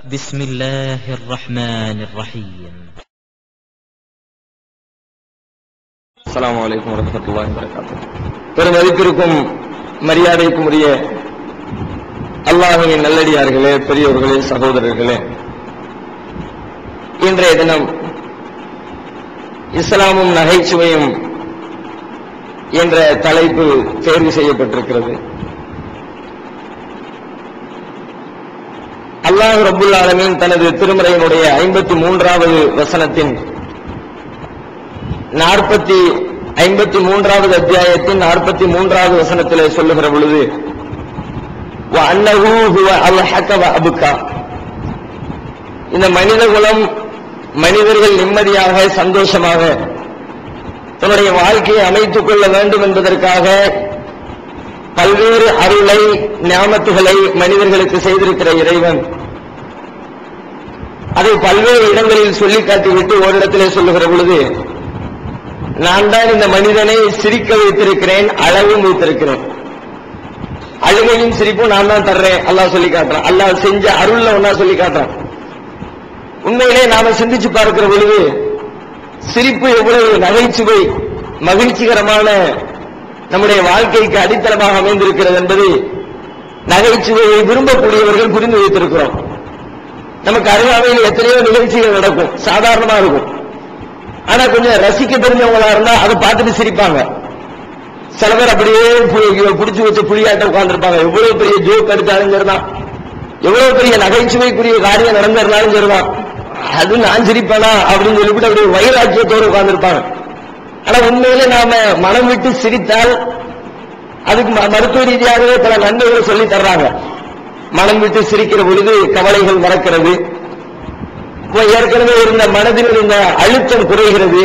بسم الله الرحمن الرحيم அஸ்ஸலாமு அலைக்கும் வரஹ்மத்துல்லாஹி வபரகாத்துஹு பெரும் மதிப்பிற்கும் மரியாதைக்கும் உரிய அல்லாஹ்வின் நல்லடியார்களே பெரியோர்களே சகோதரர்களே இன்றைய தினம் இஸ்லாமும் நகைச்சுவையும் என்ற தலைப்பு தேர்வு செய்யப்பட்டிருக்கிறது அல்லாஹ் ரப்புல் ஆலமீன் தனது திருமறையினுடைய ஐம்பத்தி மூன்றாவது வசனத்தின் நாற்பத்தி ஐம்பத்தி மூன்றாவது அத்தியாயத்தின் நாற்பத்தி மூன்றாவது வசனத்திலே சொல்லுகிற பொழுது "வஅன்னஹு ஹுவ அல்ஹக வஅப்கா." இந்த மனித குலம் மனிதர்கள் நிம்மதியாக சந்தோஷமாக தன்னுடைய வாழ்க்கையை அமைத்துக் கொள்ள வேண்டும் என்பதற்காக பல்வேறு அருளை ஞாமத்துகளை மனிதர்களுக்கு செய்திருக்கிற இறைவன் அதை பல்வேறு இடங்களில் சொல்லி காட்டிவிட்டு ஓரிடத்திலே சொல்லுகிற பொழுது நான் தான் இந்த மனிதனை சிரிக்க வைத்திருக்கிறேன் அழகும் வைத்திருக்கிறேன் அழுகையும் சிரிப்பும் நான் தான் தர்றேன் அல்லாஹ் சொல்லி காட்டுறான் அல்லாஹ் செஞ்ச அருள்ல ஒன்னா சொல்லி காட்டுறான் உண்மையிலே நாம சிந்திச்சு பார்க்கிற பொழுது சிரிப்பு எவ்வளவு நகைச்சுவை மகிழ்ச்சிகரமான நம்முடைய வாழ்க்கைக்கு அடித்தளமாக அமைந்திருக்கிறது என்பதை நகைச்சுவையை விரும்பக்கூடியவர்கள் புரிந்து வைத்திருக்கிறோம் நமக்கு அருகாமையில் எத்தனையோ நிகழ்ச்சிகள் நடக்கும் சாதாரணமா இருக்கும் ஆனா கொஞ்சம் ரசிக்க தெரிஞ்சவங்களா இருந்தா அதை பார்த்துட்டு சிரிப்பாங்க சில பேர் அப்படியே பு- புடிச்சு வச்ச புளியாட்ட உட்கார்ந்துருப்பாங்க எவ்வளவு பெரிய ஜோக் அடிச்சாலும் சரிதான் எவ்வளவு பெரிய நகைச்சுவைக்குரிய காரியம் நடந்திருந்தாலும் சரிதான் அது நான் சிரிப்பேனா அப்படின்னு சொல்லிவிட்டு அப்படியே வைராக்கியத்தோடு உட்கார்ந்துருப்பாங்க ஆனா உண்மையிலே நாம மனம் விட்டு சிரித்தால் அதுக்கு ம- மருத்துவ ரீதியாகவே பல நன்மைகளை சொல்லி தர்றாங்க மனம் விட்டு சிரிக்கிற பொழுது கவலைகள் மறக்கிறது இப்ப ஏற்கனவே இருந்த மனதில் இருந்த அழுத்தம் குறைகிறது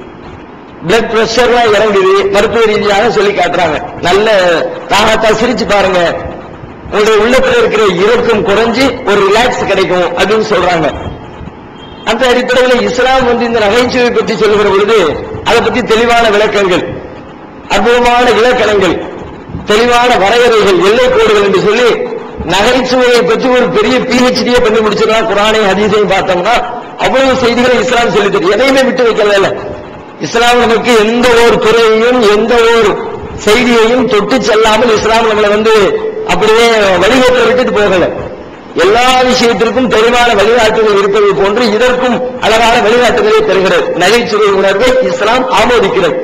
பிளட் பிரஷர்லாம் இறங்குது மருத்துவ ரீதியாக சொல்லி காட்டுறாங்க நல்ல தாகத்தா சிரிச்சு பாருங்க உங்களுடைய உள்ளத்துல இருக்கிற இறக்கம் குறைஞ்சு ஒரு ரிலாக்ஸ் கிடைக்கும் அப்படின்னு சொல்றாங்க அந்த அடிப்படையில் இஸ்லாம் வந்து இந்த நகைச்சுவை பற்றி சொல்லுகிற பொழுது அதை பற்றி தெளிவான விளக்கங்கள் அற்புதமான இலக்கணங்கள் தெளிவான வரையறைகள் எல்லை கோடுகள் என்று சொல்லி நகைச்சுவையை பற்றி ஒரு பெரிய பிஹெச்டியே பண்ணி முடிச்சிடலாம் குரானை ஹதீஸையும் பார்த்தோம்னா அவ்வளவு செய்திகளை இஸ்லாம் சொல்லி தரும் எதையுமே விட்டு வைக்கல இல்ல இஸ்லாம் நமக்கு எந்த ஒரு துறையையும் எந்த ஒரு செய்தியையும் தொட்டு செல்லாமல் இஸ்லாம் நம்மளை வந்து அப்படியே வழிகேற்ற விட்டுட்டு போகல எல்லா விஷயத்திற்கும் தெளிவான வழிகாட்டுதல் இருப்பதை போன்று இதற்கும் அழகான வழிகாட்டுதலை தருகிறது நகைச்சுவை உணர்வை இஸ்லாம் ஆமோதிக்கிறது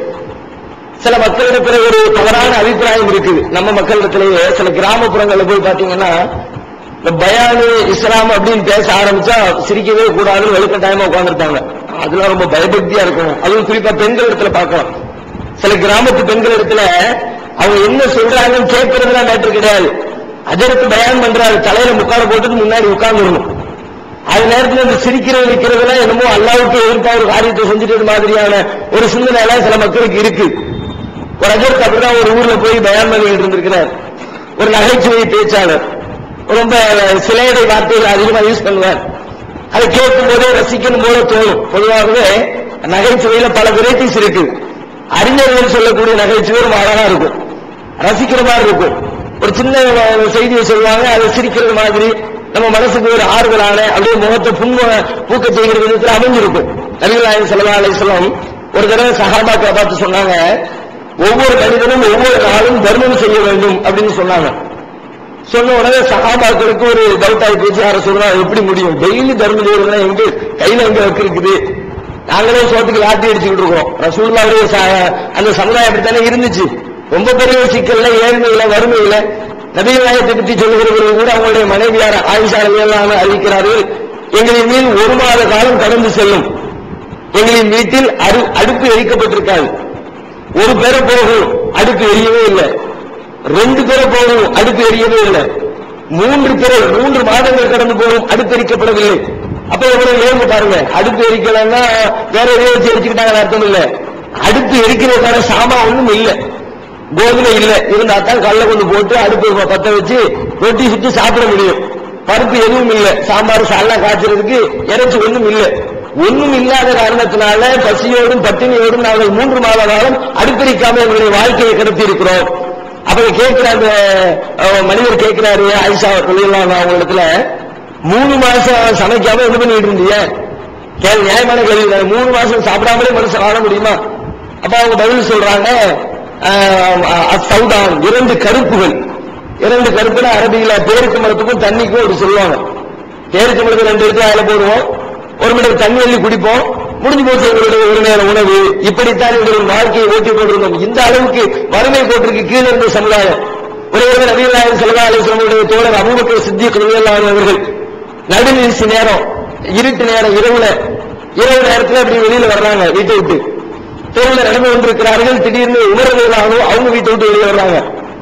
சில மக்களிடத்துல ஒரு தவறான அபிப்பிராயம் இருக்குது நம்ம மக்களிடத்திலேயே சில கிராமப்புறங்கள்ல போய் பாத்தீங்கன்னா இந்த பயானு இஸ்லாம் அப்படின்னு பேச ஆரம்பிச்சா சிரிக்கவே கூடாதுன்னு வலுக்கட்டாயமா உட்கார்ந்துருப்பாங்க அதெல்லாம் ரொம்ப பயபக்தியா இருக்கணும் அதுவும் குறிப்பா பெண்கள் இடத்துல பார்க்கலாம் சில கிராமத்து பெண்கள் இடத்துல அவங்க என்ன சொல்றாங்கன்னு கேட்கறதுலாம் மேட்டர் கிடையாது அதற்கு பயான் பண்றாரு தலையில முக்காட போட்டுட்டு முன்னாடி உட்கார்ந்துடணும் அது நேரத்துல இந்த சிரிக்கிறது நிக்கிறதுலாம் என்னமோ அல்லாவுக்கு எதிர்ப்பா ஒரு காரியத்தை செஞ்சுட்டு மாதிரியான ஒரு சிந்தனை எல்லாம் சில மக்களுக்கு இருக்கு ஒரு அஜர்க்கு அப்படிதான் ஒரு ஊர்ல போய் பயான் பண்ணிட்டு இருந்திருக்கிறார் ஒரு நகைச்சுவை பேச்சாளர் ரொம்ப சிலையடை வார்த்தைகள் அதிகமா யூஸ் பண்ணுவார் அதை கேட்கும் போதே ரசிக்கணும் போல தோணும் பொதுவாகவே நகைச்சுவையில பல வெரைட்டிஸ் இருக்கு அறிஞர்கள் சொல்லக்கூடிய நகைச்சுவை ரொம்ப அழகா இருக்கும் ரசிக்கிற மாதிரி இருக்கும் ஒரு சின்ன அஹ், செய்தியை சொல்லுவாங்க அதை சிரிக்கிறது மாதிரி நம்ம மனசுக்கு ஒரு ஆறுதலான அப்படியே முகத்தை புண்ம பூக்க செய்கிற விதத்தில் அமைஞ்சிருக்கும் நபிகள் நாயகம் ஸல்லல்லாஹு அலைஹி வஸல்லம் ஒரு தடவை சஹாபாக்களை பார்த்து சொன்னாங்க ஒவ்வொரு மனிதனும் ஒவ்வொரு நாளும் தர்மம் செய்ய வேண்டும் அப்படின்னு சொன்னாங்க சொன்ன உடனே சகாபாக்களுக்கு ஒரு டவுட் ஆகி போச்சு யார சொல்றா எப்படி முடியும் டெய்லி தர்மம் செய்யறதுனா எங்க கையில எங்க இருக்குது நாங்களே சோத்துக்கு லாட்டி அடிச்சுக்கிட்டு இருக்கோம் ரசூல்லாவுடைய ச- அந்த சமுதாயம் அப்படித்தானே இருந்துச்சு ரொம்ப பெரிய சிக்கல்ல ஏழ்மையில வறுமையில நபிகள் நாயகத்தை பற்றி சொல்லுகிறவர்கள் கூட அவங்களுடைய மனைவியார் ஆயிஷா எல்லாம் அறிவிக்கிறார்கள் எங்களின் மீது ஒரு மாத காலம் கடந்து செல்லும் எங்களின் வீட்டில் அரு அடுப்பு எரிக்கப்பட்டிருக்காது ஒரு பேரை போகும் அடுப்பு எரியவே இல்லை ரெண்டு பேரை போகும் அடுப்பு எரியவே இல்லை மூன்று பேரை மூன்று மாதங்கள் கடந்து போகும் அடுப்பு எரிக்கப்படவில்லை அப்ப எவ்வளவு ஏங்க பாருங்க அடுப்பு எரிக்கலன்னா வேற எதையோ வச்சு எரிச்சுக்கிட்டாங்க அர்த்தம் இல்ல அடுப்பு எரிக்கிறதுக்கான சாமா ஒண்ணும் இல்ல கோதுமை இல்ல இருந்தா தான் கல்ல கொண்டு போட்டு அடுப்பு பத்த வச்சு ரொட்டி சுட்டு சாப்பிட முடியும் பருப்பு எதுவும் இல்ல சாம்பார் சால்லாம் காய்ச்சறதுக்கு இறைச்சி ஒண்ணும் இல்ல ஒண்ணும் இல்லாத காரணத்தினால பசியோடும் பட்டினியோடும் நாங்கள் மூன்று மாத காலம் அடுப்பெரிக்காம எங்களுடைய வாழ்க்கையை கடத்தி இருக்கிறோம் அப்ப கேட்கிற அந்த அஹ், மனிதர் கேட்கிறாரு ஆயிஷா சொல்லிடலாம் அவங்களிடத்துல மூணு மாசம் சமைக்காம என்ன பண்ணிட்டு இருந்தீங்க கேள்வி நியாயமான கேள்வி தானே. மூணு மாசம் சாப்பிடாமலே மனுஷன் வாழ முடியுமா அப்ப அவங்க பதில் சொல்றாங்க ஆஹ், அஹ், சௌதான் இரண்டு கருப்புகள் இரண்டு கருப்புல அரபியில பேருக்கு மரத்துக்கும் தண்ணிக்கும் அப்படி சொல்லுவாங்க பேருக்கு மரத்துக்கு ரெண்டு எடுத்து அதில் போடுவோம் ஒரு மணி தண்ணி அள்ளி குடிப்போம் முடிஞ்சு போச்சு எங்களுடைய ஒரு நேர உணவு இப்படித்தான் எங்களுடைய வாழ்க்கையை ஓட்டி கொண்டிருந்தோம் இந்த அளவுக்கு வறுமை கோட்டிற்கு கீழே இருந்த சமுதாயம் ஒரே ஒரு நபிகள் நாயகம் ஸல்லல்லாஹு அலைஹி வஸல்லம் தோழர் அபூபக்கர் சித்திக் ரலியல்லாஹு அன்ஹு அவர்கள் நடுநிசி நேரம் இருட்டு நேரம் இரவுல இரவு நேரத்துல அப்படி வெளியில வர்றாங்க வீட்டை விட்டு தெருவில் நடந்து கொண்டிருக்கிறார்கள் திடீர்னு உணர்வுகளாகவும் அவங்க வீட்டை விட்டு வெளியே வர்றாங்க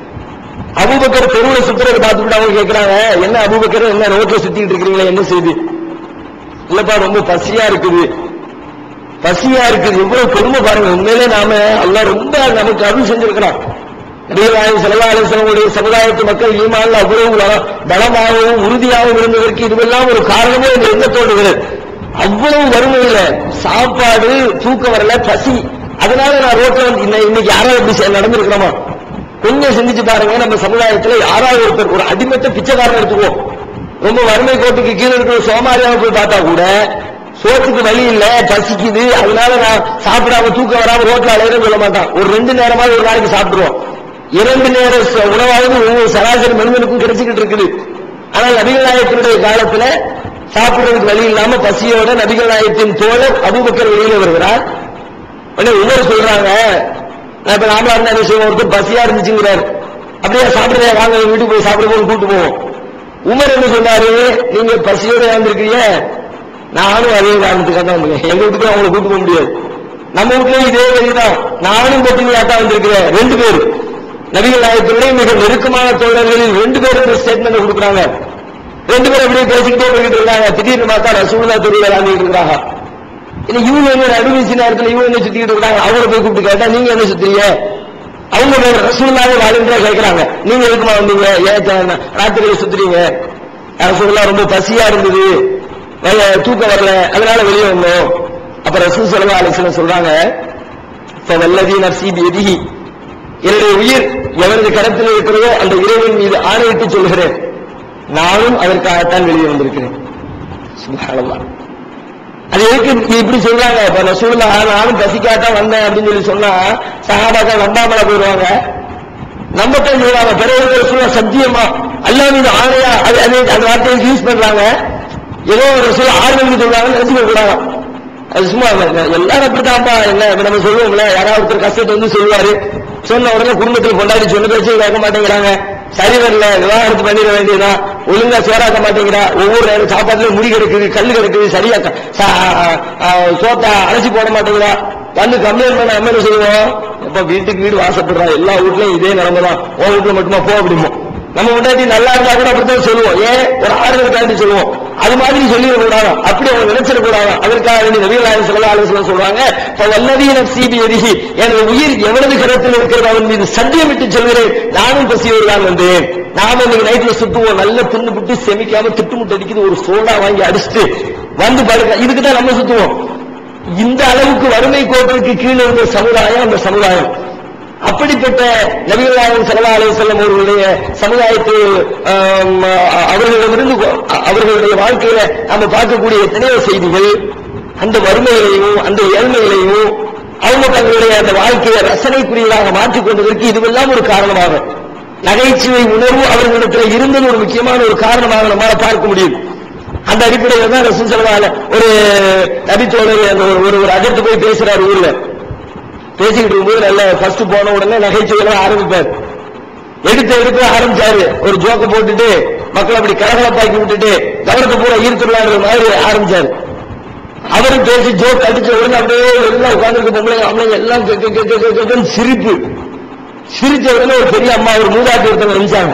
அபூபக்கர் தெருவுல சுத்துறதை பார்த்துட்டு அவங்க கேட்கறாங்க என்ன அபூபக்கர் என்ன ரோட்ல சுத்திட்டு இருக்கிறீங்களா என்ன செய்தி இல்லப்பா ரொம்ப பசியா இருக்குது பசியா இருக்குது எவ்வளவு பெருமை பாருங்க உண்மையிலே நாம அல்லாஹ் ரொம்ப நமக்கு அருள் செஞ்சிருக்கிறான் நபிகளாயும் ஸல்லல்லாஹு அலைஹி வஸல்லம் சமுதாயத்து மக்கள் ஈமான்ல அவ்வளவு பல- பலமாகவும் உறுதியாகவும் இருந்ததற்கு இதுவெல்லாம் ஒரு காரணமே என்று எண்ண தோன்றுகிறது அவ்வளவு வறுமையில சாப்பாடு தூக்கம் வரல பசி அதனால நான் ரோட்ல வந்து இன்னை- இன்னைக்கு யாராவது இப்படி செ- நடந்திருக்கிறோமா கொஞ்சம் சிந்திச்சு பாருங்க நம்ம சமுதாயத்துல யாராவது ஒருத்தர் ஒரு அடிமத்த பிச்சைக்காரன் எடுத்துக்குவோம் ரொம்ப வறுமை கோட்டுக்கு கீழே இருக்கிற சோமாரியாவை போய் பார்த்தா கூட சோத்துக்கு வழி இல்ல பசிக்குது அதனால நான் சாப்பிடாம தூக்கம் வராம ரோட்ல அலையிறேன்னு சொல்ல மாட்டான் ஒரு ரெண்டு நேரமாவது ஒரு நாளைக்கு சாப்பிடுவோம் இரண்டு நேர ச- உணவாவது ஒவ்வொரு சராசரி மனிதனுக்கும் கிடைச்சிக்கிட்டு இருக்குது ஆனால் நபிகள் நாயகத்தினுடைய காலத்துல சாப்பிடுறதுக்கு வழி இல்லாம பசியோட நபிகள் நாயகத்தின் தோழர் அபூபக்கர் வெளியில வருகிறார் உடனே உமர் சொல்றாங்க நான் இப்ப நாமளா இருந்தா என்ன செய்வோம் ஒருத்தர் பசியா இருந்துச்சுங்கிறார் அப்படியே சாப்பிடுறேன் வாங்க எங்க வீட்டுக்கு போய் சாப்பிட போய் கூட்டு போவோம் உமர் என்ன சொன்னாரு நீங்க பசியோட வாழ்ந்துருக்கீங்க நானும் அதே காரணத்துக்காக தான் வந்தேன் எங்க வீட்டுக்கு அவங்களை கூட்டு போக முடியாது நம்ம வீட்லயும் இதே வழிதான் நானும் பட்டினியாட்டா வந்திருக்கிறேன் ரெண்டு பேர் நபிகள் நாயகத்தினுடைய மிக நெருக்கமான தோழர்களில் ரெண்டு பேரும் இந்த ஸ்டேட்மெண்ட் கொடுக்குறாங்க ரெண்டு பேரும் அப்படியே பேசிக்கிட்டே போய்கிட்டு இருக்காங்க திடீர்னு பார்த்தா ரசூல்லா தெரியல வாங்கிட்டு இருக்கிறாங்க இல்ல இவங்க என்ன நடுவீசி நேரத்துல இவங்க என்ன சுத்திக்கிட்டு இருக்காங்க அவங்கள போய் கூப்பிட்டு கேட்டா நீங்க என்ன சுத்துறீங்க அவங்க வேற ரசூல்லாவே வாலண்டியரா கேட்கறாங்க நீங்க எதுக்குமா வந்தீங்க ஏன் தே- ராத்திரியில சுத்துறீங்க ரசூல்லா ரொம்ப பசியா இருந்தது வய- தூக்கம் வரல அதனால வெளியே வந்தோம் அப்ப ரசூல் சல்லா அலிஸ்லாம் சொல்றாங்க இப்ப வல்லதி நர்சி எதிகி என்னுடைய உயிர் எவரது கரத்தில் இருக்கிறதோ அந்த இறைவன் மீது ஆணையிட்டு சொல்கிறேன் நானும் அதற்காகத்தான் வெளியே வந்திருக்கிறேன் சுப்ஹானல்லாஹ் அது எதுக்கு நீ இப்படி சொல்றாங்க இப்ப ரசூலுல்லா நானும் பசிக்காதான் வந்தேன் அப்படின்னு சொல்லி சொன்னா சஹாபாக்கள் நம்பாமல போயிடுவாங்க நம்பத்தான் செய்வாங்க பிறகு ரசூலா சத்தியமா அல்லாஹ் மீது ஆணையா அது அது அந்த வார்த்தையை யூஸ் பண்றாங்க ஏதோ ஒரு ரசூலா ஆர்வம் சொல்றாங்க நினைச்சுக்க கூடாது அது சும்மா இல்ல. எல்லாரும் அப்படித்தான்ப்பா என்ன இப்ப நம்ம சொல்லுவோம்ல யாராவது ஒருத்தர் கஷ்டத்தை வந்து சொல்லுவாரு சொன்ன உடனே குடும்பத்தில் கொண்டாடி சொன்ன பேச்சையும் கேட்க மாட்டேங்கிறாங்க சரி வரல விவாகரத்து பண்ணிட வேண்டியதுதான் ஒழுங்கா சேராக்க மாட்டேங்கிறா ஒவ்வொரு நேரம் சாப்பாட்டுல முடி கிடக்குது கல் கிடக்குது சரியா க- சா- ஆ, சோத்தா அரைச்சி போட மாட்டேங்கிறா வந்து கம்ப்ளைண்ட் பண்ண நம்ம என்ன சொல்லுவோம் இப்ப வீட்டுக்கு வீடு வாசப்படுறா எல்லா வீட்லயும் இதே நிலைமை தான் உன் வீட்டுல மட்டுமா போ அப்படிமோ நம்ம முன்னாடி நல்லா இருந்தா கூட அப்படித்தான் சொல்லுவோம் ஏன் ஒரு ஆறுதல் தாண்டி சொல்லுவோம் அது மாதிரி சொல்லிட கூடாது அப்படி அவங்க நினைச்சிட கூடாது அதற்காக வேண்டி நபிகள் நாயகம் ஸல்லல்லாஹு அலைஹி வஸல்லம் சொல்றாங்க வல்லதி நஃப்ஸி பியதிஹி எனது உயிர் எவனது கரத்தில் இருக்கிறது அவன் மீது சத்தியமிட்டு சொல்கிறேன் நானும் பசியோடு தான் வந்தேன் நாம இன்னைக்கு நைட்ல சுத்துவோம் நல்ல தின்னு புட்டு செமிக்காம திட்டுமுட்டு அடிக்குது ஒரு சோடா வாங்கி அடிச்சுட்டு வந்து படுக்க இதுக்கு தான் நம்ம சுத்துவோம் இந்த அளவுக்கு வறுமை கோட்டிற்கு கீழே இருந்த சமுதாயம் அந்த சமுதாயம் அப்படிப்பட்ட நபிகள் நாயகம் ஸல்லல்லாஹு அலைஹி வஸல்லம் அவர்களுடைய சமுதாயத்து ஆம், அவர்களிடமிருந்து அ- அவர்களுடைய வாழ்க்கையில நாம பார்க்கக்கூடிய எத்தனையோ செய்திகள் அந்த வறுமையிலையும் அந்த ஏழ்மையிலையும் அவங்க தங்களுடைய அந்த வாழ்க்கையை ரசனைக்குரியதாக மாற்றிக் கொண்டதற்கு இதுவெல்லாம் ஒரு காரணமாக நகைச்சுவை உணர்வு அவர்களிடத்தில் இருந்தது ஒரு முக்கியமான ஒரு காரணமாக நம்மால பார்க்க முடியும் அந்த அடிப்படையில் தான் ரசூல் ஸல்லல்லாஹு அலைஹி ஒரு நபித்தோழர் அந்த ஒரு ஒரு ஒரு அகத்து போய் பேசுறாரு ஊர்ல பேசிக்கிட்டு இருக்கும்போது நல்ல ஃபர்ஸ்ட் போன உடனே நகைச்சுவை ஆரம்பிப்பார் எடுத்து எடுத்து ஆரம்பிச்சாரு ஒரு ஜோக்க போட்டுட்டு மக்களை அப்படி கலகலப்பாக்கி விட்டுட்டு கவனத்தை பூரா ஈர்த்துடலான்ற மாதிரி ஆரம்பிச்சாரு அவரும் பேசி ஜோக் அடிச்ச உடனே அப்படியே எல்லாம் உட்கார்ந்து பொம்பளை அம்மைங்க எல்லாம் கெ- கெ- கெ- கெ- கெ- கென்னு சிரிப்பு சிரிச்ச உடனே ஒரு பெரிய அம்மா ஒரு மூதாட்டி ஒருத்தவங்க நினைச்சாங்க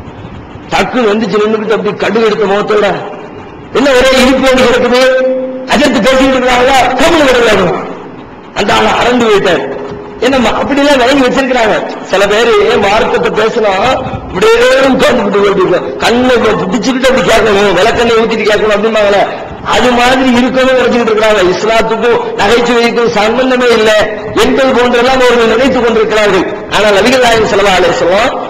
டக்குன்னு வந்துச்சு நின்றுட்டு அப்படி கடுகு எடுத்த முகத்தோட என்ன ஒரே இனிப்பு ஒன்று கிடக்குது அஜர்த்து பேசிக்கிட்டு இருக்கிறாங்களா கம்மி விடலாம் அந்த ஆளை அரண்டு போயிட்டார் என்ன அப்படி எல்லாம் விளங்கி வச்சிருக்கிறாங்க சில பேரு மார்க்கத்தை பேசினா இப்படியே உட்கார்ந்துக்கிட்டு வேண்டியது கண்ணை பிடிச்சுக்கிட்டு அப்படி கேட்கணும் விளக்கண்ணை ஊத்திட்டு கேட்கணும் அப்படிம்பாங்களே அது மாதிரி இருக்கணும் நினைச்சுக்கிட்டு இருக்கிறாங்க இஸ்லாத்துக்கும் நகைச்சுவைக்கும் சம்பந்தமே இல்லை என்பது போன்றெல்லாம் அவர்கள் நினைத்துக் கொண்டிருக்கிறார்கள் ஆனால் நபிகள் நாயகம் ஸல்லல்லாஹு அலைஹி வஸல்லம்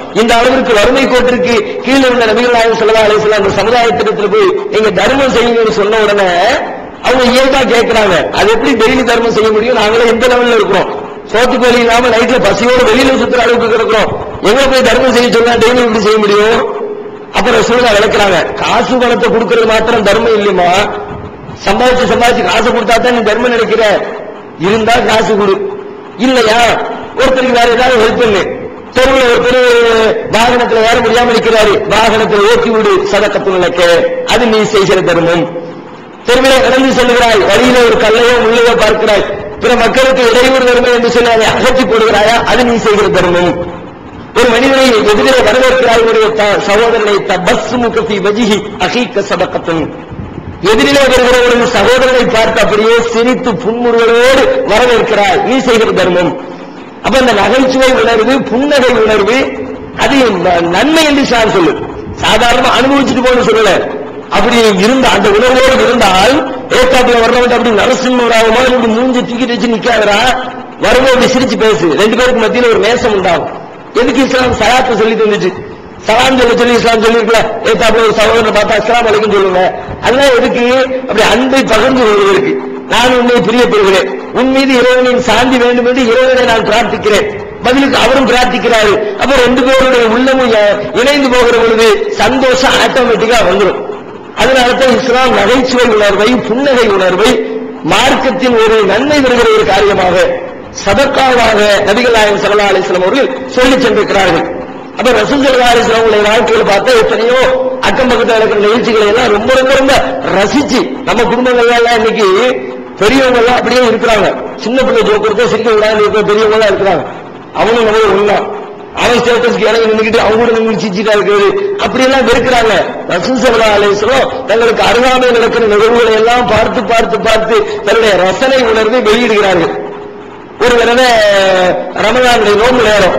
இந்த அளவிற்கு வறுமை கோட்டிற்கு கீழே உள்ள நபிகள் நாயகம் ஸல்லல்லாஹு அலைஹி வஸல்லம் அந்த சமுதாயத்திடத்துல போய் நீங்க தர்மம் செய்யுங்கன்னு சொன்ன உடனே அவங்க இயல்பா கேட்கறாங்க அது எப்படி டெய்லி தர்மம் செய்ய முடியும் நாங்களே இந்த லெவல்ல இருக்கிறோம் சோத்துக்கு வழி இல்லாம நைட்ல பசியோட வெளியில சுத்துற அளவுக்கு கிடக்கிறோம் எங்க போய் தர்மம் செய்ய சொன்னா டெய்லி இப்படி செய்ய முடியும் அப்புறம் சூழ்நிலை விளக்குறாங்க காசு பணத்தை கொடுக்கறது மாத்திரம் தர்மம் இல்லையுமா சம்பாதிச்சு சம்பாதிச்சு காசு கொடுத்தா தான் நீ தர்மம் நினைக்கிற இருந்தா காசு கொடு இல்லையா ஒருத்தருக்கு வேற ஏதாவது ஹெல்ப் பண்ணு தெருவில் ஒருத்தர் வாகனத்துல ஏற முடியாம இருக்கிறாரு வாகனத்துல ஓட்டி விடு சதக்கத்து நிலைக்க அது நீ செய்கிற தர்மம் தெருவிலே கடந்து செல்கிறாய் வழியில ஒரு கல்லையோ முள்ளையோ பார்க்கிறாய் பிற மக்களுக்கு இடையூறு வருமே என்று சொல்லி அதை அகற்றி போடுகிறாயா அது நீ செய்கிற தர்மம் ஒரு மனிதனை எதிரே வரவேற்கிறாய் உடைய த- சகோதரனை தபஸ் முகத்தி வஜிஹி அகீக்க சதக்கத்தும் எதிரிலே வருகிற ஒரு சகோதரனை பார்த்து அப்படியே சிரித்து புன்முறுவலோடு வரவேற்கிறாய் நீ செய்கிற தர்மம் அப்ப அந்த நகைச்சுவை உணர்வு புன்னகை உணர்வு அது ந- நன்மை என்று சார் சொல்லு சாதாரணமா அனுபவிச்சுட்டு போன்னு சொல்லல அப்படி இருந்த அந்த உணர்வோடு இருந்தால் ஏற்காட்டுல வர்றவங்க அப்படி நரசிம்மராவ மாதிரி இப்படி மூஞ்சி தூக்கிட்டு வச்சு நிக்காதரா வரும்போது அப்படி சிரிச்சு பேசு ரெண்டு பேருக்கு மத்தியில ஒரு நேசம் உண்டாகும் எதுக்கு இஸ்லாம் சலாத்தை சொல்லி தந்துச்சு சலாம் சொல்ல சொல்லி இஸ்லாம் சொல்லிருக்கல ஏத்தாப்புல ஒரு சகோதரனை பார்த்தா அஸ்லாம் வலைக்கும் சொல்லுங்க அதெல்லாம் எதுக்கு அப்படி அன்பை பகிர்ந்து கொள்வதற்கு நான் உன்னை பிரியப்படுகிறேன் உன் மீது இறைவனின் சாந்தி வேண்டும் என்று இறைவனை நான் பிரார்த்திக்கிறேன் பதிலுக்கு அவரும் பிரார்த்திக்கிறாரு அப்ப ரெண்டு பேருடைய உள்ளமும் இ- இணைந்து போகிற பொழுது சந்தோஷம் ஆட்டோமேட்டிக்கா வந்துடும் அதனால தான் இஸ்லாம் நகைச்சுவை உணர்வை புன்னகை உணர்வை மார்க்கத்தின் ஒரு நன்மை வருகிற ஒரு காரியமாக சதக்காவாக நபிகள் நாயகம் ஸல்லல்லாஹு அலைஹி வஸல்லம் அவர்கள் சொல்லி சென்றிருக்கிறார்கள் அப்ப ரசூல் ஸல்லல்லாஹு அலைஹி வஸல்லம் உங்களுடைய வாழ்க்கையில் பார்த்தா எத்தனையோ அக்கம் பக்கத்தில் இருக்கிற நிகழ்ச்சிகளை எல்லாம் ரொம்ப ரொம்ப ரொம்ப ரசிச்சு நம்ம குடும்பங்கள்ல எல்லாம் இன்னைக்கு பெரியவங்க எல்லாம் அப்படியே இருக்கிறாங்க சின்ன பிள்ளை ஜோக்கிறத சிரிக்க விடாது இருக்கிற பெரியவங்க எல்லாம் இருக்கிறாங்க அவனும் நம்ம ஒண்ணா அவன் ஸ்டேட்டஸ்க்கு இறங்கி நின்றுக்கிட்டு அவங்க கூட நின்று சிரிச்சுட்டா இருக்கிறது அப்படி எல்லாம் வெறுக்கிறாங்க ரசூல் ஸல்லல்லாஹு அலைஹி வஸல்லம் தங்களுக்கு அருகாமை நடக்கிற நிகழ்வுகளை எல்லாம் பார்த்து பார்த்து பார்த்து தன்னுடைய ரசனை உணர்வை வெளியிடுகிறார்கள் ஒரு தடவை ரமலானுடைய நோன்பு நேரம்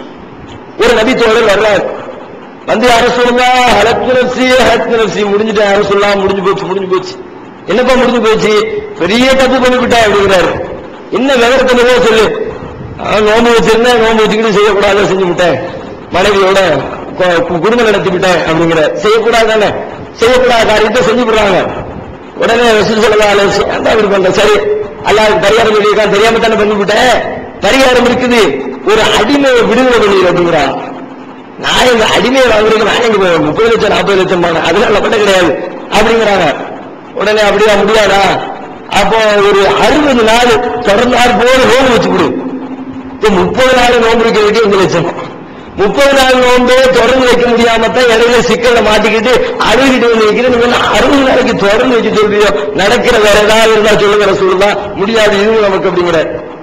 ஒரு நபி தோழர் வர்றார் வந்து யார சொல்லுங்க ஹலத்து நப்சி ஹலத்து நப்சி முடிஞ்சுட்டு யார சொல்லலாம் முடிஞ்சு போச்சு முடிஞ்சு போச்சு என்னப்பா முடிஞ்சு போச்சு பெரிய தப்பு பண்ணிவிட்டா அப்படிங்கிறாரு என்ன விவரத்தை என்னவோ சொல்லு ஆ, நோன்பு வச்சிருந்தேன் நோன்பு வச்சுக்கிட்டு செய்யக்கூடாத செஞ்சு விட்டேன் மனைவியோட கு- கு- குடும்பம் நடத்தி விட்டேன் அப்படிங்கிற செய்யக்கூடாது தானே செய்யக்கூடாத காரியத்தை செஞ்சு விடுறாங்க உடனே ரசூல் ஸல்லல்லாஹு அலைஹி வஸல்லம் அந்த அப்படி பண்ண சரி அல்லாஹ் பரிகாரம் சொல்லியிருக்கான் தெரியாம தானே பண்ணி விட்டேன் பரிகாரம் இருக்குது ஒரு அடிமையை விடுதலை பண்ணிடு அப்படிங்கிறான் நான் இந்த அடிமையை வாங்குறதுக்கு நான் எங்க போவேன் முப்பது லட்சம் நாற்பது லட்சம் பாங்க அதெல்லாம் பட்ட கிடையாது அப்படிங்கிறாங்க உடனே அப்படியா முடியாதா அப்போ ஒரு அறுபது நாள் தொடர்ந்தாறு போல நோன்பு வச்சு கொடு இப்ப முப்பது நாள் நோன்பு வைக்க வேண்டிய அஞ்சு லட்சம் முப்பது நாள் நோன்பே தொடர்ந்து வைக்க முடியாம தான் இடையில சிக்கல்ல மாட்டிக்கிட்டு அழுகிட்டு வந்து வைக்கிறேன் நீங்க என்ன அறுபது நாளைக்கு தொடர்ந்து வச்சு சொல்றியோ நடக்கிற வேற ஏதாவது இருந்தா சொல்லுங்க ரசூலுல்லா முடியாது இதுவும் நமக்கு அப்படிங்கிற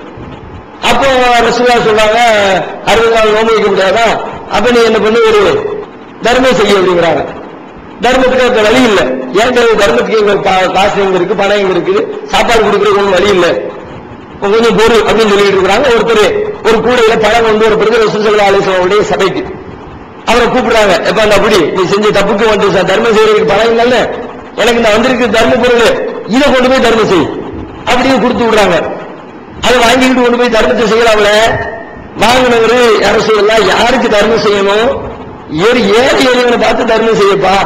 அப்போ ரசூலா சொல்றாங்க அறுபது நாள் நோன்பு வைக்க முடியாதா அப்ப நீ என்ன பண்ணி ஒரு தர்மம் செய்ய அப்படிங்கிறாங்க தர்மத்துக்கு அந்த வழி இல்ல ஏன் தர்மத்துக்கு எங்க பா- காசு எங்க இருக்கு பணம் எங்க இருக்கு சாப்பாடு கொடுக்கறதுக்கு ஒன்றும் வழி இல்ல இப்ப கொஞ்சம் பொறு அப்படின்னு சொல்லிட்டு இருக்கிறாங்க ஒருத்தர் ஒரு கூடையில பழம் கொண்டு ஒரு பிறகு ரசூல் ஸல்லல்லாஹு அலைஹி வஸல்லம் உடைய சபைக்கு அவரை கூப்பிடுறாங்க எப்ப அந்த அப்படி நீ செஞ்ச தப்புக்கு வந்து ச- தர்மம் செய்யறதுக்கு பணம் இல்லைல்ல எனக்கு இந்த வந்திருக்கு தர்ம பொருள் இதை கொண்டு போய் தர்மம் செய் அப்படியே கொடுத்து விடுறாங்க அதை வாங்கிக்கிட்டு கொண்டு போய் தர்மத்தை செய்யலாம்ல வாங்கினவரு யார சொல்லலாம் யாருக்கு தர்மம் செய்யணும் ஒரு ஏழை எளியவனை பார்த்து தர்மம் செய்யப்பா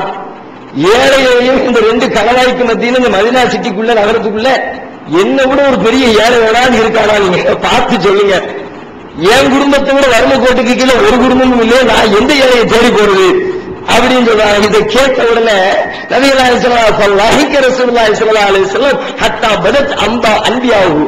ஏழை எளியவன் இந்த ரெண்டு கலவாய்க்கு மத்தியில இந்த மதினா சிட்டிக்குள்ள நகரத்துக்குள்ள என்ன விட ஒரு பெரிய ஏழை வேணான்னு இருக்கானா நீங்க பார்த்து சொல்லுங்க என் குடும்பத்தை விட வறுமை கோட்டுக்கு கீழே ஒரு குடும்பமும் இல்லையே நான் எந்த ஏழையை தேடி போறது அப்படின்னு சொல்றாங்க இதை கேட்ட உடனே நபிகள் நாயகம் லாஹிக்க ரசூலுல்லாஹி ஸல்லல்லாஹு அலைஹி வஸல்லம் ஹத்தா பதத் அம்பா அன்பியாவு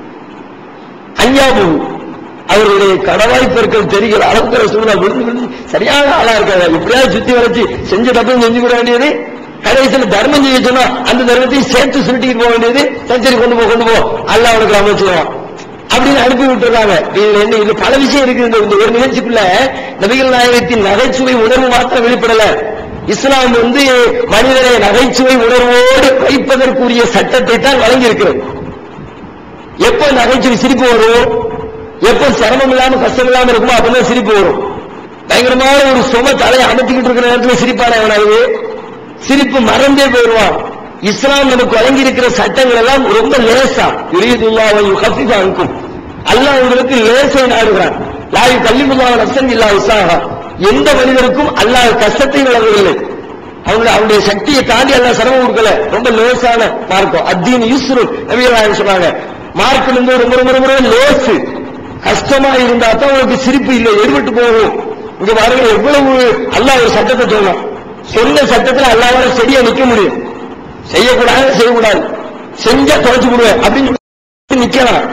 அன்யாபு அவருடைய கடவாய் பெருக்கள் தெரிகிற அளவுக்கு ரசூலுல்லா விழுந்து விழுந்து சரியான ஆளா இருக்காங்க இப்படியாவது சுத்தி வரைச்சு செஞ்ச தப்பும் செஞ்சு விட வேண்டியது கடைசியில் தர்மம் செய்ய சொன்னா அந்த தர்மத்தையும் சேர்த்து சுருட்டிட்டு போக வேண்டியது சரி சரி கொண்டு போ கொண்டு போ அல்லாஹ் அவனுக்கு அமைச்சுவான் அப்படின்னு அனுப்பி விட்டுறாங்க இதுல என்ன இது பல விஷயம் இருக்கு இந்த இந்த ஒரு நிகழ்ச்சிக்குள்ள நபிகள் நாயகத்தின் நகைச்சுவை உணர்வு மாத்திரம் வெளிப்படல இஸ்லாம் வந்து மனிதனை நகைச்சுவை உணர்வோடு வைப்பதற்குரிய சட்டத்தை தான் வழங்கி இருக்கிறது எப்ப நகைச்சுவை சிரிப்பு வரும் எப்ப சிரமம் இல்லாம கஷ்டம் இல்லாம இருக்குமோ அப்பதான் சிரிப்பு வரும் பயங்கரமான ஒரு சும தலையை அமைத்துக்கிட்டு இருக்கிற நேரத்துல சிரிப்பான எவனாவது சிரிப்பு மறந்தே போயிடுவான் இஸ்லாம் நமக்கு வழங்கி இருக்கிற சட்டங்கள் எல்லாம் ரொம்ப லேசா யுரீதுல்லாஹு யுகஃபிஃபு அன்கும் அல்லாஹ் உங்களுக்கு லேசை நாடுகிறான் லா யுகல்லிமுல்லாஹு நஃப்ஸன் இல்லா உஸ்ஸாஹா எந்த மனிதருக்கும் அல்லாஹ் கஷ்டத்தை வழங்கவில்லை அவங்க அவருடைய சக்தியை தாண்டி அல்லாஹ் சிரமம் கொடுக்கல ரொம்ப லேசான மார்க்கம் அத்தீன் யூஸ்ரு நபிகளாக சொன்னாங்க மார்க்கம் வந்து ரொம்ப ரொம்ப ரொம்ப லேசு கஷ்டமா இருந்தா தான் உங்களுக்கு சிரிப்பு இல்லை எடுபட்டு போகும் இங்க பாருங்க எவ்வளவு அல்லாஹ் ஒரு சட்டத்தை சொல்லலாம் சொன்ன சட்டத்துல அல்லாஹ் சரியா நிக்க முடியும் செய்யக்கூடாது செய்யக்கூடாது செஞ்சா தொலைச்சு விடுவேன் அப்படின்னு சொல்லி நிக்கலாம்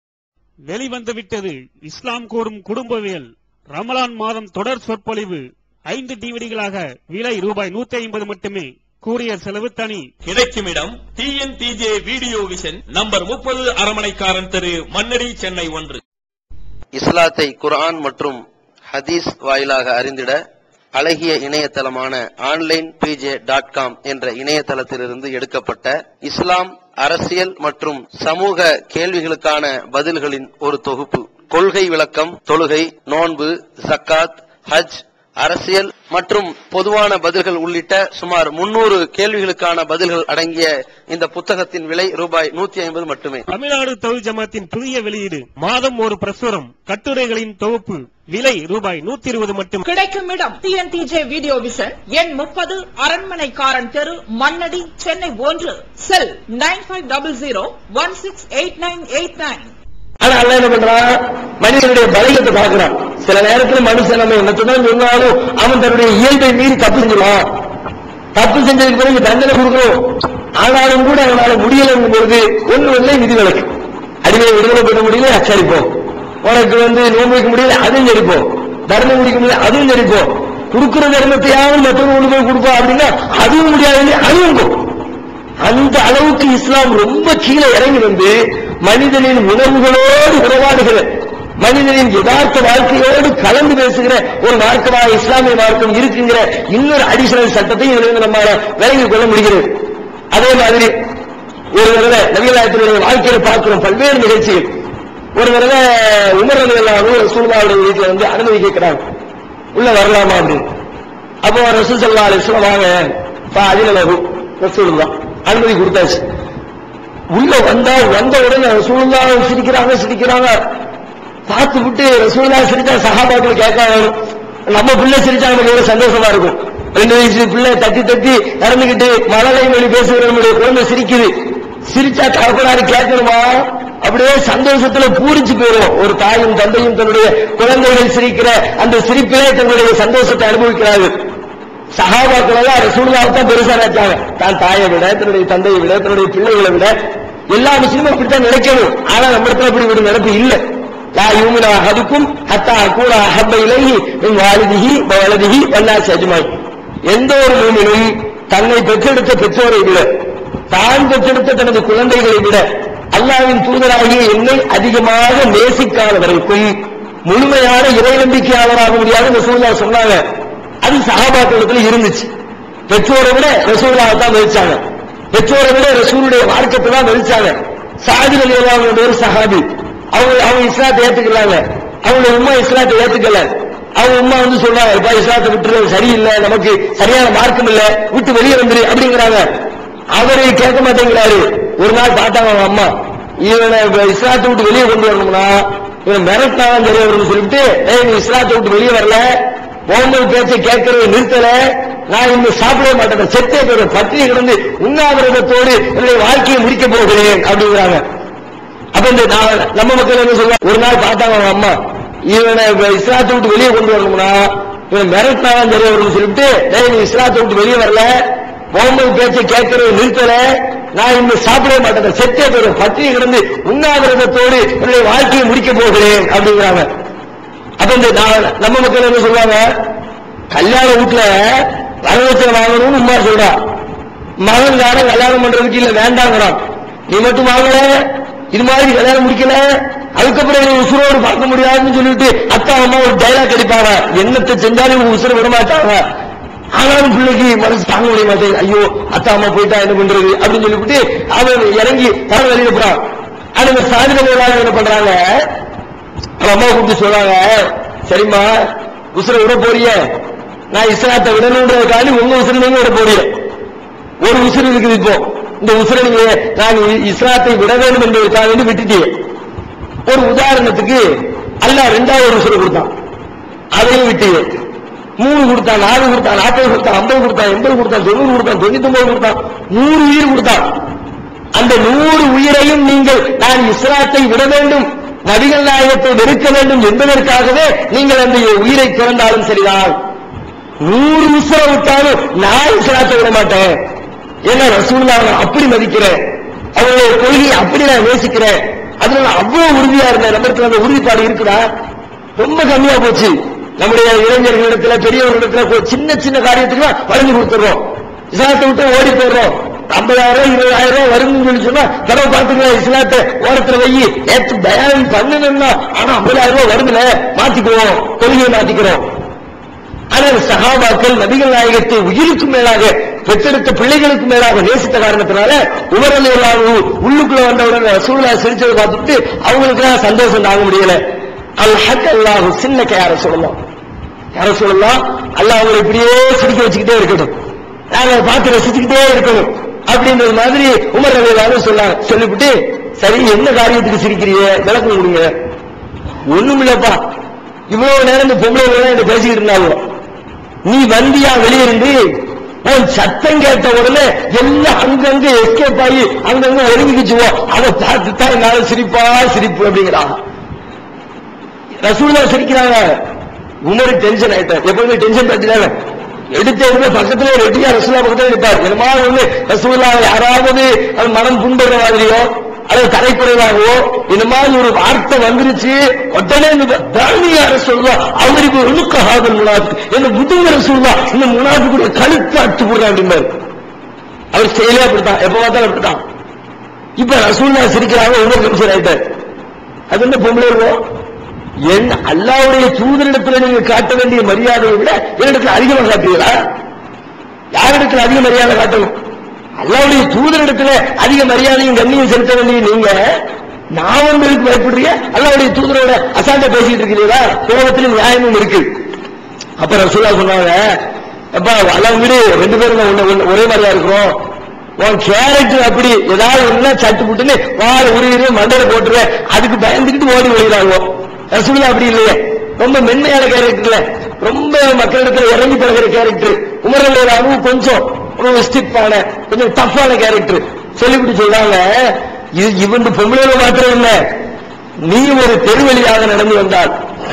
வெளிவந்து விட்டது இஸ்லாம் கூறும் குடும்பவியல் ரமலான் மாதம் தொடர் சொற்பொழிவு ஐந்து டிவிடிகளாக விலை ரூபாய் நூத்தி ஐம்பது மட்டுமே கூறிய செலவு தனி கிடைக்கும் இடம் டிஎன்டிஜே வீடியோ விஷன் நம்பர் முப்பது அரமனைக்காரன் தெரு மன்னடி சென்னை ஒன்று இஸ்லாத்தை குர்ஆன் மற்றும் ஹதீஸ் வாயிலாக அறிந்திட அழகிய இணையதளமான ஆன்லைன் பிஜே டாட் காம் என்ற இணையதளத்திலிருந்து எடுக்கப்பட்ட இஸ்லாம் அரசியல் மற்றும் சமூக கேள்விகளுக்கான பதில்களின் ஒரு தொகுப்பு கொள்கை விளக்கம் தொழுகை நோன்பு ஜக்காத் ஹஜ் அரசியல் மற்றும் பொதுவான பதில்கள் உள்ளிட்ட சுமார் முன்னூறு கேள்விகளுக்கான பதில்கள் அடங்கிய இந்த புத்தகத்தின் விலை ரூபாய் நூத்தி ஐம்பது மட்டுமே தமிழ்நாடு தொழில் ஜமாத்தின் புதிய வெளியீடு மாதம் ஒரு பிரசுரம் கட்டுரைகளின் தொகுப்பு விலை ரூபாய் நூத்தி இருபது மட்டும் கிடைக்கும் இடம் டிஎன்டிஜே வீடியோ விஷன் எண் முப்பது அரண்மனைக்காரன் தெரு மண்ணடி சென்னை ஒன்று cell nine five double zero one six eight nine eight nine ஆனா அல்லாஹ் என்ன பண்றான் மனிதனுடைய பலகத்தை பார்க்கிறான் சில நேரத்துல மனுஷன் நம்ம என்னத்தான் சொன்னாலும் அவன் தன்னுடைய இயல்பை மீறி தப்பு செஞ்சுவான் தப்பு செஞ்சதுக்கு பிறகு தண்டனை கொடுக்கணும் ஆனாலும் கூட அவனால முடியலைங்கும் பொழுது ஒண்ணு இல்லை விதிவிலக்கு அடிமையை விடுதலை பண்ண முடியல சரிப்போம் உனக்கு வந்து நோன்பு வைக்க முடியல அதுவும் சரிப்போம் தர்மம் முடிக்க முடியல அதுவும் சரிப்போம் கொடுக்கிற தர்மத்தையாவது மற்றவங்க போய் கொடுப்போம் அப்படின்னா அதுவும் முடியாது அதுவும் போ அந்த அளவுக்கு இஸ்லாம் ரொம்ப கீழே இறங்கி வந்து மனிதனின் உணர்வுகளோடு உறவாடுகிற மனிதனின் யதார்த்த வாழ்க்கையோடு கலந்து பேசுகிற ஒரு மார்க்கமாக இஸ்லாமிய மார்க்கம் இருக்குங்கிற இன்னொரு அடிஷனல் சட்டத்தை இதிலிருந்து நம்மால விளங்கிக் கொள்ள முடிகிறது அதே மாதிரி ஒரு தடவை நவீனாயத்தினுடைய வாழ்க்கையில பார்க்கிறோம் பல்வேறு நிகழ்ச்சிகள் ஒரு தடவை உமர் ரவி எல்லாரும் ரசூல்லாவுடைய வீட்டுல வந்து அனுமதி கேட்கிறாங்க உள்ள வரலாமா அப்படின்னு அப்போ ரசூல் சல்லா அலிஸ்லாம் வாங்க அதிலகு ரசூல் தான் அனுமதி கொடுத்தாச்சு உள்ள வந்தா வந்த உடனே ரசூலுல்லா சிரிக்கிறாங்க சிரிக்கிறாங்க பார்த்து விட்டு ரசூலுல்லா சிரிச்சா சகாபாக்கள் கேட்க வேணும் நம்ம பிள்ளை சிரிச்சா நமக்கு எவ்வளவு சந்தோஷமா இருக்கும் ரெண்டு வயசு பிள்ளை தட்டி தட்டி நடந்துகிட்டு மழலை மொழி பேசுகிற நம்முடைய குழந்தை சிரிக்குது சிரிச்சா தகப்பனாரு கேட்கணுமா அப்படியே சந்தோஷத்துல பூரிச்சு போயிடும் ஒரு தாயும் தந்தையும் தன்னுடைய குழந்தைகள் சிரிக்கிற அந்த சிரிப்பிலே தன்னுடைய சந்தோஷத்தை அனுபவிக்கிறார்கள் சகாபாக்கள் எல்லாம் ரசூலுல்லாவை தான் பெருசா நினைச்சாங்க தான் தாயை விட தன்னுடைய தந்தையை விட தன்னுடைய பிள்ளைகளை விட எல்லா முஸ்லீமும் அப்படித்தான் நினைக்கணும் ஆனா நம்ம இடத்துல அப்படி ஒரு நினைப்பு இல்ல லா யூமினா அஹதுக்கும் ஹத்தா அகூன அஹப்ப இலைஹி மின் வாலிதிஹி வலதிஹி வன்னாசி அஜ்மாய் எந்த ஒரு மூமினும் தன்னை பெற்றெடுத்த பெற்றோரை விட தான் பெற்றெடுத்த தனது குழந்தைகளை விட அல்லாவின் தூதராகிய என்னை அதிகமாக நேசிக்காத வரைக்கும் முழுமையான இறை நம்பிக்கையாளராக முடியாது ரசூலுல்லா சொன்னாங்க அது சகாபாக்களத்துல இருந்துச்சு பெற்றோரை விட ரசூலாவை தான் மதிச்சாங்க பெற்றோரை விட ரசூலுடைய மார்க்கத்தை தான் மதிச்சாங்க சாதி அலி ஒரு சஹாபி அவங்க அவங்க இஸ்லாத்தை ஏத்துக்கலாங்க அவங்களுடைய உம்மா இஸ்லாத்தை ஏத்துக்கல அவங்க உம்மா வந்து சொல்றாங்க இப்ப இஸ்லாத்தை விட்டுறது சரியில்லை நமக்கு சரியான மார்க்கம் இல்ல விட்டு வெளியே வந்துரு அப்படிங்கிறாங்க அவரு கேட்க மாட்டேங்கிறாரு ஒரு நாள் பார்த்தாங்க அவங்க அம்மா இவனை இப்ப இஸ்லாத்தை விட்டு வெளியே கொண்டு வரணும்னா இவன் மிரட்டாதான் தெரிய வரும்னு சொல்லிட்டு ஏய் நீ இஸ்லாத்தை விட்டு வெளியே வரல முகமது பேச்சை கேட்கறத நிறுத்தல நான் இந்த சாப்பிடவே மாட்டேன் செத்தே போயிடும் பட்டினி கிடந்து உண்ணாவிரதத்தோடு என்னுடைய வாழ்க்கையை முடிக்க போகிறேன் அப்படிங்கிறாங்க அப்ப இந்த நான் நம்ம மக்கள் என்ன சொல்லுவாங்க ஒரு நாள் பார்த்தாங்க அவங்க அம்மா இவனை இப்ப இஸ்லாத்தை விட்டு வெளியே கொண்டு வரணும்னா இவன் மிரட்டாதான் தெரிய வரும்னு சொல்லிட்டு டேய் நீ இஸ்லாத்தை விட்டு வெளியே வரல முகமது பேச்சை கேட்கறத நிறுத்தல நான் இந்த சாப்பிடவே மாட்டேன் செத்தே போயிடும் பட்டினி கிடந்து உண்ணாவிரதத்தோடு என்னுடைய வாழ்க்கையை முடிக்க போகிறேன் அப்படிங்கிறாங்க அப்ப இந்த நான் நம்ம மக்கள் என்ன சொல்லுவாங்க கல்யாண வீட்டுல வரதட்சணை வாங்கணும்னு உமா சொல்றா மகன் யாரும் கல்யாணம் பண்றதுக்கு இல்ல வேண்டாங்கிறான் நீ மட்டும் வாங்கல இது மாதிரி கல்யாணம் முடிக்கல அதுக்கப்புறம் நீ உசுரோடு பார்க்க முடியாதுன்னு சொல்லிட்டு அத்தா அம்மா ஒரு டைலாக் அடிப்பாங்க என்னத்தை செஞ்சாலும் இவங்க உசுர விட மாட்டாங்க ஆனாலும் பிள்ளைக்கு மனசு தாங்க முடிய மாட்டேங்குது ஐயோ அத்தா அம்மா போயிட்டா என்ன பண்றது அப்படின்னு சொல்லிவிட்டு அவன் இறங்கி தர வெளியில போறான் ஆனா இந்த சாதிகள் என்ன பண்றாங்க அவன் அம்மா கூப்பிட்டு சொல்றாங்க சரிம்மா உசுர விட போறிய நான் இஸ்லாத்தை விடணுன்றதுக்காண்டி உங்க உசுர நீங்க விட போறீங்க ஒரு உசுறு இருக்குது இப்போ இந்த உசுரை நீங்க நான் இஸ்லாத்தை விட வேண்டும் என்பதற்காக வேண்டி விட்டுட்டீங்க ஒரு உதாரணத்துக்கு அல்லாஹ் ரெண்டாவது ஒரு உசுரை கொடுத்தான் அதையும் விட்டீங்க மூணு கொடுத்தான் நாலு கொடுத்தான் நாற்பது கொடுத்தான் ஐம்பது கொடுத்தான் எண்பது கொடுத்தான் தொண்ணூறு கொடுத்தான் தொண்ணூத்தி ஒன்பது கொடுத்தான் நூறு உயிர் கொடுத்தான் அந்த நூறு உயிரையும் நீங்கள் நான் இஸ்லாத்தை விட வேண்டும் நபிகள் நாயகத்தை வெறுக்க வேண்டும் என்பதற்காகவே நீங்கள் அந்த உயிரை திறந்தாலும் சரிதான் நூறு உசுர விட்டாலும் நான் இஸ்லாத்தை விட மாட்டேன் ஏன்னா ரசூலுல்லாஹ் அப்படி மதிக்கிறேன் அவருடைய கொள்கையை அப்படி நான் நேசிக்கிறேன் அதுல நான் அவ்வளவு உறுதியா இருந்தேன் நம்மளுக்கு அந்த உறுதிப்பாடு இருக்குதா ரொம்ப கம்மியா போச்சு நம்முடைய இளைஞர்களிடத்துல பெரியவர்களிடத்துல கொ- சின்ன சின்ன காரியத்துக்கு வழங்கி கொடுத்துடுறோம் இஸ்லாத்தை விட்டு ஓடி போயிடுறோம் ஐம்பதாயிரம் இருபதாயிரம் ரூபாய் வரும்னு சொல்லி சொன்னா தடவை பார்த்துக்கலாம் இஸ்லாத்தை ஓரத்துல வை ஏத்து பயான் பண்ணணும்னா ஆனா ஐம்பதாயிரம் ரூபாய் வருதுல மாத்திக்குவோம் கொள்கையை மாத்திக்கிறோம் ஆனால் சஹாபாக்கள் நபிகள் நாயகத்தை உயிருக்கு மேலாக பெற்றெடுத்த பிள்ளைகளுக்கு மேலாக நேசித்த காரணத்தினால உமரல் உள்ளுக்குள்ள வந்தவுடன் ரசூலுல்லா சிரிச்சதை பார்த்துட்டு அவங்களுக்கு சந்தோஷம் தாங்க முடியல அல் ஹக் அல்லாஹு சின்ன யார சொல்லலாம் யார சொல்லலாம் அல்லாஹ் அவங்களை இப்படியே சிரிக்க வச்சுக்கிட்டே இருக்கட்டும் நாங்க அதை பார்த்து ரசிச்சுக்கிட்டே இருக்கணும் அப்படின்றது மாதிரி உமர் ரவி சொன்னாங்க சொல்லிவிட்டு சரி என்ன காரியத்துக்கு சிரிக்கிறீங்க விளக்கம் கொடுங்க ஒண்ணும் இல்லப்பா இவ்வளவு நேரம் இந்த பொம்பளை என்ன பேசிக்கிட்டு இருந்தாங்க நீ வந்தியா வெளியிருந்து உன் சத்தம் கேட்ட உடனே எல்லாம் அங்கங்க எஸ்கேப் ஆகி அங்கங்க ஒதுங்கிக்குச்சுவோம் அதை பார்த்து தான் என்னால சிரிப்பா சிரிப்பு அப்படிங்கிறான் ரசூலா சிரிக்கிறாங்க உமரு டென்ஷன் ஆயிட்டார் எப்பவுமே டென்ஷன் பற்றினாங்க எடுத்த உடனே பக்கத்துல ரெட்டியா ரசூலா பக்கத்துல இருப்பார் என்னமா ஒண்ணு ரசூலா யாராவது அது மனம் புண்படுற மாதிரியோ அல்லது தரைக்குறைவாகவோ இந்த மாதிரி ஒரு வார்த்தை வந்துருச்சு உடனே இந்த தானியார சொல்லுவா அவருக்கு ஒழுக்க ஹாதல் முனாஃபி என்ன முதுங்கர சொல்லுவா இந்த முனாஃபிக்குடைய கழுத்து அட்டு போடுறேன் அப்படிம்பாரு அவர் செயலே அப்படித்தான் எப்ப பார்த்தாலும் அப்படித்தான் இப்ப ரசூல்லா சிரிக்கிறாங்க உமர் டென்ஷன் ஆயிட்டார் அது என்ன பொம்பளை இருக்கும் என் அல்லாவுடைய தூதரிடத்துல நீங்க காட்ட வேண்டிய மரியாதையை விட என்னிடத்துல அதிகமாக காட்டுவீங்களா யாரிடத்துல அதிக மரியாதை காட்டணும் அல்லாவுடைய தூதரிடத்துல அதிக மரியாதையும் கண்ணியம் செலுத்த வேண்டிய நீங்க நான் உங்களுக்கு பயப்படுறீங்க அல்லாவுடைய தூதரோட அசாந்த பேசிட்டு இருக்கிறீங்களா கோபத்திலும் நியாயமும் இருக்கு அப்ப ரசூலா சொன்னாங்க அப்பா அல்லாஹ் விடு ரெண்டு பேரும் தான் ஒண்ணு- ஒண்ணு- ஒரே மாதிரியா இருக்கிறோம் உன் கேரக்டர் அப்படி ஏதாவது ஒண்ணா சட்டு புட்டுன்னு வாழ உருவிடு மண்டையில போட்டுருவேன் அதுக்கு பயந்துக்கிட்டு ஓடி ஒழிகிறாங்க ரசூலா அப்படி இல்லையே ரொம்ப மென்மையான கேரக்டர்ல ரொம்ப மக்களிடத்துல இறங்கி பழகிற கேரக்டர் உமரல்லாவும் கொஞ்சம் ஒரு ஸ்டிப்பான கொஞ்சம் டஃப்பான கேரக்டர் சொல்லிவிட்டு சொல்றாங்க இது இவன் பொம்பளையில மாத்திரம் இல்ல நீ ஒரு தெருவழியாக நடந்து வந்தால்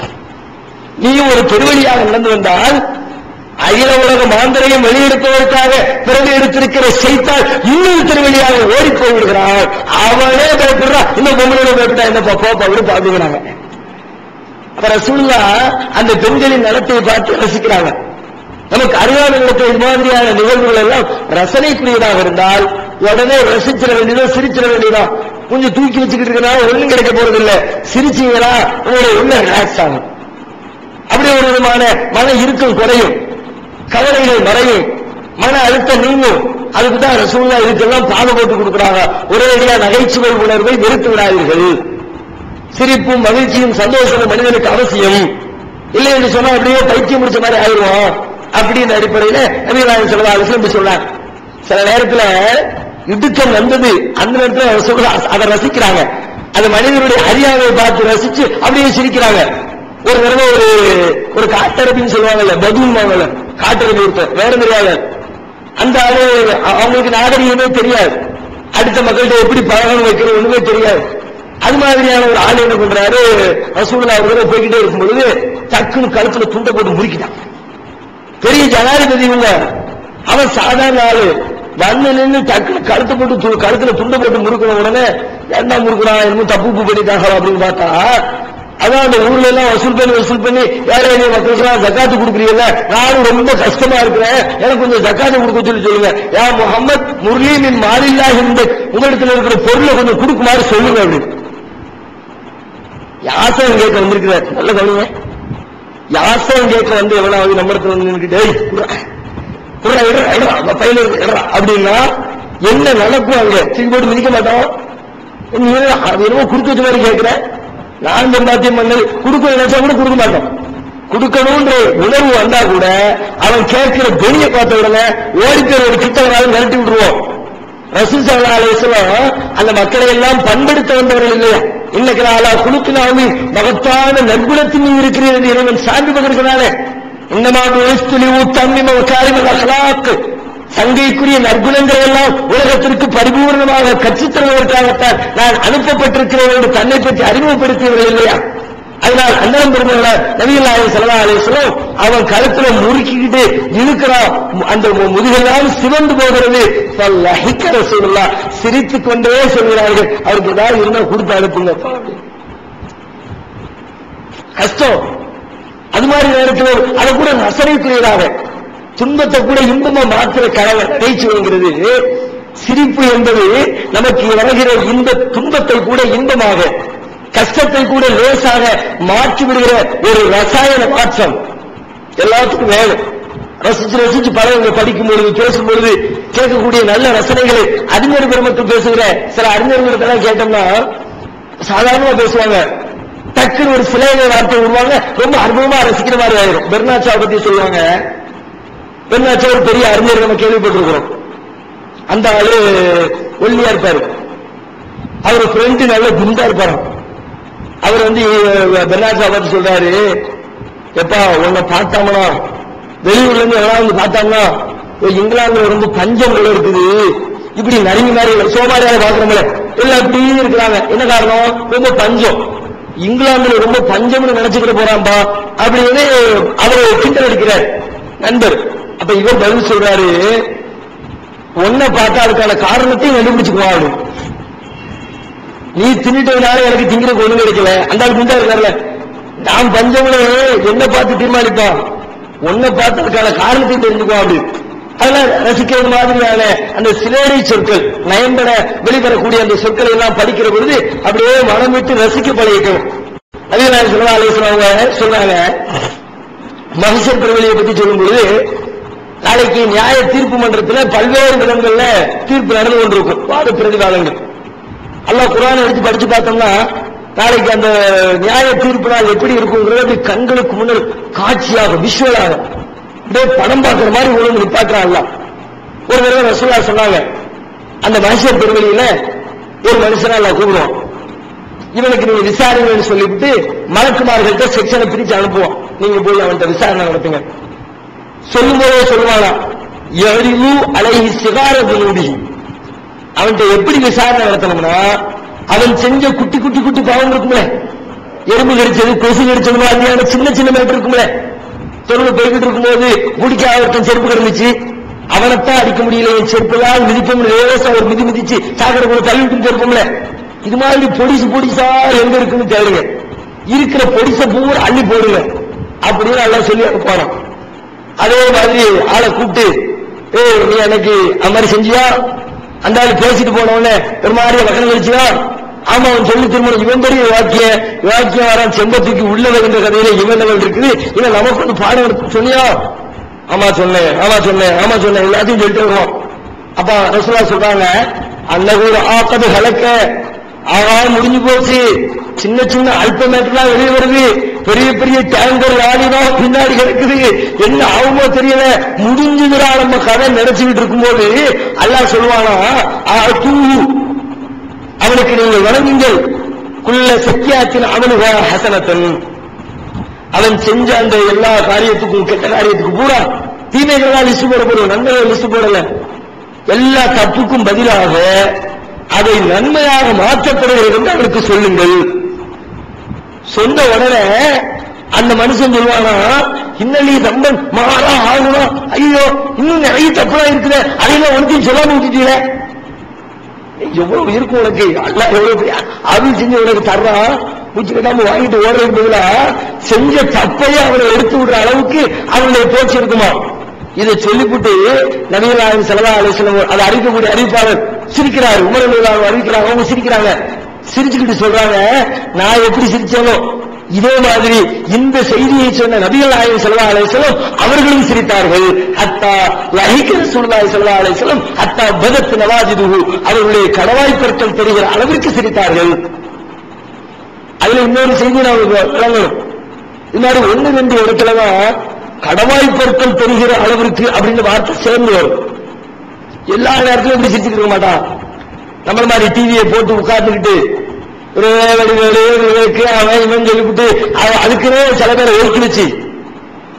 நீ ஒரு பெருவழியாக நடந்து வந்தால் அகில உலக மாந்தரையும் வெளியெடுப்பதற்காக பிறகு எடுத்திருக்கிற செய்தால் இன்னொரு திருவழியாக ஓடி போய் விடுகிறான் அவனே பயப்படுறான் இன்னும் பொம்பளை பயப்பட்டா என்ன போப்பா விடு பாத்துக்கிறாங்க அப்ப ரசூல்லா அந்த பெண்களின் நடத்தை பார்த்து ரசிக்கிறாங்க நமக்கு அறியாத நடத்த இது மாதிரியான நிகழ்வுகள் எல்லாம் ரசனைக்குரியதாக இருந்தால் உடனே ரசிச்சிட வேண்டியதோ சிரிச்சிட வேண்டியதோ கொஞ்சம் தூக்கி வச்சுக்கிட்டு இருக்கனால ஒண்ணும் கிடைக்க போறது இல்ல சிரிச்சீங்களா உங்களுடைய உள்ள ரிலாக்ஸ் ஆகும் அப்படி ஒரு விதமான மன இறுக்கம் குறையும் கவலைகள் மறையும் மன அழுத்தம் நீங்கும் அதுக்கு தான் ரசூல்லா இதுக்கெல்லாம் பாடு போட்டு கொடுக்குறாங்க ஒரேடியா நகைச்சுவை உணர்வை வெறுத்து விடாதீர்கள் சிரிப்பும் மகிழ்ச்சியும் சந்தோஷமும் மனிதனுக்கு அவசியம் இல்லை என்று சொன்னா அப்படியே பைத்தியம் முடிச்ச மாதிரி ஆயிடுவோம் அப்படின்னு அடிப்படையில நபிகளாயம் சொல்லலாம் அலிஸ்லம் சொன்னார் சில நேரத்துல இடுக்கம் வந்தது அந்த நேரத்துல அவர் சொல்ற அதை ரசிக்கிறாங்க அது மனிதனுடைய அறியாமையை பார்த்து ரசிச்சு அப்படியே சிரிக்கிறாங்க ஒரு தடவை ஒரு ஒரு காட்டரபின்னு சொல்லுவாங்கல்ல பதுவாங்கல்ல காட்டரபி ஒருத்தர் வேற தெரியாத அந்த ஆளு அ- அவங்களுக்கு நாகரிகமே தெரியாது அடுத்த மக்கள்கிட்ட எப்படி பழகணும் வைக்கணும் ஒண்ணுமே தெரியாது அது மாதிரியான ஒரு ஆள் என்ன பண்றாரு ரசூலுல்லாஹ் ஒரு தடவை போய்கிட்டே இருக்கும் பொழுது டக்குன்னு கழுத்துல துண்டை போட்டு முறிக்கிட்டான் பெரிய ஜனாதிபதி இவங்க அவன் சாதாரண ஆளு வந்து நின்று டக்குன்னு கழுத்து போட்டு து- கழுத்துல துண்டை போட்டு முறுக்கின உடனே என்ன முறுக்குறான் என்னமோ தப்பு உப்பு பண்ணிட்டாங்க அப்படின்னு பார்த்தா அதான் அந்த ஊர்ல எல்லாம் வசூல் பண்ணி வசூல் பண்ணி ஏழை எளிய மக்களுக்கெல்லாம் ஜக்காத்து கொடுக்குறீங்கல்ல நானும் ரொம்ப கஷ்டமா இருக்கிறேன் எனக்கு கொஞ்சம் ஜக்காத்து கொடுக்க சொல்லி சொல்லுங்க யா முகமது முர்லீமின் மாலில்லா இந்த உங்களிடத்துல இருக்கிற பொருளை கொஞ்சம் கொடுக்குமாறு சொல்லுங்க அப்படின்னு யாசகம் கேட்க வந்திருக்கிறார் நல்ல கவனிங்க யாசகம் கேட்க வந்து எவ்வளவு நம்ம இடத்துல வந்து நின்னுக்கிட்டு, "ஏய், குர்ரா, குர்ரா, இடறா, இடறா, அந்த பையில இருக்கு, இடறா" அப்படின்னா என்ன நடக்கும் அங்க தூக்கி போட்டு மிதிக்க மாட்டோம் நீ என்ன, அது என்னமோ குடுக்க வச்ச மாதிரி கேட்கிற நான் சம்பாத்தியம் பண்ணது கொடுக்க நினைச்சா கூட கொடுக்க மாட்டோம் கொடுக்கணும்ன்ற உணர்வு வந்தா கூட அவன் கேட்கிற பெரிய பார்த்த உடனே ஓடிப்பேர் ஒரு கிட்டவனாலும் மிரட்டி விட்டுருவோம் ரசூல் சல்லா அலிஸ்லாம் அந்த மக்களை எல்லாம் பண்படுத்த வந்தவர்கள் இல்லையா இன்னைக்கு நாளா குழுக்கினாலும் மகத்தான நற்குணத்தின் மீது இருக்கிறது என்று இறைவன் சான்று பகிர்கிறானே இன்னமா புஇஸ்துலி உத்தம்மிம வகாரிமல் அக்லாக் சங்கைக்குரிய நற்குணங்கள் எல்லாம் உலகத்திற்கு பரிபூர்ணமாக கற்றுத் தருவதற்காகத்தான் நான் அனுப்பப்பட்டிருக்கிறேன் என்று தன்னை பற்றி அறிமுகப்படுத்தியவர்கள் இல்லையா அதனால் அண்ணன் பெருமகளார் நபிகள் நாயகம் ஸல்லல்லாஹு அலைஹி வஸல்லம் அவன் கழுத்துல முறுக்கிக்கிட்டு இழுக்கிறான் அந்த மு- முதுகெல்லாம் சிவந்து போகிறது ஃபல்லஹிக்க ரசூலுல்லாஹ் சிரித்துக் கொண்டே சொல்கிறார்கள் அவருக்கு ஏதாவது இருந்தா கொடுத்து அனுப்புங்க கஷ்டம் அது மாதிரி நேரத்தில் அதை கூட நசனைக்குரியதாக துன்பத்தை கூட இன்பமா மாத்திர கணவன் நகைச்சுவைங்கிறது சிரிப்பு என்பது நமக்கு வருகிற இந்த துன்பத்தை கூட இன்பமாக கஷ்டத்தை கூட லேசாக மாற்றி விடுகிற ஒரு ரசாயன மாற்றம் எல்லாத்துக்கும் வேணும் ரசிச்சு ரசிச்சு பழகுங்க படிக்கும் பொழுது பேசும் பொழுது கேட்கக்கூடிய நல்ல ரசனைகளை அறிஞர் பெருமக்கள் பேசுகிற சில அறிஞர்களுக்கெல்லாம் கேட்டோம்னா சாதாரணமா பேசுவாங்க டக்குன்னு ஒரு சிலை வார்த்தை விடுவாங்க ரொம்ப அற்புதமா ரசிக்கிற மாதிரி ஆயிரும் பெர்னாச்சா பத்தி சொல்லுவாங்க பெர்னாச்சா ஒரு பெரிய அறிஞர் நம்ம கேள்விப்பட்டிருக்கிறோம் அந்த ஆளு ஒல்லியா இருப்பாரு அவர் ஃப்ரெண்டு நல்ல குண்டா இருப்பாரு அவர் வந்து அஹ், பெர்னாச்சா பத்தி சொல்றாரு எப்பா உன்னை பார்த்தாமனா வெளியூர்ல இருந்து எல்லாம் வந்து பார்த்தாங்கன்னா "ஏய், இங்கிலாந்துல ரொம்ப பஞ்சம் போல இருக்குது இப்படி நறுங்கி மாதிரி சோமாரியாக பாக்குறோம்ல எல்லாம் இப்படி இருக்கிறாங்க என்ன காரணம் ரொம்ப பஞ்சம் இங்கிலாந்துல ரொம்ப பஞ்சம்னு நினைச்சுக்கிட்டு போறான்பா அப்படின்னு அவர் கிண்டல் அடிக்கிறார் நண்பர் அப்ப இவர் பதில் சொல்றாரு உன்னை பார்த்தா அதுக்கான காரணத்தையும் கண்டுபிடிச்சுக்குவான் அவரு நீ தின்னுட்டதுனால எனக்கு திங்கிறதுக்கு ஒண்ணு கிடைக்கல அந்த ஆள் குண்டா இருக்கார்ல நான் பஞ்சம்னு என்ன பார்த்து தீர்மானிப்பான் உன்னை பார்த்து அதுக்கான காரணத்தை தெரிஞ்சுக்குவான் அப்படி அதெல்லாம் ரசிக்கிறது மாதிரியான அந்த சிலேடை சொற்கள் நயம்பட வெளிவரக்கூடிய அந்த சொற்களை எல்லாம் படிக்கிற பொழுது அப்படியே மனம் விட்டு ரசிக்க பழகிக்கணும் அதே நான் சொல்ல ஆலோசனை சொல்றாங்க மகிஷர் பெருவெளியை பத்தி சொல்லும் பொழுது நாளைக்கு நியாய தீர்ப்பு மன்றத்துல பல்வேறு விதங்கள்ல தீர்ப்பு நடந்து கொண்டிருக்கும் வாத பிரதிவாதங்கள் அல்லாஹ் குரான் எடுத்து படிச்சு பார்த்தோம்னா நாளைக்கு அந்த நியாய தீர்ப்பு நாள் எப்படி இருக்குங்கிறது கண்களுக்கு முன்னால் காட்சியாக விஷுவலாக அப்படியே படம் பார்க்கிற மாதிரி ஒழுங்கு நிப்பாட்டுறான் அல்லாஹ் ஒரு தடவை ரசூலா சொன்னாங்க அந்த மனுஷர் பெருவெளியில ஒரு மனுஷனா அல்லாஹ் கூப்பிடுவான் இவனுக்கு நீங்க விசாரிங்கன்னு சொல்லிவிட்டு மலக்குமார்கள்ட்ட செக்ஷனை பிரிச்சு அனுப்புவோம் நீங்க போய் அவன்கிட்ட விசாரணை நடத்துங்க சொல்லும் போதே சொல்லுவானா எழிவு அலைஹி சிகார துனூபி அவன்கிட்ட எப்படி விசாரணை நடத்தணும்னா அவன் செஞ்ச குட்டி குட்டி குட்டி பாவம் இருக்கும்ல எறும்பு கடிச்சது கொசு கடிச்சது மாதிரியான சின்ன சின்ன மேட்டர் இருக்கும்ல தொழில் போய்கிட்டு இருக்கும்போது குடிக்காத ஒருத்தன் செருப்பு கிடந்துச்சு அவனைத்தான் அடிக்க முடியல என் செருப்பெல்லாம் மிதிப்போம் லேசா ஒரு மிதி மிதிச்சு சாக்கடை கூட தள்ளி விட்டு போயிருப்போம்ல இது மாதிரி பொடிசு பொடிசா எங்க இருக்குன்னு தேடுங்க இருக்கிற பொடிச பூரா அள்ளி போடுங்க அப்படின்னு எல்லாம் சொல்லி அனுப்பானோம் அதே மாதிரி ஆளை கூப்பிட்டு ஏய் நீ அன்னைக்கு அந்த மாதிரி செஞ்சியா அந்த ஆள் பேசிட்டு போன உடனே ஒரு மாதிரி வகனம் கழிச்சியா ஆமா அவன் சொல்லி திரும்ப இவன் பெரிய வாக்கிய வாக்கியம் வரான் செம்பத்துக்கு உள்ள வருகின்ற கதையில இவன் லெவல் இருக்குது இவன் நமக்கு வந்து பாடம் எடுத்து சொன்னியா ஆமா சொன்னேன் ஆமா சொன்னேன் ஆமா சொன்னேன் எல்லாத்தையும் சொல்லிட்டு வருவோம் அப்ப ரசூலா சொல்றாங்க அன்னகூர் ஆப்பது கலக்க ஆகா முடிஞ்சு போச்சு சின்ன சின்ன அல்பமேட்டெல்லாம் வெளியே வருது பெரிய பெரிய டேங்கர் லாரிதான் பின்னாடி கிடக்குது என்ன ஆகுமோ தெரியல முடிஞ்சுதுடா நம்ம கதை நினைச்சுக்கிட்டு இருக்கும்போது அல்லாஹ் சொல்லுவானா ஆ, தூ அவனுக்கு நீங்கள் வணங்குங்கள் குள்ள சக்கியாத்தின் அவனுக ஹசனத்தன் அவன் செஞ்ச அந்த எல்லா காரியத்துக்கும் கெட்ட காரியத்துக்கும் பூரா தீமைகளால் லிஸ்ட் போட போடுவோம் நன்மைகள் லிஸ்ட் போடல எல்லா தப்புக்கும் பதிலாக அதை நன்மையாக மாற்றப்படுகிறது என்று அவனுக்கு சொல்லுங்கள் சொன்ன உடனே அந்த மனுஷன் சொல்லுவானா இன்னலி தம்பன் மாறா ஆகணும் ஐயோ இன்னும் நிறைய தப்புலாம் இருக்குது அதையெல்லாம் ஒன்றையும் சொல்லாம விட்டுட்டீங்க எவ்வளவு இருக்கும் உனக்கு அல்ல எவ்வளவு பெரிய அருள் செஞ்சு உனக்கு தர்றான் பூச்சி கட்டாம வாங்கிட்டு ஓடுறதுக்கு பதிலா செஞ்ச தப்பையே அவனை எடுத்து விடுற அளவுக்கு அவனுடைய போச்சு இருக்குமா இதை சொல்லிவிட்டு நபிகள் நாயகம் செலவா அலிஸ்லம் அதை அறிவிக்கக்கூடிய அறிவிப்பாளர் சிரிக்கிறார் உமர் அலிவாக அறிவிக்கிறாங்க அவங்க சிரிக்கிறாங்க சிரிச்சுக்கிட்டு சொல்றாங்க நான் எப்படி சிரிச்சாலும் இதே மாதிரி இந்த செய்தியை சொன்ன நபிகள் நாயகம் செல்வா அலையம் அவர்களும் சிரித்தார்கள் அத்தா லஹிக ரசூலுல்லாஹி ஸல்லல்லாஹு அலைஹி வஸல்லம் அத்தா பதத் நவாஜிதுஹு அவர்களுடைய கடவாய்ப்பற்கள் தெரிகிற அளவிற்கு சிரித்தார்கள் அதுல இன்னொரு செய்தி நான் விளங்கணும் இது மாதிரி ஒண்ணு ரெண்டு இடத்துலதான் கடவாய்ப்பற்கள் தெரிகிற அளவிற்கு அப்படின்னு வார்த்தை சேர்ந்து வரும் எல்லா நேரத்திலும் இப்படி சிரிச்சுட்டு இருக்க மாட்டான் நம்மள மாதிரி டிவியை போட்டு உட்கார்ந்துக்கிட்டு ஒரு வடிவேலு விவேக்கு அவன் இவன் சொல்லிவிட்டு அவன் அதுக்குன்னே சில பேரை ஒதுக்கி வச்சு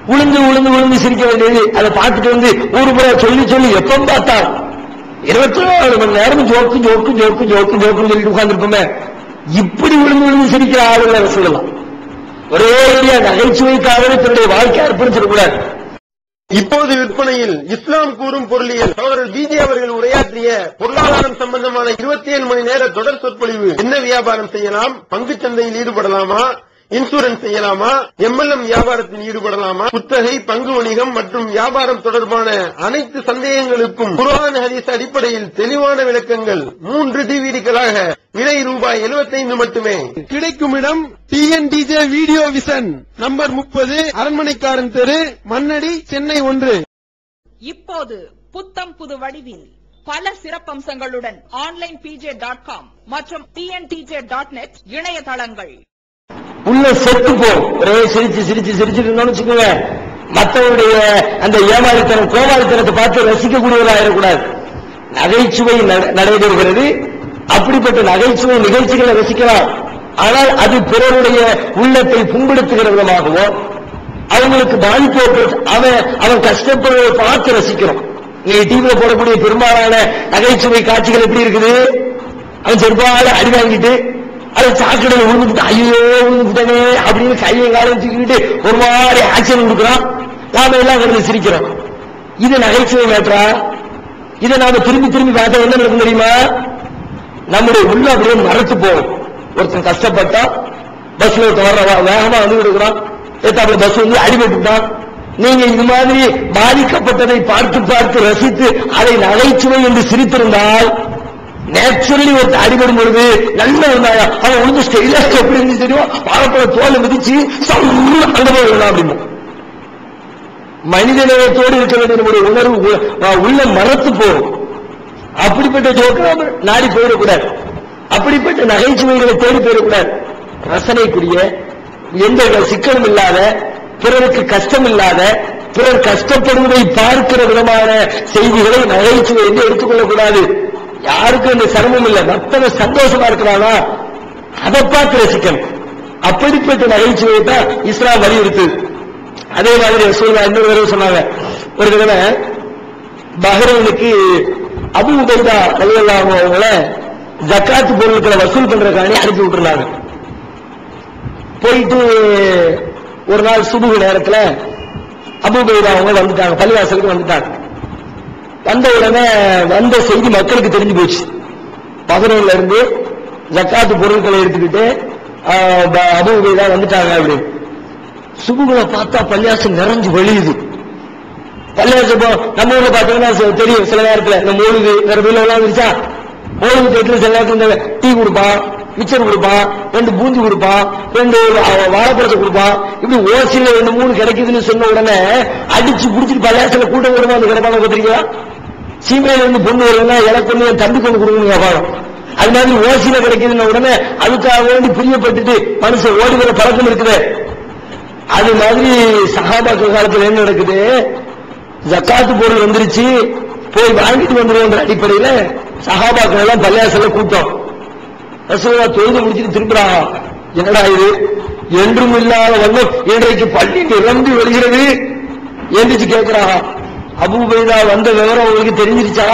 உளுந்து உளுந்து உளுந்து சிரிக்க வேண்டியது அதை பார்த்துட்டு வந்து ஊரு பூரா சொல்லி சொல்லி எப்ப பார்த்தா இருபத்தி நாலு மணி நேரம் ஜோக்கு ஜோக்கு ஜோக்கு ஜோக்கு ஜோக்குன்னு சொல்லிட்டு உட்கார்ந்துருப்போமே இப்படி விழுந்து விழுந்து சிரிக்கிற ஆளுங்களை சொல்லலாம் ஒரே ஏரியா நகைச்சுவைக்காகவே தன்னுடைய வாழ்க்கை அர்ப்பணிச்சிடக்கூடாது இப்போது விற்பனையில் இஸ்லாம் கூறும் பொருளியல் சகோதரர் பிஜே அவர்கள் உரையாற்றிய பொருளாதாரம் சம்பந்தமான இருபத்தி ஏழு மணி நேர தொடர் சொற்பொழிவு என்ன வியாபாரம் செய்யலாம் பங்குச் சந்தையில் ஈடுபடலாமா இன்சூரன்ஸ் செய்யலாமா எம்எல்எம் வியாபாரத்தில் ஈடுபடலாமா குத்தகை பங்கு வணிகம் மற்றும் வியாபாரம் தொடர்பான அனைத்து சந்தேகங்களுக்கும் குர்ஆன் ஹதீஸ் அடிப்படையில் தெளிவான விளக்கங்கள் மூன்று டிவிடிகளாக விலை ரூபாய் 75 மட்டுமே கிடைக்கும் இடம் டிஎன்டிஜே வீடியோ விஷன் நம்பர் முப்பது அரண்மனைக்காரன் தெரு மண்ணடி சென்னை ஒன்று இப்போது புத்தம் புது வடிவில் பல சிறப்பம்சங்களுடன் ஆன்லைன் பிஜே டாட் காம் மற்றும் டிஎன்டிஜே டாட் நெட் இணையதளங்கள் உள்ள செத்து போகும் ஒரே சிரிச்சு சிரிச்சு சிரிச்சுட்டு இருந்தோம்னு வச்சுக்கோங்க மற்றவருடைய அந்த ஏமாளித்தனம் கோமாளித்தனத்தை பார்த்து ரசிக்கக்கூடியவராயிடக்கூடாது நகைச்சுவை நட- நடைபெறுகிறது அப்படிப்பட்ட நகைச்சுவை நிகழ்ச்சிகளை ரசிக்கலாம் ஆனால் அது பிறருடைய உள்ளத்தை புண்படுத்துகிற விதமாகவோ அவங்களுக்கு பாதிப்பு ஏற்படுத்த- அவன் அவன் கஷ்டப்படுவதை பார்த்து ரசிக்கிறோம் நீங்க டிவியில போடக்கூடிய பெரும்பாலான நகைச்சுவை காட்சிகள் எப்படி இருக்குது அவன் செருப்பால அடி வாங்கிட்டு அது சாக்கடையில் விழுந்துட்டு ஐயோ விழுந்துட்டனே அப்படின்னு கையை காலம் தூக்கிட்டு ஒரு மாதிரி ஆக்ஷன் கொடுக்குறான் நாம எல்லாம் கிடந்து சிரிக்கிறோம் இது நகைச்சுவை மேட்டரா இதை நாம திரும்பி திரும்பி பார்த்தா என்ன நடக்கும் தெரியுமா நம்முடைய உள்ள அப்படியே மறைச்சு போகும் ஒருத்தன் கஷ்டப்பட்டா பஸ்ல ஒருத்தன் வர்ற வா- வேகமா வந்து இருக்கிறான் ஏத்தாப்புல பஸ் வந்து அடிபட்டுட்டான் நீங்க இது மாதிரி பாதிக்கப்பட்டதை பார்த்து பார்த்து ரசித்து அதை நகைச்சுவை என்று சிரித்திருந்தால் நேச்சுரலி ஒருத்தர் அடிபடும் பொழுது நல்ல இருந்தாயா அவன் உழுந்து ஸ்டைலா எப்படி இருந்து தெரியும் வாழைப்பழ தோலை மிதிச்சு சம்மு அங்க போய் விடலாம் அப்படின்னு மனிதநேயத்தோடு இருக்க வேண்டிய நம்முடைய உணர்வு உ- அஹ் உள்ள மறத்து போகும் அப்படிப்பட்ட ஜோக்கு நாம நாடி போயிடக்கூடாது அப்படிப்பட்ட நகைச்சுவைகளை தேடி போயிடக்கூடாது ரசனைக்குரிய எந்த வித சிக்கலும் இல்லாத பிறருக்கு கஷ்டம் இல்லாத பிறர் கஷ்டப்படுவதை பார்க்கிற விதமான செய்திகளை நகைச்சுவை என்று எடுத்துக்கொள்ளக்கூடாது யாருக்கும் இந்த சிரமம் இல்லை மத்தவன் சந்தோஷமா இருக்கிறானா அதை பார்த்து ரசிக்கணும் அப்படிப்பட்ட நகைச்சுவையை தான் இஸ்லாம் வலியுறுத்துது அதே மாதிரி ரசூலுல்லாஹ் இன்னொரு தடவை சொன்னாங்க ஒரு தடவை பஹ்ரைனுக்கு அபு உபைதா ரலியல்லாஹு அவங்கள ஜக்காத் பொருட்களை வசூல் பண்றதுக்காண்டி அனுப்பி விட்டுருந்தாங்க போயிட்டு ஒரு நாள் சுபுகு நேரத்துல அபு உபைதா அவங்க வந்துட்டாங்க பள்ளிவாசலுக்கு வந்துட்டாங்க வந்த உடனே வந்த செய்தி மக்களுக்கு தெரிஞ்சு போச்சு பஹ்ரைன்ல இருந்து ஜக்காத்து பொருட்களை எடுத்துக்கிட்டு ஆஹ், ப- அபு உபைதா வந்துட்டாங்க அப்படின்னு சுபுகளை பார்த்தா பள்ளியாசம் நிறைஞ்சு வழியுது பள்ளியாசம் இப்போ நம்ம ஊர்ல பாத்தீங்கன்னா ச- தெரியும் சில நேரத்துல இந்த மூழுகு வேற வீல எல்லாம் இருந்துச்சா மூழுகு தேட்டில் சில நேரத்துல இந்த டீ கொடுப்பான் மிச்சர் கொடுப்பான் ரெண்டு பூந்தி கொடுப்பான் ரெண்டு வா- வாழைப்பழத்தை கொடுப்பான் இப்படி ஓசியில ரெண்டு மூணு கிடைக்குதுன்னு சொன்ன உடனே அடிச்சு புடிச்சிட்டு பள்ளியாசல கூட்டம் கூடமா வந்து கிடப்பாங்க பாத்திருக்கீங்களா சீமையில இருந்து பொண்ணு வருதுன்னா எனக்கு ஒண்ணு என் தம்பி கொண்டு கொடுக்கணும் வியாபாரம் அது மாதிரி ஓசியில கிடைக்குதுன்ன உடனே அதுக்காக வேண்டி பிரியப்பட்டுட்டு மனுஷன் ஓடி வர பழக்கம் இருக்குது அது மாதிரி சஹாபாக்கள் காலத்துல என்ன நடக்குது ஜக்காத்து பொருள் வந்துருச்சு போய் வாங்கிட்டு வந்துருவோன்ற அடிப்படையில சஹாபாக்கள் எல்லாம் பள்ளியாசல்ல கூட்டம் ரசூலா தொழுது முடிச்சுட்டு திரும்புறாங்க என்னடா இது என்றும் இல்லாத வண்ணம் இன்றைக்கு பள்ளி நிரம்பி வருகிறது எந்திரிச்சு கேட்கிறாங்க அபூபைதா வந்த விவரம் உங்களுக்கு தெரிஞ்சிருச்சா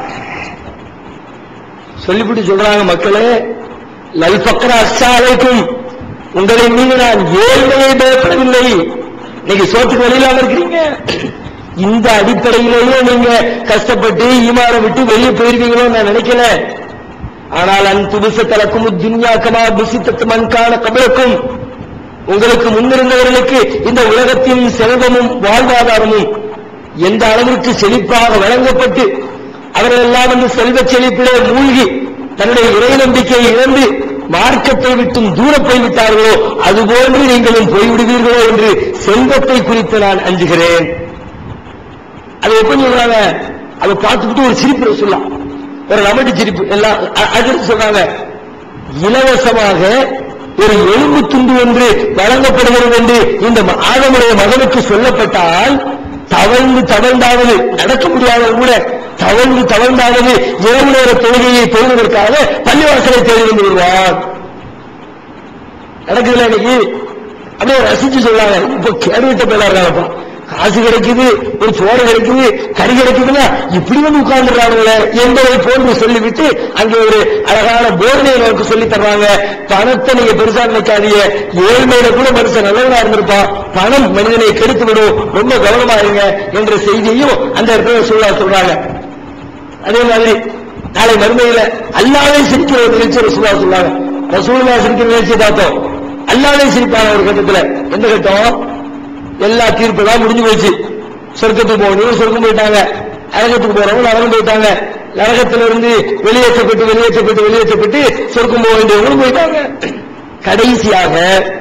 சொல்லிவிட்டு சொல்றாங்க மக்களே லல் பக்கர அஸ்ஸாலைக்கும் உங்களை மீது நான் ஏழ்மையை பயப்படவில்லை நீங்க சோத்துக்கு வெளியிலாம இருக்கிறீங்க இந்த அடிப்படையிலேயே நீங்க கஷ்டப்பட்டு ஈமார விட்டு வெளியே போயிருவீங்களோ நான் நினைக்கல ஆனால் அன் துபிச தலக்கும் துன்யாக்கமா புசித்தத்து மண்கான கபலக்கும் உங்களுக்கு முன்னிருந்தவர்களுக்கு இந்த உலகத்தின் செல்வமும் வாழ்வாதாரமும் எந்த அளவிற்கு செழிப்பாக வழங்கப்பட்டு அவர்கள் எல்லாம் இந்த செல்வச் செழிப்பிலே மூழ்கி தன்னுடைய இறை நம்பிக்கையை இழந்து மார்க்கத்தை விட்டும் தூர போய்விட்டார்களோ அதுபோன்று நீங்களும் போய்விடுவீர்களோ என்று செல்வத்தை குறித்து நான் அஞ்சுகிறேன் அது எப்படி சொல்றாங்க அதை பார்த்துக்கிட்டு ஒரு சிரிப்பு சொல்லலாம் ஒரு நமட்டு சிரிப்பு எல்லாம் அ- அடுத்து சொல்றாங்க இலவசமாக ஒரு எலும்பு துண்டு ஒன்று வழங்கப்படுகிறது என்று இந்த ஆதமுடைய மகனுக்கு சொல்லப்பட்டால் தவழ்ந்து தவழ்ந்தாவது நடக்க முடியாதவன் கூட தவழ்ந்து தவழ்ந்தாவது இரவு நேர தொழுகையை தொழுவதற்காக பள்ளிவாசலை தேடி வந்து விடுவான் நடக்குதுல இன்னைக்கு அப்படியே ரசிச்சு சொல்றாங்க இப்ப கேடுவிட்ட பேரா இருக்காங்கப்பா காசு கிடைக்குது ஒரு சோறு கிடைக்குது கறி கிடைக்குதுன்னா இப்படி வந்து உட்கார்ந்துடுறாங்களே என்பதை போன்று சொல்லிவிட்டு அங்கே ஒரு அழகான போதனையை நமக்கு சொல்லி தர்றாங்க பணத்தை நீங்க பெருசா நினைக்காதீங்க ஏழ்மையில கூட மனுஷன் நல்லவனா இருந்திருப்பான் பணம் மனிதனை கெடுத்து விடும் ரொம்ப கவனமா இருங்க என்ற செய்தியையும் அந்த இடத்துல சொல்ல சொல்றாங்க அதே மாதிரி நாளை மறுமையில அல்லாவே சிரிக்கிற ஒரு நிகழ்ச்சி ரசூலா சொன்னாங்க ரசூலா சிரிக்கிற நிகழ்ச்சியை பார்த்தோம் அல்லாவே சிரிப்பாங்க ஒரு கட்டத்துல எந்த கட்டம் எல்லா தீர்ப்பு தான் முடிஞ்சு போச்சு சொர்க்கத்துக்கு போகணும் சொர்க்கம் போயிட்டாங்க நரகத்துக்கு போறவங்க நரகம் போயிட்டாங்க நரகத்துல இருந்து வெளியேற்றப்பட்டு வெளியேற்றப்பட்டு வெளியேற்றப்பட்டு சொர்க்கம் போக வேண்டியவங்களும் போயிட்டாங்க கடைசியாக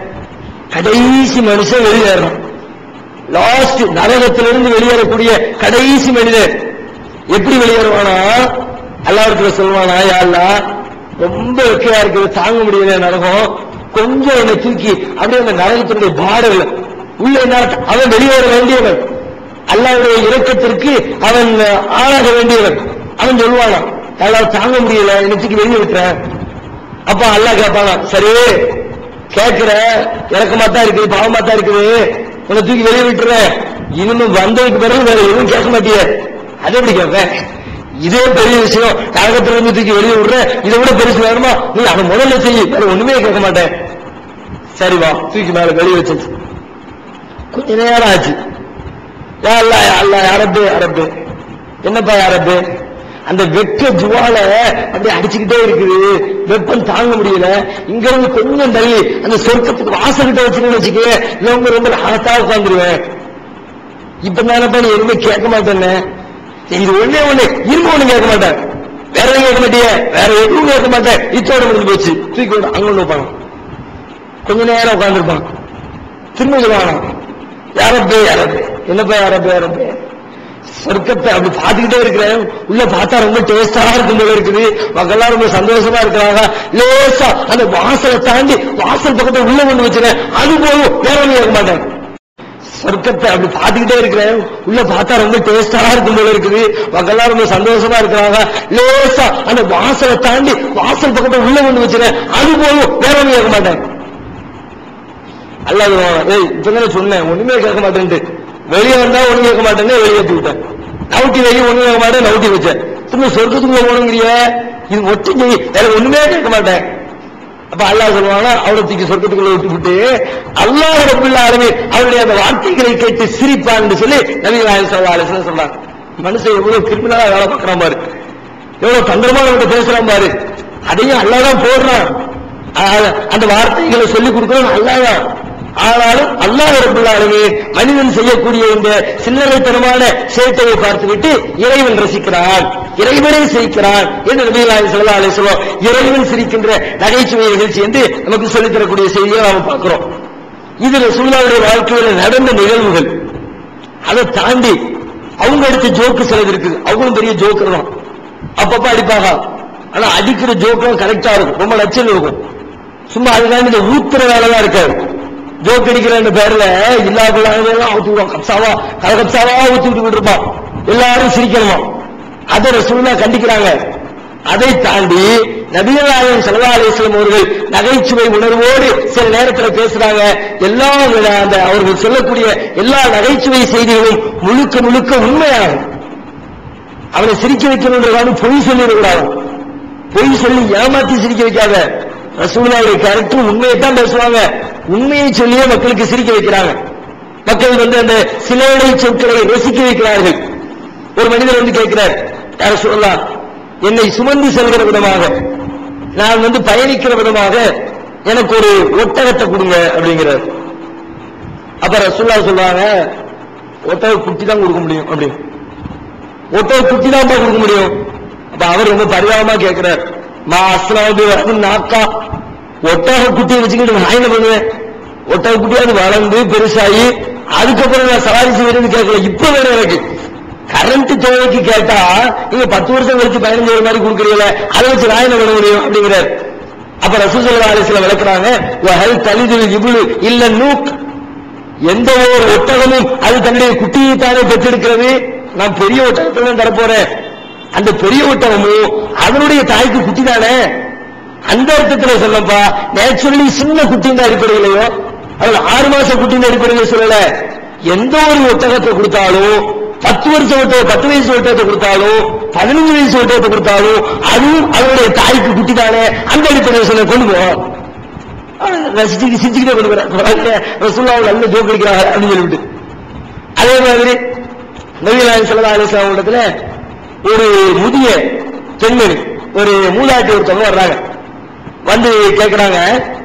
கடைசி மனுஷன் வெளியேறணும் லாஸ்ட் நரகத்திலிருந்து வெளியேறக்கூடிய கடைசி மனிதர் எப்படி வெளியேறுவானா அல்லாஹ்விடத்துல சொல்லுவானா யா அல்லாஹ் ரொம்ப வெக்கையா இருக்குது தாங்க முடியல நரகம் கொஞ்சம் என்னை தூக்கி அப்படியே அந்த நரகத்தினுடைய பாடல்ல உள்ள என்ன அவன் வெளியேற வேண்டியவன் அல்லாஹ்வுடைய இரக்கத்திற்கு அவன் ஆளாக வேண்டியவன் அவன் சொல்லுவானா அல்லாஹ் தாங்க முடியல என்னை தூக்கி வெளியே விட்டுறேன் அப்ப அல்லாஹ் கேட்பானா சரி கேட்கிற இறக்கமா தான் இருக்குது பாவமா தான் இருக்குது உன்னை தூக்கி வெளியே விட்டுறேன் இனிமே வந்ததுக்கு பிறகு வேற எதுவும் கேட்க மாட்டிய அது எப்படி கேட்பேன் இதே பெரிய விஷயம் நரகத்துல இருந்து தூக்கி வெளியே விடுறேன் இதை விட பெருசு வேணுமா நீ அதை முதல்ல செய்ய வேற ஒண்ணுமே கேட்க மாட்டேன் சரி வா தூக்கி மேல வெளியே வச்சு கொஞ்ச நேரம் ஆச்சு யா அல்லா யா அல்லா யாரப்பு யாரப்பு என்னப்பா யாரப்பு அந்த வெக்க ஜுவால அப்படியே அடிச்சுக்கிட்டே இருக்குது வெப்பம் தாங்க முடியல இங்க இருந்து கொஞ்சம் தள்ளி அந்த சொர்க்கத்துக்கு வாசல்கிட்ட வச்சுக்கணும்னு வச்சுக்க இல்ல ரொம்ப ஆத்தா உட்காந்துருவேன் இப்ப தானப்பா நீ எதுவுமே கேட்க மாட்டேன்னு இது ஒண்ணே ஒண்ணு இரும்பு ஒண்ணு கேட்க மாட்டேன் வேற எதுவும் கேட்க மாட்டிய வேற எதுவும் கேட்க மாட்டேன் இத்தோட முடிஞ்சு போச்சு தூக்கி விடு, அங்க ஒண்ணு வைப்பாங்க கொஞ்ச நேரம் உட்காந்துருப்பான் திரும்ப சொல்லுவாங்க யாரப்பே யாரப்பே என்னப்பா யாரப்பே யாரப்பே சொர்க்கத்தை அப்படி பார்த்துக்கிட்டே இருக்கிறேன் உள்ள பார்த்தா ரொம்ப டேஸ்டா இருக்கும் போல இருக்குது மக்கள்லாம் ரொம்ப சந்தோஷமா இருக்கிறாங்க லேசா அந்த வாசலை தாண்டி வாசல் பக்கத்துல உள்ள கொண்டு வச்சுறேன் அது போதும் வேற ஒண்ணும் கேட்க மாட்டேன் சொர்க்கத்தை அப்படி பார்த்துக்கிட்டே இருக்கிறேன் உள்ள பார்த்தா ரொம்ப டேஸ்டா இருக்கும் போல இருக்குது மக்கள்லாம் ரொம்ப சந்தோஷமா இருக்கிறாங்க லேசா அந்த வாசலை தாண்டி வாசல் பக்கத்துல உள்ள கொண்டு வச்சுறேன் அது போதும் வேற ஒண்ணும் கேட்க மாட்டேன் அல்லாஹ் சொல்லுவான், ஏய் இப்பதானே சொன்னேன் ஒண்ணுமே கேட்க மாட்டேன்ட்டு வெளியே வந்தா ஒண்ணும் கேட்க மாட்டேன்னு வெளியே ஏத்தி விட்டேன் நவுட்டி வை ஒண்ணும் கேட்க மாட்டேன் நவுட்டி வச்சேன் திரும்ப சொர்க்கத்துக்குள்ள போகணுங்கிறிய இது ஒட்டி செய் வேற ஒண்ணுமே கேட்க மாட்டேன் அப்ப அல்லாஹ் சொல்லுவாங்க அவளை தூக்கி சொர்க்கத்துக்குள்ள விட்டு விட்டு அல்லாஹ் ரபுல்ல ஆலமி அவருடைய அந்த வார்த்தைகளை கேட்டு சிரிப்பான்னு சொல்லி நபி நாயகம் ஸல்லல்லாஹு அலைஹி வஸல்லம் சொல்றாங்க மனுஷன் எவ்வளவு கிரிமினலா வேலை பார்க்கறான் பாரு எவ்வளவு தந்திரமா அவன்கிட்ட பேசுறான் பாரு அதையும் அல்லாஹ் தான் போடுறான் ஆ- அந்த வார்த்தைகளை சொல்லி கொடுக்கணும் அல்லாஹ் தான் ஆனாலும் அல்லாஹ் ரபுல்ல ஆலமி மனிதன் செய்யக்கூடிய இந்த சில்லறைத்தனமான சேட்டையை பார்த்துவிட்டு இறைவன் ரசிக்கிறான் இறைவனை சிரிக்கிறான் என்று நபி நாயகம் ஸல்லல்லாஹு அலைஹி வஸல்லம் இறைவன் சிரிக்கின்ற நகைச்சுவை நிகழ்ச்சி என்று நமக்கு சொல்லித் தரக்கூடிய செய்தியை நாம பார்க்கிறோம் இது ரசூலுல்லாஹ்வுடைய வாழ்க்கையில நடந்த நிகழ்வுகள் அதை தாண்டி அவங்க அடிச்ச ஜோக்கு சிலது இருக்குது அவங்களும் பெரிய ஜோக்கர் தான் அப்பப்ப அடிப்பாங்க ஆனா அடிக்கிற ஜோக்கெல்லாம் கரெக்டா இருக்கும் ரொம்ப லட்சம் இருக்கும் சும்மா அதுக்காண்டி இந்த ஊத்துற வேலை தான் இருக்காது ஜோக் அடிக்கிற அந்த பேர்ல இல்லாதெல்லாம் ஊத்தி விடுவான் கப்சாவா கல கப்சாவா ஊத்தி விட்டு விட்டுருப்பான் எல்லாரும் சிரிக்கணுமா அதை ரசூலுல்லாஹ் கண்டிக்கிறாங்க அதை தாண்டி நபிகளாயம் சல்லா அலிஸ்லாம் அவர்கள் நகைச்சுவை உணர்வோடு சில நேரத்தில் பேசுறாங்க எல்லா வித- அந்த அவர்கள் சொல்லக்கூடிய எல்லா நகைச்சுவை செய்திகளும் முழுக்க முழுக்க உண்மையாகும் அவனை சிரிக்க வைக்கணுன்றதாலும் பொய் சொல்லிடக்கூடாது பொய் சொல்லி ஏமாத்தி சிரிக்க வைக்காத ரசூலுல்லாவுடைய கேரக்டர் உண்மையை தான் பேசுவாங்க உண்மையை சொல்லியே மக்களுக்கு சிரிக்க வைக்கிறாங்க மக்கள் வந்து அந்த சிலையடை சொற்களை ரசிக்க வைக்கிறார்கள் ஒரு மனிதர் வந்து கேட்கிறார் யார சொல்லலாம் என்னை சுமந்து செல்கிற விதமாக நான் வந்து பயணிக்கிற விதமாக எனக்கு ஒரு ஒட்டகத்தை கொடுங்க அப்படிங்கிறார் அப்ப ரசூல்லா சொல்றாங்க ஒட்டக குட்டி தான் கொடுக்க முடியும் அப்படின்னு ஒட்டக குட்டி தான் கொடுக்க முடியும் அப்ப அவர் ரொம்ப பரிதாபமா கேட்கிறார் மா அஸ்லாமி வந்து நாக்கா ஒட்டக குட்டியை வச்சுக்கிட்டு நான் என்ன பண்ணுவேன் ஒட்டக குட்டி அது வளர்ந்து பெருசாகி அதுக்கப்புறம் நான் சவாரி செய்யறது கேட்கல இப்ப வேற எனக்கு கரண்ட் தேவைக்கு கேட்டா நீங்க பத்து வருஷம் கழிச்சு பதினஞ்சு ஒரு மாதிரி கொடுக்குறீங்களே அதை வச்சு நான் என்ன பண்ண முடியும் அப்படிங்கிறார் அப்ப ரசூசல்லா அலிஸ்ல விளக்குறாங்க வஹல் தலிதுல் இபுலு இல்ல நூக் எந்த ஒரு ஒட்டகமும் அது தன்னுடைய குட்டியை தானே பெற்றெடுக்கிறது நான் பெரிய ஒட்டகத்தை தான் தரப்போறேன் அந்த பெரிய ஒட்டகமும் அதனுடைய தாய்க்கு குட்டி தானே அந்த அர்த்தத்துல சொல்லப்பா நேச்சுரலி சின்ன குட்டியின் அடிப்படையிலையோ அதுல ஆறு மாசம் குட்டியின் அடிப்படையில் சொல்லல எந்த ஒரு ஒட்டகத்தை கொடுத்தாலும் பத்து வருஷம் ஒட்டகம் பத்து வயசு ஒட்டகத்தை கொடுத்தாலும் பதினஞ்சு வயசு ஒட்டகத்தை கொடுத்தாலும் அதுவும் அதனுடைய தாய்க்கு குட்டி தானே அந்த அடிப்படையில் சொல்ல கொண்டு போ ரசிச்சு சிரிச்சுக்கிட்டே கொண்டு போறேன் ரசூல்லாவில் நல்ல ஜோக் அடிக்கிறாங்க அப்படின்னு சொல்லிவிட்டு அதே மாதிரி நபிகளாய் சல்லா அலிஸ்லாம் இடத்துல ஒரு முதிய பெண்மணி ஒரு மூதாட்டி ஒருத்தவங்க வர்றாங்க வந்து கேட்கிறாங்க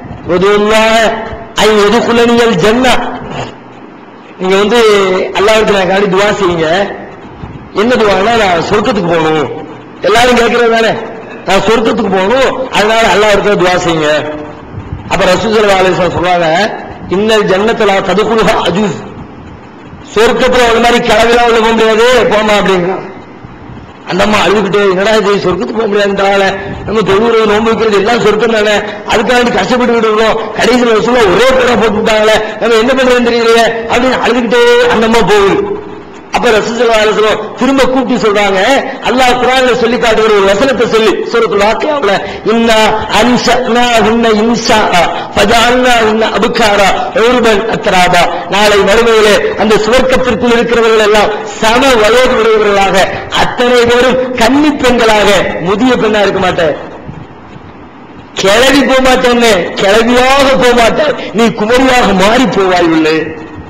ஐ எதுக்குள்ளனியல் ஜன்னா நீங்க வந்து அல்லாவுக்கு நான் காடி துவா செய்யுங்க என்ன துவானா நான் சொர்க்கத்துக்கு போகணும் எல்லாரும் கேட்கறது தானே நான் சொர்க்கத்துக்கு போகணும் அதனால அல்லாஹ் இருக்கிற துவா செய்யுங்க அப்ப ரசூசல் அலிஸ்லாம் சொல்றாங்க இன்னல் ஜன்னத்துல ததுக்குழுகா அஜூஸ் சொர்க்கத்துல ஒரு மாதிரி கிளவிலாம் உள்ள போக முடியாது போமா அப்படிங்கிறான் அந்த அம்மா அழுதுகிட்டே என்னடா இது சொர்க்கத்துக்கு போக முடியாதுன்றால நம்ம தொழுவுறது நோம்பு வைக்கிறது எல்லாம் சொர்க்கம் தானே அதுக்காக கஷ்டப்பட்டு இருக்கோம் கடைசியில் சொல்ல ஒரே பேரை போட்டு விட்டாங்களே நம்ம என்ன பண்றதுன்னு தெரியலையே அப்படின்னு அழுதுகிட்டே அந்த அம்மா போகுது அப்ப ரசூலுல்லாஹி திரும்ப கூப்பிட்டு சொல்றாங்க அல்லாஹ் குர்ஆன்ல சொல்லி காட்டுகிற ஒரு வசனத்தை சொல்லி சூரத்துல் வாக்கியாவுல இன்னா அன்ஷனா உன்ன இன்ஷா ஃபஜஅல்னா உன்ன அபுகாரா உருபன் அத்ராபா நாளை மறுமையிலே அந்த சுவர்க்கத்திற்குள் இருக்கிறவர்கள் எல்லாம் சம வயது உடையவர்களாக அத்தனை பேரும் கன்னி பெண்களாக முதிய பெண்ணா இருக்க மாட்டேன் கிளவி போக மாட்டேன்னு கிளவியாக போக மாட்டேன் நீ குமரியாக மாறி போவாய் உள்ளே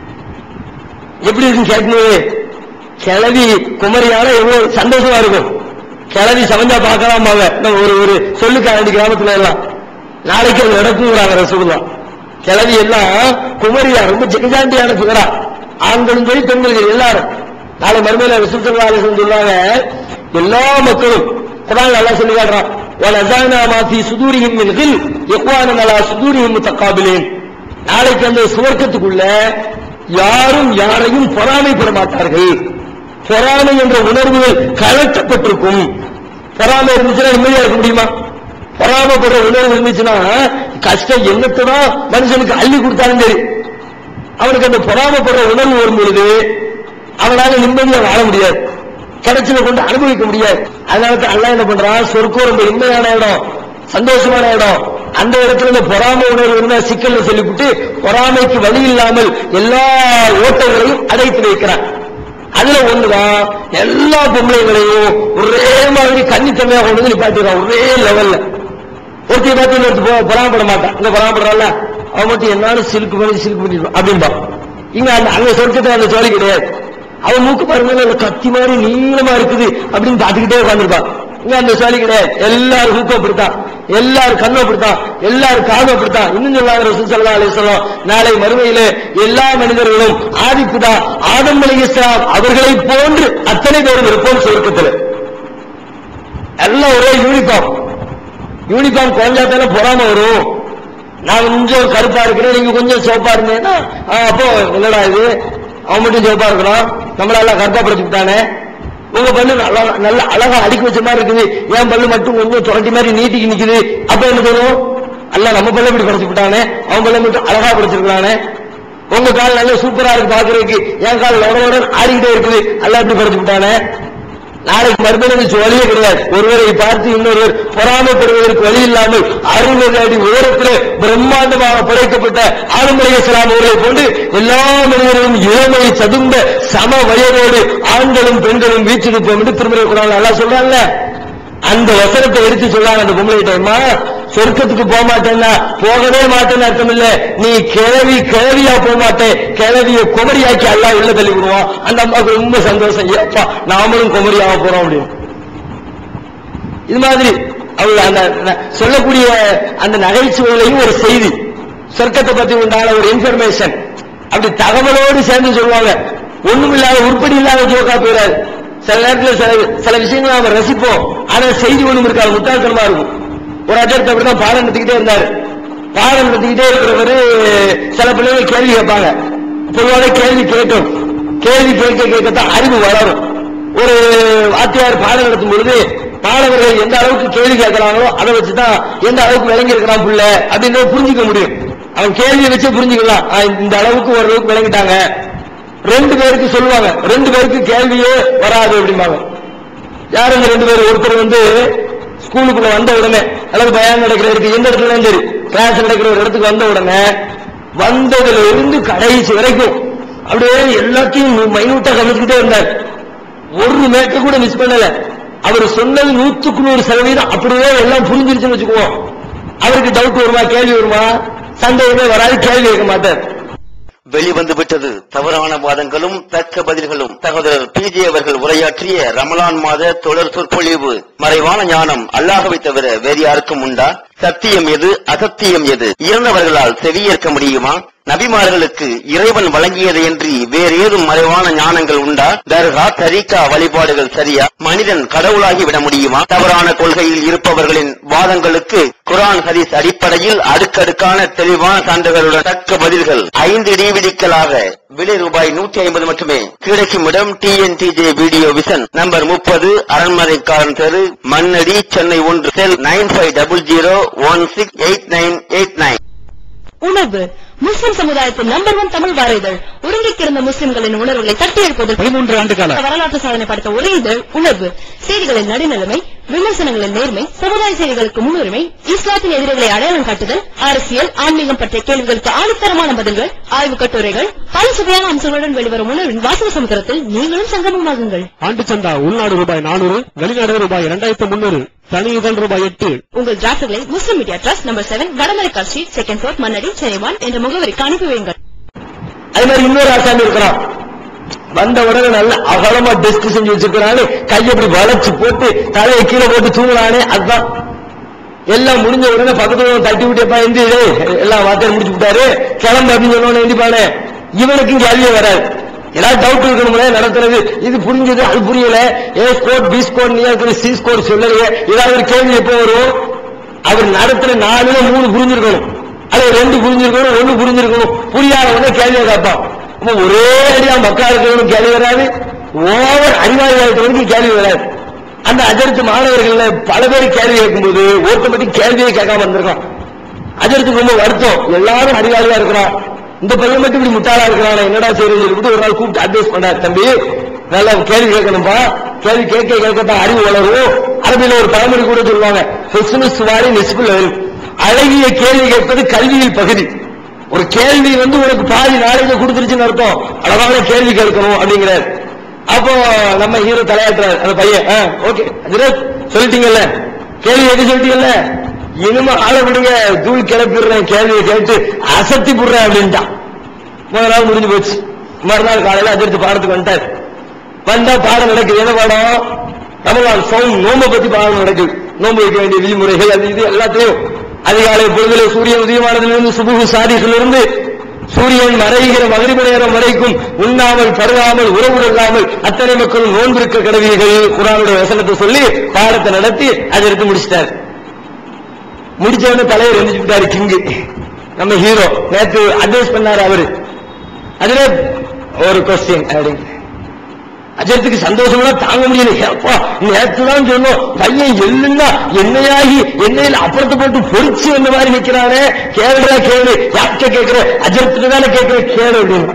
எப்படி இருக்குன்னு கேட்கணும் கிளவி குமரியால எவ்வளவு சந்தோஷமா இருக்கும் கிளவி சமைஞ்சா பார்க்கலாமாங்க நம்ம ஒரு ஒரு சொல்லுக்கா வேண்டிய கிராமத்துல எல்லாம் நாளைக்கு அது நடக்குங்கிறாங்க ரசகுல்லா கிளவி எல்லாம் குமரியா ரொம்ப ஜெகஜாண்டியான பிகரா ஆண்களும் சரி பெண்களும் சரி எல்லாரும் நாளை மறுமையில ரசூல் சொல்றாங்க எல்லா மக்களும் குரான் நல்லா சொல்லி காட்டுறான் وَنَزَعْنَا مَا فِي صُدُورِهِمْ مِنْ غِلٍّ إِخْوَانًا عَلَى صُدُورِهِمْ مُتَقَابِلِينَ நாளைக்கு அந்த சுவர்க்கத்துக்குள்ள யாரும் யாரையும் பொறாமைப்பட மாட்டார்கள் பொறாமை என்ற உணர்வுகள் கலட்டப்பட்டிருக்கும் பொறாமை இருந்துச்சுன்னா நிம்மதியா இருக்க முடியுமா பொறாமைப்படுற உணர்வு இருந்துச்சுன்னா கஷ்டம் என்னத்தான் மனுஷனுக்கு அள்ளி கொடுத்தாலும் சரி அவனுக்கு அந்த பொறாமைப்படுற உணர்வு வரும் பொழுது அவனால நிம்மதியா வாழ முடியாது கிடைச்சதை கொண்டு அனுபவிக்க முடியாது அதனால தான் அல்லாஹ் என்ன பண்றான் சொர்க்கம் ரொம்ப இன்மையான இடம் சந்தோஷமான இடம் அந்த இடத்துல இந்த பொறாமை உணர்வு இருந்தா சிக்கல்ல சொல்லிவிட்டு பொறாமைக்கு வழி இல்லாமல் எல்லா ஓட்டங்களையும் அடைத்து வைக்கிறான் அதுல ஒண்ணுதான் எல்லா பொம்பளைங்களையும் ஒரே மாதிரி கன்னித்தன்மையா கொண்டு வந்து நிப்பாட்டிடுறான் ஒரே லெவல்ல ஒருத்தைய பார்த்து இன்னொருத்த பொ- பொறாமப்பட மாட்டான் இந்த பொறாமப்படுறான்ல அவன் மட்டும் என்னாலும் சிலுக்கு பண்ணி சிலுக்கு பண்ணிடுவான் அப்படின்பா இங்க அந்த அங்க சொர்க்கத்துல அந்த சோழி கிடையாது அவன் மூக்கு பாருங்க நல்ல கத்தி மாதிரி நீளமா இருக்குது அப்படின்னு பார்த்துக்கிட்டே உட்காந்துருப்பான் இங்க அந்த சோழி கிடையாது எல்லாரும் மூக்கம் அப்படித்தான் எல்லாரும் கண்ணும் அப்படித்தான் எல்லாரும் காதும் அப்படித்தான் இன்னும் சொல்லாத ரசூல் ஸல்லல்லாஹு அலைஹி வஸல்லம் நாளை மறுமையிலே எல்லா மனிதர்களும் ஆதிப்பிதா ஆதம் அலைஹிஸ்ஸலாம் அவர்களை போன்று அத்தனை பேரும் இருப்போம் சொர்க்கத்தில் எல்லாம் ஒரே யூனிஃபார்ம் யூனிஃபார்ம் குறைஞ்சா தானே பொறாம வரும் நான் கொஞ்சம் கருப்பா இருக்கிறேன் நீங்க கொஞ்சம் சிவப்பா இருந்தீங்கன்னா ஆ, அப்போ என்னடா இது அவன் மட்டும் சிவப்பா இருக்கிறான் நம்மள எல்லாம் கருப்பா படுத்திட்டானே உங்க பல்லு நல்லா நல்ல அழகா அடுக்கி வச்ச மாதிரி இருக்குது என் பல்லு மட்டும் கொஞ்சம் துரட்டி மாதிரி நீட்டிக்கு நிக்குது அப்ப என்ன தோணும் அல்ல நம்ம பல்ல இப்படி படுத்தி விட்டானே அவன் பல்ல மட்டும் அழகா படுத்திருக்கானே உங்க கால் நல்ல சூப்பரா இருக்கு பாக்குறதுக்கு என் கால் லோட ஆடிக்கிட்டே இருக்குது அல்ல இப்படி படுத்தி விட்டானே நாளைக்கு மறுபடியும் வழியே கிடையாது ஒருவரை பார்த்து இன்னொருவர் பொறாமைப்படுவதற்கு வழி இல்லாமல் அறுபது அடி உயரத்தில் பிரம்மாண்டமாக படைக்கப்பட்ட ஆளுமலை இஸ்லாம் அவர்களை கொண்டு எல்லா மனிதர்களும் இளமை சதும்ப சம வயதோடு ஆண்களும் பெண்களும் வீச்சிருப்போம் என்று திருமலை குரான் நல்லா சொல்றாங்க அந்த வசனத்தை எடுத்து சொல்லாங்க அந்த பொம்பளை டைமா சொர்க்கத்துக்கு போக மாட்டேன்னா போகவே மாட்டேன்னு அர்த்தம் இல்ல நீ கிளவி கிளவியா போக மாட்டேன் கிளவிய குமரியாக்கி அல்லா உள்ள தள்ளி விடுவான் அந்த அம்மாவுக்கு ரொம்ப சந்தோஷம் ஏப்பா நாமளும் குமரியாக போறோம் அப்படின்னு இது மாதிரி அவங்க அந்த ந- சொல்லக்கூடிய அந்த நகைச்சுவையிலையும் ஒரு செய்தி சொர்க்கத்தை பத்தி உண்டான ஒரு இன்ஃபர்மேஷன் அப்படி தகவலோடு சேர்ந்து சொல்லுவாங்க ஒண்ணும் இல்லாத உருப்படி இல்லாத ஜோக்கா போயிடாது சில நேரத்தில் சில சில விஷயங்களை நாம ரசிப்போம் ஆனா செய்தி ஒண்ணும் இருக்காது முட்டாள்தனமா இருக்கும் ஒரு அஜர்த்த அப்படிதான் பாடம் நடத்திக்கிட்டே இருந்தாரு பாடம் நடத்திக்கிட்டே இருக்கிறவரு சில பிள்ளைங்க கேள்வி கேட்பாங்க பொதுவாக கேள்வி கேட்கும் கேள்வி கேட்க கேட்கத்தான் அறிவு வளரும் ஒரு வாத்தியார் பாடம் நடத்தும் பொழுது மாணவர்கள் எந்த அளவுக்கு கேள்வி கேட்கறாங்களோ அதை வச்சுதான் எந்த அளவுக்கு விளங்கி இருக்கிறான் புள்ள அப்படின்றத புரிஞ்சுக்க முடியும் அவன் கேள்வியை வச்சு புரிஞ்சுக்கலாம் ஆ, இந்த அளவுக்கு ஓரளவுக்கு விளங்கிட்டாங்க ரெண்டு பேருக்கு சொல்லுவாங்க ரெண்டு பேருக்கு கேள்வியே வராது அப்படிம்பாங்க யார் இந்த ரெண்டு பேர் ஒருத்தர் வந்து ஸ்கூலுக்குள்ள வந்த உடனே அல்லது பயான் நடக்கிற இருக்கு எந்த இடத்துல சரி கிளாஸ் நடக்கிற ஒரு இடத்துக்கு வந்த உடனே வந்ததுல இருந்து கடைசி வரைக்கும் அப்படியே எல்லாத்தையும் மைனூட்டா கவனிச்சுக்கிட்டே இருந்தார் ஒரு மேட்டர் கூட மிஸ் பண்ணல அவர் சொன்னது நூத்துக்கு நூறு சதவீதம் அப்படியே எல்லாம் புரிஞ்சிருச்சுன்னு வச்சுக்குவோம் அவருக்கு டவுட் வருமா கேள்வி வருமா சந்தேகமே வராது கேள்வி கேட்க மாட்டார் வெளிவந்து விட்டது தவறான வாதங்களும் தக்க பதில்களும் சகோதரர் பிஜே அவர்கள் உரையாற்றிய ரமலான் மாத தொடர் சொற்பொழிவு மறைவான ஞானம் அல்லாஹவை தவிர வேறு யாருக்கும் உண்டா சத்தியம் எது அசத்தியம் எது இறந்தவர்களால் செவியேற்க முடியுமா நபிமார்களுக்கு இறைவன் வழங்கியது என்று வேறு ஏதும் மறைவான ஞானங்கள் உண்டா தர்கா தரிகா வழிபாடுகள் சரியா மனிதன் கடவுளாகி விட முடியுமா தவறான கொள்கையில் இருப்பவர்களின் வாதங்களுக்கு குரான் ஹதீஸ் அடிப்படையில் அடுக்கடுக்கான தெளிவான சான்றுகளுடன் தக்க பதில்கள் ஐந்து டிவிடிக்களாக விலை ரூபாய் நூற்றி ஐம்பது மட்டுமே கிடைக்கும் இடம் டிஎன்டிஜே வீடியோ விசன் நம்பர் முப்பது அரண்மனைக்காரன் தெரு மண்ணடி சென்னை ஒன்று cell nine five double zero one six eight nine eight nine உணர்வு முஸ்லிம் சமுதாயத்தின் நம்பர் ஒன் தமிழ் வார ஒருங்கிக் கிடந்த முஸ்லிம்களின் உணர்வுகளை தட்டி எழுப்புவதற்கு பதிமூன்று ஆண்டு கால வரலாற்று சாதனை படைத்த ஒரே இதழ் உணர்வு செய்திகளின் நடுநிலைமை விமர்சனங்களின் நேர்மை சமுதாய செய்திகளுக்கு முன்னுரிமை இஸ்லாத்தின் எதிரிகளை அடையாளம் காட்டுதல் அரசியல் ஆன்மீகம் பற்றிய கேள்விகளுக்கு ஆணித்தரமான பதில்கள் ஆய்வுக் கட்டுரைகள் பல சுவையான அம்சங்களுடன் வெளிவரும் உணர்வின் வாசக சமுத்திரத்தில் நீங்களும் சங்கமமாகுங்கள் ஆண்டு சந்தா உள்நாடு ரூபாய் நானூறு வெளிநாடு ரூபாய் இரண்டாயிரத்து முன்னூறு தனி இதழ் ரூபாய் எட்டு உங்கள் டிராஃப்ட்களை Muslim media trust number seven Vadamarai காட்சி second floor Mannadi Chennai one என்ற முகவரிக்கு அனுப்பி வையுங்கள் அது மாதிரி இன்னொரு ஆசாமி இருக்கிறான் வந்த உடனே நல்ல அகலமா டெஸ்க் செஞ்சு வச்சிருக்கிறானு கையை இப்படி வளைச்சு போட்டு தலையை கீழே போட்டு தூங்குறானே அதுதான் எல்லாம் முடிஞ்ச உடனே பக்கத்துல தட்டி விட்டப்பா எந்தி டேய், எல்லாம் வார்த்தையை முடிச்சு விட்டாரு கிளம்பு அப்படின்னு சொன்னோன்னு எந்திப்பானே இவனுக்கும் கேள்வியே வராது ஏதாவது டவுட் இருக்கணும்ல நடத்துறது இது புரிஞ்சது அது புரியல ஏ ஸ்கோர் பி ஸ்கோர் நீ இருக்கிற சி ஸ்கோர் சொல்லலையே ஏதாவது ஒரு கேள்வி எப்போ வரும் அவர் நடத்துற நாலுல மூணு புரிஞ்சிருக்கணும் அல்லது ரெண்டு புரிஞ்சிருக்கணும் ஒண்ணு புரிஞ்சிருக்கணும் புரியாத உடனே கேள்வியை கேட்பான் அப்ப ஒரே அடியா மக்கா இருக்கிறவனுக்கு கேள்வி வராது ஓவர் அறிவாளியா இருக்கிறவனுக்கு கேள்வி வராது அந்த அஜர்த்து மாணவர்கள்ல பல பேர் கேள்வி கேட்கும்போது ஒருத்த மட்டும் கேள்வியே கேட்காம இருந்திருக்கான் அஜர்த்துக்கு ரொம்ப வருத்தம் எல்லாரும் அறிவாளியா இருக்கிறான் இந்த பையன் மட்டும் இப்படி முட்டாளா இருக்கிறான் என்னடா செய்யறது சொல்லிட்டு ஒரு நாள் கூப்பிட்டு அட்வைஸ் பண்ணார் தம்பி நல்லா கேள்வி கேட்கணும்பா கேள்வி கேட்க கேட்கத்தான் அறிவு வளரும் அரபியில ஒரு பழமொழி கூட சொல்லுவாங்க ஹுஸ்னு சுவாரி நெஸ்புல் அழகிய கேள்வி கேட்பது கல்வியில் பகுதி ஒரு கேள்வி வந்து உனக்கு பாதி நாலேஜ கொடுத்துருச்சுன்னு அர்த்தம் அழகான கேள்வி கேட்கணும் அப்படிங்கிறார் அப்போ நம்ம ஹீரோ தலையாட்டுறாரு அந்த பையன் ஓகே அதிரத் சொல்லிட்டீங்கல்ல கேள்வி எது சொல்லிட்டீங்கல்ல இனிமே ஆளை விடுங்க தூள் கிளப்பிடுறேன் கேள்வியை கேட்டு அசத்தி போடுறேன் அப்படின்ட்டான் முதல் நாள் முடிஞ்சு போச்சு மறுநாள் காலையில அதிர்த்து பாடத்துக்கு வந்துட்டார் வந்தா பாடம் நடக்குது என்ன பாடம் ரமலான் சௌம் நோம்பை பத்தி பாடம் நடக்குது நோன்பு வைக்க வேண்டிய விதிமுறைகள் அது இது எல்லாத்தையும் அதிகாலை பொழுதுல சூரியன் உதயமானதிலிருந்து சுபுகு சாதிகளிலிருந்து சூரியன் மறைகிற மகிழ்வு நேரம் வரைக்கும் உண்ணாமல் பருகாமல் உறவு கொள்ளாமல் அத்தனை மக்களும் நோன்பிருக்க கடவீர்கள் குரானுடைய வசனத்தை சொல்லி பாடத்தை நடத்தி அதை எடுத்து முடிச்சிட்டார் முடிச்சவன தலைவர் எழுந்துட்டாரு கிங்கு நம்ம ஹீரோ நேற்று அட்வைஸ் பண்ணாரு அவரு அதுல ஒரு கொஸ்டின் அப்படின்னு அஜயத்துக்கு சந்தோஷம்னா தாங்க முடியல அப்பா நேற்று தான் சொன்னோம் பையன் எள்ளுன்னா எண்ணெயாகி எண்ணெயில அப்புறத்தை போட்டு பொறிச்சு வந்த மாதிரி நிக்கிறானே கேளுடா கேளு யார்கிட்ட கேட்கிற அஜயத்துக்கு தானே கேட்கிற கேளு அப்படின்னு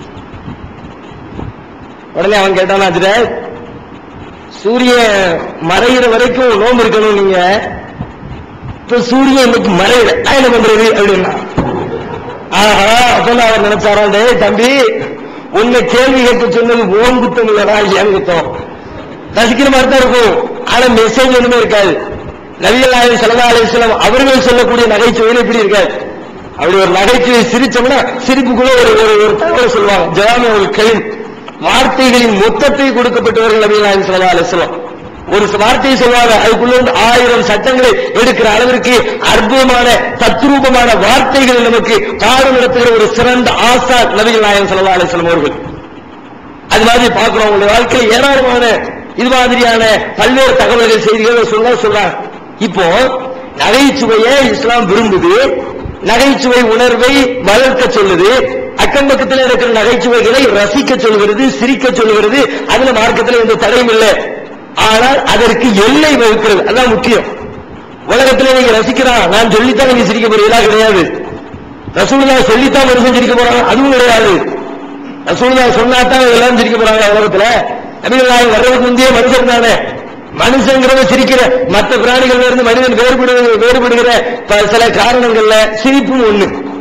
உடனே அவன் கேட்டானா அஜர சூரியன் மறைகிற வரைக்கும் நோம்பு இருக்கணும் நீங்க இப்ப சூரியன் இன்னைக்கு மறையில நான் என்ன பண்றது அப்படின்னா ஆஹா அப்பதான் அவர் நினைச்சாரா டேய் தம்பி உன்னை கேள்வி கேட்க சொன்னது ஓன் குத்தம் இல்லடா ஏன் குத்தம் ரசிக்கிற மாதிரி தான் இருக்கும் ஆனா மெசேஜ் ஒண்ணுமே இருக்காது நபிகள் நாயகம் சல்லா அலிஸ்லாம் அவர்கள் சொல்லக்கூடிய நகைச்சுவையில் இப்படி இருக்காது அப்படி ஒரு நகைச்சுவை சிரிச்சோம்னா சிரிப்புக்குள்ள ஒரு ஒரு ஒரு தகவல் சொல்லுவாங்க ஜவாமி ஒரு கலிம் வார்த்தைகளின் மொத்தத்தை கொடுக்கப்பட்டவர்கள் நபிகள் நாயகம் சல்லா அலிஸ்லாம் ஒரு வார்த்தையை சொல்வாங்க அதுக்குள்ள இருந்து ஆயிரம் சட்டங்களை எடுக்கிற அளவிற்கு அற்புதமான தத்ரூபமான வார்த்தைகள் நமக்கு பாடம் நடத்துகிற ஒரு சிறந்த ஆசா நபிகள் நாயகம் ஸல்லல்லாஹு அலைஹி வஸல்லம் அவர்கள் அது மாதிரி பார்க்கிறோம் உங்களுடைய வாழ்க்கையில் ஏராளமான இது மாதிரியான பல்வேறு தகவல்கள் செய்திகளை சொல்ல சொல்றாங்க இப்போ நகைச்சுவையை இஸ்லாம் விரும்புது நகைச்சுவை உணர்வை வளர்க்க சொல்லுது அக்கம் பக்கத்தில் இருக்கிற நகைச்சுவைகளை ரசிக்க சொல்கிறது சிரிக்க சொல்கிறது அதுல மார்க்கத்தில் எந்த தடையும் இல்லை ஆனால் அதற்கு எல்லை வகுக்கிறது அதான் முக்கியம் உலகத்துல நீங்க ரசிக்கிறான் நான் சொல்லித்தான் நீங்க சிரிக்க போறீங்களா கிடையாது ரசூலுல்லா சொல்லித்தான் மனுஷன் சிரிக்க போறாங்க அதுவும் கிடையாது ரசூலுல்லா சொன்னாதான் எல்லாரும் சிரிக்க போறாங்க உலகத்துல நபிகள் நாயகம் வர்றதுக்கு முந்தைய மனுஷன் தானே மனுஷங்கிறத சிரிக்கிற மற்ற பிராணிகள்ல இருந்து மனிதன் வேறுபடு வேறுபடுகிற ப- சில காரணங்கள்ல சிரிப்பும் ஒண்ணு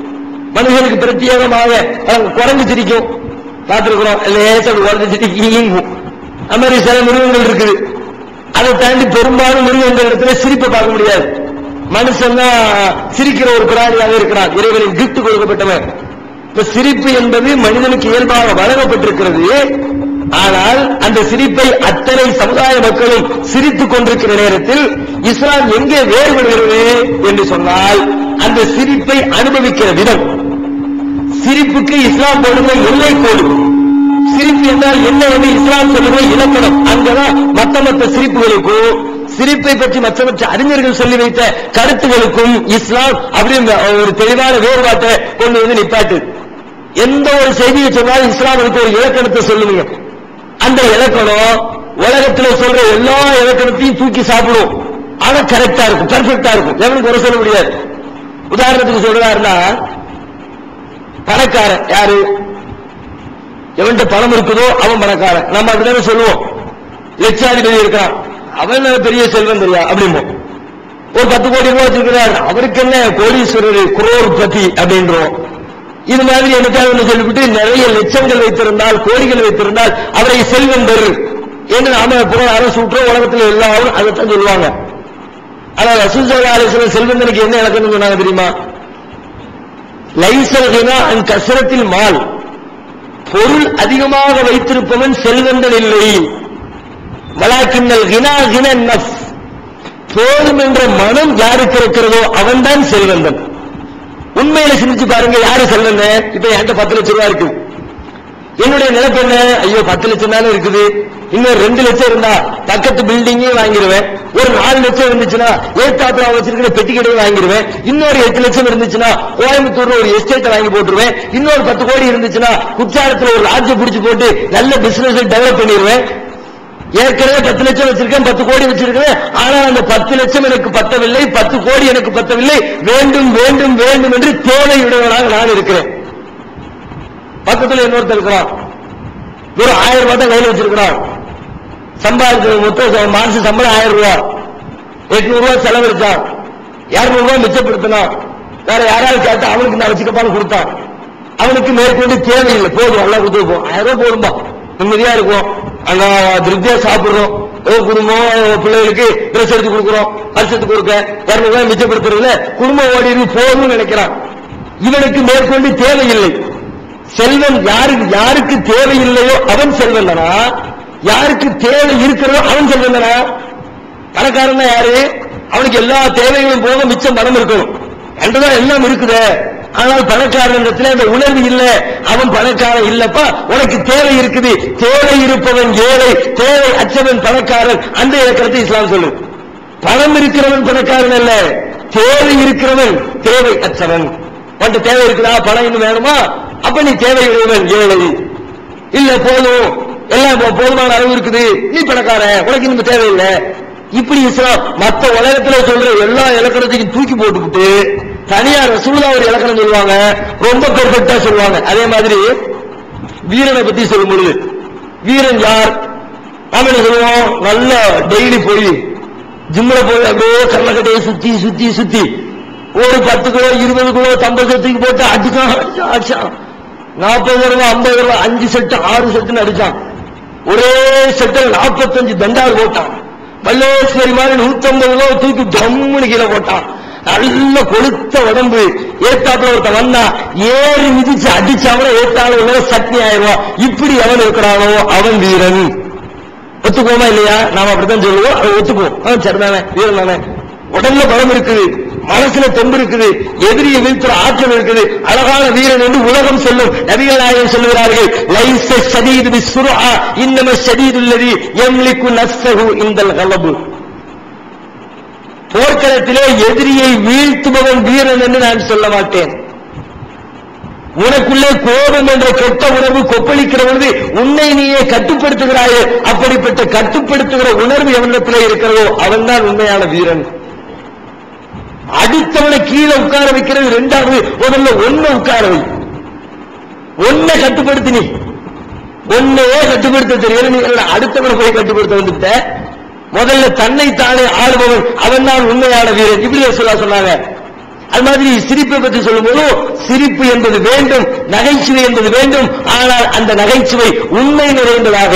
மனிதனுக்கு பிரத்யேகமாக அஹ், குரங்கு சிரிக்கும் பார்த்திருக்கிறோம் லேசா அப்படி குரங்கு சிரிக்கும் ஈங்கும் அது மாதிரி சில மிருகங்கள் இருக்குது அதை தாண்டி பெரும்பாலும் மிருகங்கள் இடத்துல சிரிப்பை பார்க்க முடியாது மனுஷன் தான் சிரிக்கிற ஒரு பிராணியாக இருக்கிறான் இறைவனின் கிஃப்ட் கொடுக்கப்பட்டவன் இப்ப சிரிப்பு என்பது மனிதனுக்கு இயல்பாக வழங்கப்பட்டிருக்கிறது ஆனால் அந்த சிரிப்பை அத்தனை சமுதாய மக்களும் சிரித்துக் கொண்டிருக்கிற நேரத்தில் இஸ்லாம் எங்கே வேறுபடுகிறது என்று சொன்னால் அந்த சிரிப்பை அனுபவிக்கிற விதம் சிரிப்புக்கு இஸ்லாம் போடுகிற எல்லை கோடு சிரிப்பு என்றால் என்ன என்று இஸ்லாம் சொல்லுகிற இலக்கணம் அங்கதான் மத்த மத்த சிரிப்புகளுக்கும் சிரிப்பை பற்றி மற்ற மற்ற அறிஞர்கள் சொல்லி வைத்த கருத்துகளுக்கும் இஸ்லாம் அப்படி ஒரு தெளிவான வேறுபாட்டை கொண்டு வந்து நிப்பாட்டு எந்த ஒரு செய்தியை சொன்னாலும் இஸ்லாம் அதுக்கு ஒரு இலக்கணத்தை சொல்லுவீங்க அந்த இலக்கணம் உலகத்துல சொல்ற எல்லா இலக்கணத்தையும் தூக்கி சாப்பிடும் ஆனா கரெக்டா இருக்கும் பெர்ஃபெக்டா இருக்கும் எவனுக்கு குறை சொல்ல முடியாது உதாரணத்துக்கு சொல்றாருன்னா பணக்காரன் யாரு எவன்கிட்ட பணம் இருக்குதோ அவன் பணக்காரன் நம்ம அப்படிதானே சொல்லுவோம் லட்சாதிபதி இருக்கான் அவன் பெரிய செல்வம் தெரியா அப்படிம்போம் ஒரு பத்து கோடி ரூபாய் வச்சிருக்கிறார் அவருக்கு என்ன கோடீஸ்வரர் குரோர் பதி அப்படின்றோம் இது மாதிரி எனக்காக ஒன்று சொல்லிவிட்டு நிறைய லட்சங்கள் வைத்திருந்தால் கோடிகள் வைத்திருந்தால் அவரை செல்வந்தர் என்று நாம புற அரசு விட்டுறோம் உலகத்தில் எல்லாரும் அதைத்தான் சொல்லுவாங்க ஆனா ரசூசல்லா அலிஸ்லாம் செல்வந்தனுக்கு என்ன இலக்கணம் சொன்னாங்க தெரியுமா லைசல் கினா அன் கசரத்தில் மால் பொருள் அதிகமாக வைத்திருப்பவன் செல்வந்தன் இல்லை வலாக்கின்னல் கினா கின நஃப் போதும் என்ற மனம் யாருக்கு இருக்கிறதோ அவன்தான் செல்வந்தன் உண்மையில சிந்திச்சு பாருங்க யாரு செல்வந்தன் இப்ப என்கிட்ட பத்து லட்சம் ரூபாய் இருக்கு என்னுடைய நிலைப்பு என்ன ஐயோ பத்து லட்சம் தானே இருக்குது இன்னும் ரெண்டு லட்சம் இருந்தா பக்கத்து பில்டிங்கே வாங்கிடுவேன் ஒரு நாலு லட்சம் இருந்துச்சுன்னா ஏத்தாப்புல வச்சிருக்கிற பெட்டி கடையை வாங்கிடுவேன் இன்னொரு எட்டு லட்சம் இருந்துச்சுன்னா கோயம்புத்தூர்ல ஒரு எஸ்டேட் வாங்கி போட்டுருவேன் இன்னொரு பத்து கோடி இருந்துச்சுன்னா குற்றாலத்துல ஒரு லாட்ஜை பிடிச்சு போட்டு நல்ல பிசினஸ் டெவலப் பண்ணிடுவேன் ஏற்கனவே பத்து லட்சம் வச்சிருக்கேன் பத்து கோடி வச்சிருக்கேன் ஆனால் அந்த பத்து லட்சம் எனக்கு பத்தவில்லை பத்து கோடி எனக்கு பத்தவில்லை வேண்டும் வேண்டும் வேண்டும் என்று தேவையுடையவனாக நான் இருக்கிறேன் பக்கத்துல இன்னொருத்தர் இருக்கிறான் ஒரு ஆயிரம் ரூபாய் தான் கையில் வச்சிருக்கிறான் சம்பாதிச்ச மொத்தம் மாசம் சம்பளம் ஆயிரம் ரூபாய் எட்நூறு ரூபாய் செலவழிச்சான் இருநூறு ரூபாய் மிச்சப்படுத்தினான் வேற யாராவது கேட்டா அவனுக்கு நான் வச்சுக்கப்பான்னு கொடுத்தான் அவனுக்கு மேற்கொண்டு தேவையில்லை போதும் எல்லாம் கொடுத்துருப்போம் ஆயிரம் ரூபாய் போடும்பா நிம்மதியா இருக்கும் அங்க திருப்தியா சாப்பிடுறோம் ஏதோ குடும்பம் பிள்ளைகளுக்கு ட்ரெஸ் எடுத்து கொடுக்குறோம் வருஷத்துக்கு கொடுக்க இருநூறு ரூபாய் மிச்சப்படுத்துறதுல குடும்பம் ஓடி இருக்கு போதும்னு நினைக்கிறான் இவனுக்கு மேற்கொண்டு தேவையில்லை செல்வன் யாருக்கு யாருக்கு தேவையில்லையோ அவன் செல்வந்தனா யாருக்கு தேவை இருக்கிறதோ அவன் செல்வந்தனா பணக்காரன் யாரு அவனுக்கு எல்லா தேவைகளும் போக மிச்சம் பணம் இருக்கணும் என்றுதான் எல்லாம் இருக்குதே ஆனால் பணக்காரனிடத்துல அந்த உணர்வு இல்ல அவன் பணக்காரன் இல்லப்பா உனக்கு தேவை இருக்குது தேவை இருப்பவன் ஏழை தேவை அச்சவன் பணக்காரன் அந்த இலக்கணத்தை இஸ்லாம் சொல்லு பணம் இருக்கிறவன் பணக்காரன் அல்ல தேவை இருக்கிறவன் தேவை அச்சவன் உன்கிட்ட தேவை இருக்குதா பணம் இன்னும் வேணுமா அப்ப நீ தேவையுடையவன் ஏழை இல்ல போதும் எல்லாம் போ- போதுமான அளவு இருக்குது நீ பணக்காரன் உனக்கு இன்னும் தேவையில்லை இப்படி இஸ்லாம் மத்த உலகத்துல சொல்ற எல்லா இலக்கணத்தையும் தூக்கி போட்டுக்கிட்டு தனியார் ரசூலா ஒரு இலக்கணம் சொல்லுவாங்க ரொம்ப பெர்ஃபெக்டா சொல்லுவாங்க அதே மாதிரி வீரனை பத்தி சொல்லும் பொழுது வீரன் யார் நாம என்ன சொல்லுவோம் நல்ல டெய்லி போய் ஜிம்ல போய் அப்படியே கண்ணக்கட்டையை சுத்தி சுத்தி சுத்தி ஒரு பத்து கிலோ இருபது கிலோ தம்பது தூக்கி போட்டு அடிச்சான் அடிச்சான், அடிச்சான் நாற்பது ரூபா ஐம்பது ரூபா அஞ்சு செட்டு ஆறு செட்டுன்னு அடிச்சான் ஒரே செட்டில் நாற்பத்தஞ்சு தண்டால் போட்டான் மல்லேஸ்வரி மாதிரி நூத்தம்பது கிலோ தூக்கி ஜம்முன்னு கீழே போட்டான் நல்ல கொளுத்த உடம்பு ஏத்தாப்புல ஒருத்தன் வந்தா ஏறி மிதிச்சு அடிச்சாமல ஏத்தால உள்ள சட்னி ஆயிடுவான் இப்படி அவன் இருக்கிறானோ அவன் வீரன் ஒத்துக்குவோமா இல்லையா நாம அப்படித்தான் சொல்லுவோம் அதை ஒத்துக்குவோம் அவன் சரிதானே வீரன் தானே உடம்புல பலம் இருக்குது மனசுல தெம்பு இருக்குது எதிரியை வீழ்த்துற ஆற்றல் இருக்குது அழகான வீரன் என்று உலகம் சொல்லும் நபிகள் நாயகம் சொல்லுகிறார்கள் லைச ஷதீது பிஸ்ஸுர்ஆ இன்னம ஷதீதுல்லதி யம்லிகு நஃப்ஸஹு இந்தல் கலபு போர்க்களத்திலே எதிரியை வீழ்த்துபவன் வீரன் என்று நான் சொல்ல மாட்டேன் உனக்குள்ளே கோபம் என்ற கெட்ட உணர்வு கொப்பளிக்கிற பொழுது உன்னை நீயே கட்டுப்படுத்துகிறாயே அப்படிப்பட்ட கட்டுப்படுத்துகிற உணர்வு எவனிடத்திலே இருக்கிறதோ அவன்தான் உண்மையான வீரன் அடுத்தவனை கீழே உட்கார வைக்கிறது ரெண்டாவது முதல்ல ஒன்ன உட்கார வை ஒன்ன கட்டுப்படுத்தி நீ ஒன்னையே கட்டுப்படுத்த தெரியல நீ என்னடா அடுத்தவனை போய் கட்டுப்படுத்த வந்துட்ட முதல்ல தன்னை தானே ஆளுபவன் அவன் தான் உண்மையான வீரன் இப்படி சொல்ல சொன்னாங்க அது மாதிரி சிரிப்பை பற்றி சொல்லும்போது சிரிப்பு என்பது வேண்டும் நகைச்சுவை என்பது வேண்டும் ஆனால் அந்த நகைச்சுவை உண்மை நிறைந்ததாக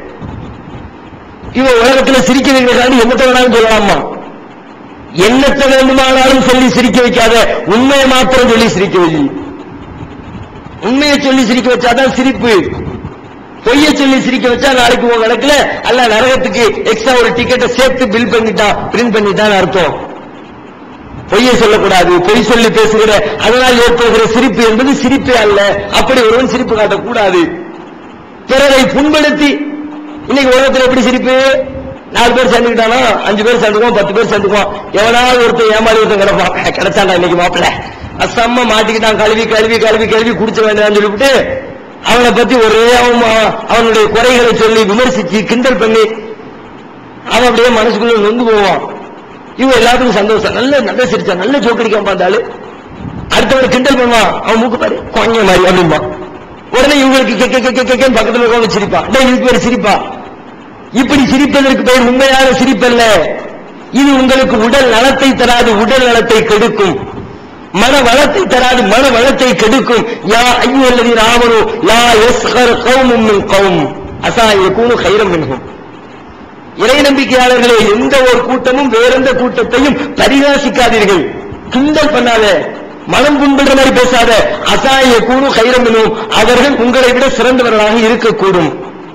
இவன் உலகத்துல சிரிக்க வைக்கிறதான்னு என்னத்தை வேணாலும் சொல்லலாமா என்னத்தை வேண்டுமானாலும் சொல்லி சிரிக்க வைக்காத உண்மையை மாத்திரம் சொல்லி சிரிக்க வை உண்மையை சொல்லி சிரிக்க வச்சாதான் சிரிப்பு பொய்ய சொல்லி சிரிக்க வச்சா நாளைக்கு உன் கணக்குல அல்ல நரகத்துக்கு எக்ஸ்ட்ரா ஒரு டிக்கெட்டை சேர்த்து பில் பண்ணிட்டான் பிரிண்ட் பண்ணிட்டான் அர்த்தம் பொய்யை சொல்லக்கூடாது பொய் சொல்லி பேசுகிற அதனால் ஏற்படுகிற சிரிப்பு என்பது சிரிப்பே அல்ல அப்படி ஒருவன் சிரிப்பு காட்டக்கூடாது பிறரை புண்படுத்தி இன்னைக்கு உலகத்துல எப்படி சிரிப்பு நாலு பேர் சேர்ந்துக்கிட்டானா அஞ்சு பேர் சேர்ந்துக்குவோம் பத்து பேர் சேர்ந்துக்குவோம் எவனாவது ஒருத்தன் ஏமாறி ஒருத்தன் கிடப்பான் கிடைச்சாண்டா இன்னைக்கு மாப்பிள்ள அசம்ம மாட்டிக்கிட்டான் கழுவி கழுவி கழுவி கழுவி குடிச்ச வேண்டாம்னு சொல்லிவிட்டு அவனை பத்தி ஒரே அவன் அவனுடைய குறைகளை சொல்லி விமர்சிச்சு கிண்டல் பண்ணி அவன் அப்படியே மனசுக்குள்ள நொந்து போவான் இவன் எல்லாத்துக்கும் சந்தோஷம் நல்ல நல்ல சிரிச்சான் நல்ல ஜோக்கடிக்காம பார்த்தாலும் அடுத்தவன் கிண்டல் பண்ணுவான் அவன் மூக்கு பாரு குழந்தை மாதிரி அப்படிம்பா உடனே இவங்களுக்கு கெக்க கெக்க கெக்கன்னு பக்கத்துல உட்காந்து சிரிப்பான் டேய் இதுக்கு பேர் சிரிப்பா இப்படி சிரிப்பதற்கு பெயர் உண்மையான சிரிப்பல்ல இது உங்களுக்கு உடல் நலத்தை தராது உடல் நலத்தை கெடுக்கும் மன வளத்தை தராது மன வளத்தை கெடுக்கும் யா ஐயுவல்லதி ராமனு லா யஸ்கர் கௌமும் மின் கௌம் அசா யகூனு கைரம் மின்ஹும் இறை நம்பிக்கையாளர்களே எந்த ஒரு கூட்டமும் வேறெந்த கூட்டத்தையும் பரிகாசிக்காதீர்கள் கிண்டல் பண்ணாத மனம் புண்படுற மாதிரி பேசாத அசாய கூணு கைரம் மின்ஹும் அவர்கள் உங்களை விட சிறந்தவர்களாக இருக்கக்கூடும்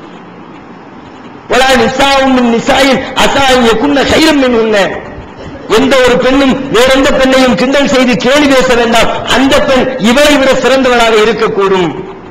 ஒலா நிசாவும் மின் நிசாயின் அசாய குன்ன கைரம் மின்ஹுன்ன எந்த ஒரு பெண்ணும் வேற எந்த பெண்ணையும் கிண்டல் செய்து கேலி பேச வேண்டாம் அந்த பெண் இவரை விட சிறந்தவளாக இருக்கக்கூடும்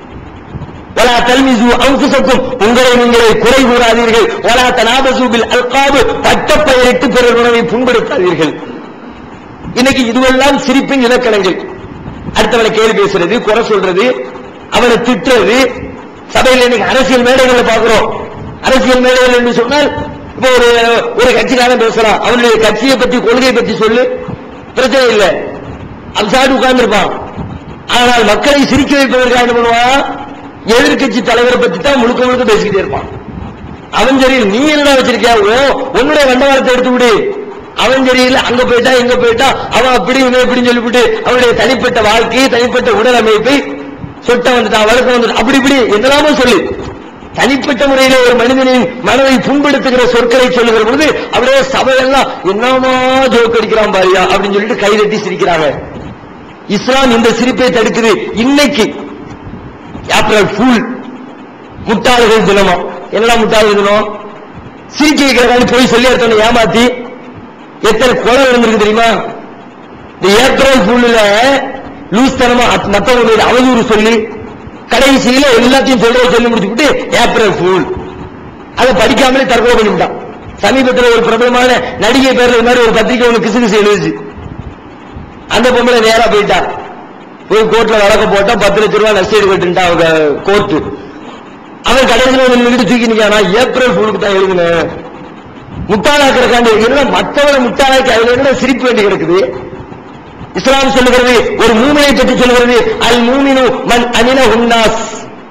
வலா தல்மிசு அங்குசக்கும் உங்களை நீங்களே குறை கூறாதீர்கள் வலா தனாபசூபில் அல்காபு பட்ட பெயரிட்டு பிறர் உணவை புண்படுத்தாதீர்கள் இன்னைக்கு இதுவெல்லாம் சிரிப்பின் இலக்கணங்கள் அடுத்தவனை கேள்வி பேசுறது குறை சொல்றது அவனை திட்டுறது சபையில் இன்னைக்கு அரசியல் மேடைகளை பார்க்கிறோம் அரசியல் மேடைகள் என்று சொன்னால் இப்போ ஒரு ஒரு கட்சிக்காரன் பேசுறான் அவனுடைய கட்சியை பற்றி கொள்கையை பற்றி சொல்லு பிரச்சனை இல்லை அம்சாடு உட்கார்ந்துருப்பான் ஆனால் மக்களை சிரிக்க வைப்பதற்காக என்ன பண்ணுவான் எதிர்கட்சி தலைவரை பற்றி தான் முழுக்க முழுக்க பேசிக்கிட்டே இருப்பான் அவன் சரி நீ என்ன வச்சிருக்கியா ஓ உன்னுடைய வண்டவாளத்தை எடுத்து விடு அவன் சரியில்லை அங்க போயிட்டா இங்க போயிட்டா அவன் அப்படி இவன் இப்படின்னு சொல்லிவிட்டு அவனுடைய தனிப்பட்ட வாழ்க்கை தனிப்பட்ட உடல் அமைப்பை சொட்ட வந்துட்டான் வழக்கம் வந்துட்டான் அப்படி இப்படி என்னெல்லாமோ சொல்லு தனிப்பட்ட முறையில ஒரு மனிதனின் மனதை புண்படுத்துகிற சொற்களை சொல்லுகிற பொழுது அப்படியே சபையெல்லாம் என்னமா ஜோக் அடிக்கிறான் பாரியா அப்படின்னு சொல்லிட்டு கைதட்டி சிரிக்கிறாங்க இஸ்லாம் இந்த சிரிப்பை தடுக்குது இன்னைக்கு ஏப்ரல் ஃபூல் முட்டாள்கள் தினமா என்னடா முட்டாள்கள் தினம் சிரிக்க வைக்கிறதான்னு போய் சொல்லி எடுத்தோன்னு ஏமாத்தி எத்தனை கொலை நடந்திருக்கு தெரியுமா இந்த ஏப்ரல் ஃபூல்ல லூஸ் தனமா மத்தவங்களுடைய அவதூறு சொல்லி கடைசியில எல்லாத்தையும் சொல்ற சொல்லி முடிச்சுட்டு ஏப்ரல் ஃபூல் அதை படிக்காமலே தற்கொலை பண்ணிவிட்டான் சமீபத்தில் ஒரு பிரபலமான நடிகை பேர்ல இது மாதிரி ஒரு பத்திரிகை ஒன்று கிசு கிசு எழுதுச்சு அந்த பொம்பளை நேரா போயிட்டா போய் கோர்ட்ல வழக்க போட்டா பத்து லட்ச ரூபாய் நஷ்டீடு கட்டுட்டா அவங்க கோர்ட்டு அவன் கடைசியில் வந்து நின்று தூக்கி நிக்கானா ஏப்ரல் ஃபூலுக்கு தான் எழுதுனேன் முட்டாளாக்கிறக்காண்டி என்ன மற்றவரை முட்டாளாக்கி அதுல என்ன சிரிப்பு வேண்டி கிடக்குது இஸ்லாம் சொல்லுகிறது ஒரு மூமினை பற்றி சொல்லுகிறது அல் மூமினு மன் அனின உன்னாஸ்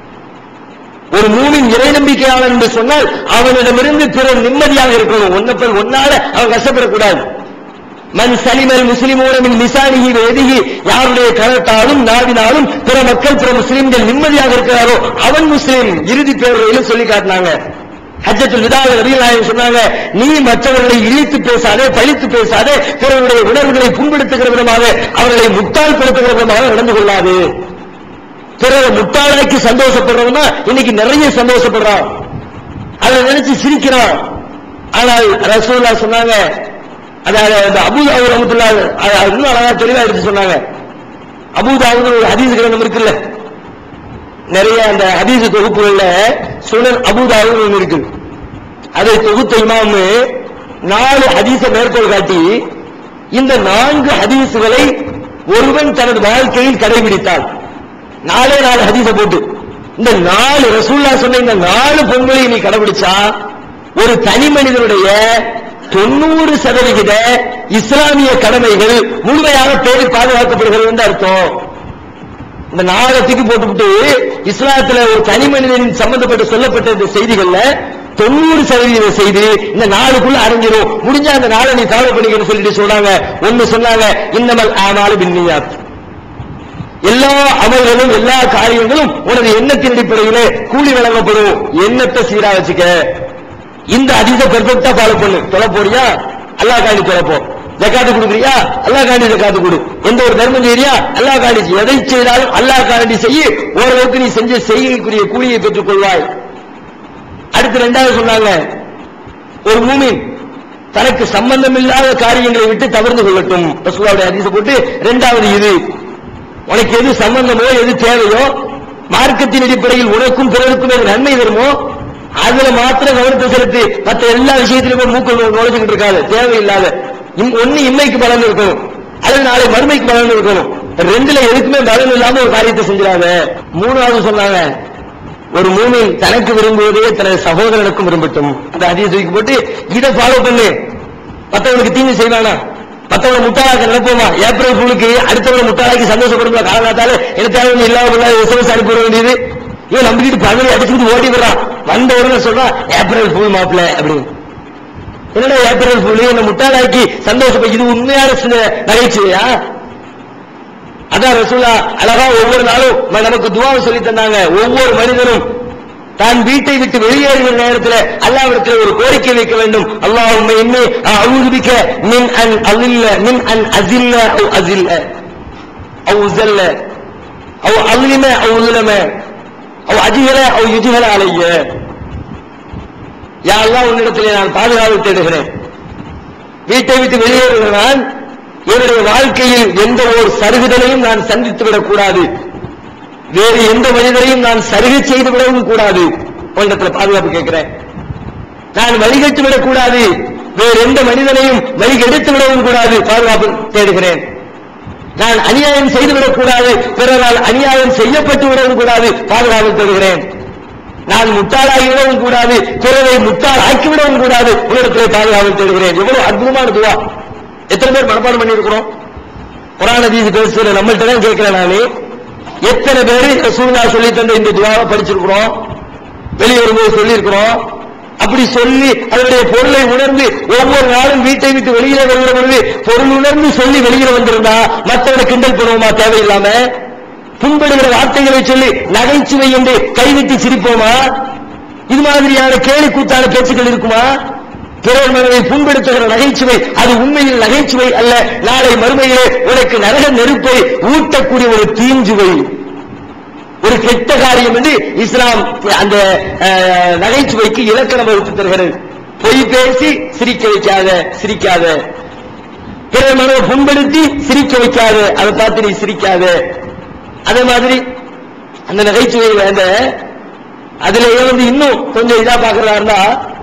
ஒரு மூமின் இறை நம்பிக்கையாளன் என்று சொன்னால் அவனிடமிருந்து பிறர் நிம்மதியாக இருக்கணும் ஒன்ன பேர் ஒன்னால அவன் கஷ்டப்படக்கூடாது மன் சலிமல் முஸ்லிமோனமின் மிசானிகி வேதிகி யாருடைய கரத்தாலும் நாவினாலும் பிற மக்கள் பிற முஸ்லிம்கள் நிம்மதியாக இருக்கிறாரோ அவன் முஸ்லிம் இறுதி பேருரையில சொல்லி காட்டினாங்க ஹஜ்ஜத்துல் விதாக நபிகள் நாயகம் சொன்னாங்க நீ மற்றவர்களை இழித்து பேசாதே பழித்து பேசாதே பிறருடைய உணர்வுகளை புண்படுத்துகிற விதமாக அவர்களை முட்டாள்படுத்துகிற விதமாக நடந்து கொள்ளாது பிறரை முட்டாளாக்கி சந்தோஷப்படுறவனா இன்னைக்கு நிறைய சந்தோஷப்படுறான் அதை நினைச்சு சிரிக்கிறான் ஆனால் ரசூல்லா சொன்னாங்க அதாவது அந்த அபுதாவு ரஹமத்துல்லா அது அது இன்னும் அழகா தெளிவா எடுத்து சொன்னாங்க அபுதாவுன்னு ஒரு ஹதீஸ் கிரந்தம் இருக்குல்ல நிறைய அந்த ஹதீஸ் தொகுப்புகள்ல சுனன் அபுதாவுன்னு ஒண்ணு இருக்கு அதை தொகுத்த இமாமு நாலு ஹதீஸை மேற்கோள் காட்டி இந்த நான்கு ஹதீஸுகளை ஒருவன் தனது வாழ்க்கையில் கடைபிடித்தான் நாலே நாலு ஹதீஸை போட்டு இந்த நாலு ரசூல்லா சொன்ன இந்த நாலு பொங்கலை நீ கடைபிடிச்சா ஒரு தனி மனிதனுடைய தொண்ணூறு சதவிகித இஸ்லாமிய கடமைகள் முழுமையாக பேரி பாதுகாக்கப்படுகிறது என்று அர்த்தம் இந்த நாளை தூக்கி போட்டுவிட்டு இஸ்லாத்துல ஒரு தனி மனிதனின் சம்பந்தப்பட்ட சொல்லப்பட்ட இந்த செய்திகள்ல தொண்ணூறு சதவீதம் செய்து இந்த நாளுக்குள்ள அடைஞ்சிரும் முடிஞ்சா அந்த நாளை நீ ஃபாலோ பண்ணிக்கன்னு சொல்லிட்டு சொன்னாங்க ஒண்ணு சொன்னாங்க இன்னமல் ஆனாலும் பின்னியாத் எல்லா அமல்களும் எல்லா காரியங்களும் உனது எண்ணத்தின் அடிப்படையிலே கூலி வழங்கப்படும் எண்ணத்தை சீரா வச்சுக்க இந்த அதிக பெர்ஃபெக்டா ஃபாலோ பண்ணு தொலை போறியா அல்லாஹ் காண்டி தொலைப்போ ஜக்காத்து கொடுக்குறியா அல்லாஹ் காண்டி ஜக்காத்து கொடு எந்த ஒரு தர்மம் செய்யறியா அல்லாஹ் காண்டி செய். எதை செய்தாலும் அல்லாஹ் காண்டி செய்ய ஓரளவுக்கு நீ செஞ்ச செய்கைக்குரிய கூலியை பெற்றுக் கொள்வாய் அடுத்து ரெண்டாவது சொன்னாங்க ஒரு மூமின் தனக்கு சம்பந்தம் இல்லாத காரியங்களை விட்டு தவிர்த்து கொள்ளட்டும் ரசூலுல்லாஹி ஹதீஸ போட்டு ரெண்டாவது இது உனக்கு எது சம்பந்தமோ எது தேவையோ மார்க்கத்தின் அடிப்படையில் உனக்கும் பிறருக்கும் எது நன்மை வருமோ அதுல மாத்திரம் கவனத்தை செலுத்தி மற்ற எல்லா விஷயத்திலும் போய் மூக்கு நுழைஞ்சுக்கிட்டு இருக்காது தேவையில்லாத இம்- ஒண்ணு இம்மைக்கு பலன் இருக்கணும் அல்லது நாளை மறுமைக்கு பலன் இருக்கணும் ரெண்டுல எதுக்குமே பலன் இல்லாம ஒரு காரியத்தை செஞ்சிடாத மூணாவது சொன்னாங்க ஒரு மூமின் தனக்கு விரும்புவதே தனது சகோதரனுக்கும் விரும்பட்டும் அந்த அதிக தூக்கி போட்டு இதை ஃபாலோ பண்ணு மத்தவனுக்கு தீங்கு செய்வானா மத்தவனை முட்டாளாக்க நினைப்போமா ஏப்ரல் ஃபுல்லுக்கு அடுத்தவனை முட்டாளாக்கி சந்தோஷப்படுமா காலங்காத்தால எனக்கு தேவை இல்லாம இல்லாத எஸ்எம்எஸ் அனுப்பி விட வேண்டியது இவன் நம்பிக்கிட்டு பகலை அடிச்சுக்கிட்டு ஓடி வர்றான் வந்த உடனே சொல்றான் ஏப்ரல் ஃபுல் மாப்பிள்ள அப்படின்னு என்னடா ஏப்ரல் ஃபுல் என்ன முட்டாளாக்கி சந்தோஷப்பட இது உண்மையான சில நகைச்சுவையா அதான் ரசூலா அழகா ஒவ்வொரு நாளும் ம- நமக்கு துவாவை சொல்லி தந்தாங்க ஒவ்வொரு மனிதனும் தான் வீட்டை விட்டு வெளியேறுகிற நேரத்தில் அல்லாவிடத்தில் ஒரு கோரிக்கை வைக்க வேண்டும் அல்லாஹ் இன்னை அவுதுபிக்க மின் அன் அலில்ல மின் அன் அசில்ல அவு அசில்ல அவு உசல்ல அவு அலிம அவு உலம அவு அஜிகல அவு யுஜிகல அலைய யா அல்லாஹ் உன்னிடத்திலே நான் பாதுகாப்பு தேடுகிறேன் வீட்டை விட்டு வெளியேறுகிற நான் என்னுடைய வாழ்க்கையில் எந்த ஒரு சருகுதலையும் நான் சந்தித்து விடக்கூடாது வேறு எந்த மனிதரையும் நான் சருகை செய்து விடவும் கூடாது உன்னிடத்தில் பாதுகாப்பு கேட்கிறேன் நான் வழிகட்டு விடக்கூடாது வேறு எந்த மனிதனையும் வழிகெடுத்து விடவும் கூடாது பாதுகாப்பு தேடுகிறேன் நான் அநியாயம் செய்து விடக்கூடாது பிறரால் அநியாயம் செய்யப்பட்டு விடவும் கூடாது பாதுகாப்பு தேடுகிறேன் நான் முட்டாளாகி விடவும் கூடாது பிறரை முட்டாள் ஆக்கி விடவும் கூடாது உலகத்தில் பாதுகாப்பு தேடுகிறேன் எவ்வளவு அற்புதமான துவா எத்தனை பேர் மனப்பாடம் பண்ணி இருக்கிறோம் குரான் ஹதீஸ் பேசுகிற நம்மள்ட்ட தான் கேட்கிறேன் நானு எத்தனை பேர் ரசூலுல்லாஹ் சொல்லி தந்த இந்த துவாவை படிச்சிருக்கிறோம் வெளியே வரும்போது சொல்லி இருக்கிறோம் அப்படி சொல்லி அதனுடைய பொருளை உணர்ந்து ஒவ்வொரு நாளும் வீட்டை விட்டு வெளியில வருகிற பொழுது பொருள் உணர்ந்து சொல்லி வெளியில வந்திருந்தா மற்றவனை கிண்டல் பண்ணுவோமா தேவையில்லாம புண்படுகிற வார்த்தைகளை சொல்லி நகைச்சுவை என்று கைவிட்டு சிரிப்போமா இது மாதிரியான கேலி கூத்தான பேச்சுக்கள் இருக்குமா பிறர் மனதை புண்படுத்துகிற நகைச்சுவை அது உண்மையில் நகைச்சுவை அல்ல நாளை மறுமையிலே உனக்கு நரக நெருப்பை ஊட்டக்கூடிய ஒரு தீஞ்சுவை ஒரு கெட்ட காரியம் என்று இஸ்லாம் அந்த அஹ், நகைச்சுவைக்கு இலக்கணம் வகுத்து தருகிறது பொய் பேசி சிரிக்க வைக்காத சிரிக்காத பிறர் மனதை புண்படுத்தி சிரிக்க வைக்காத அதை பார்த்து நீ சிரிக்காத அதே மாதிரி அந்த நகைச்சுவை அந்த அதுலயே வந்து இன்னும் கொஞ்சம் இதா பாக்குறதா இருந்தா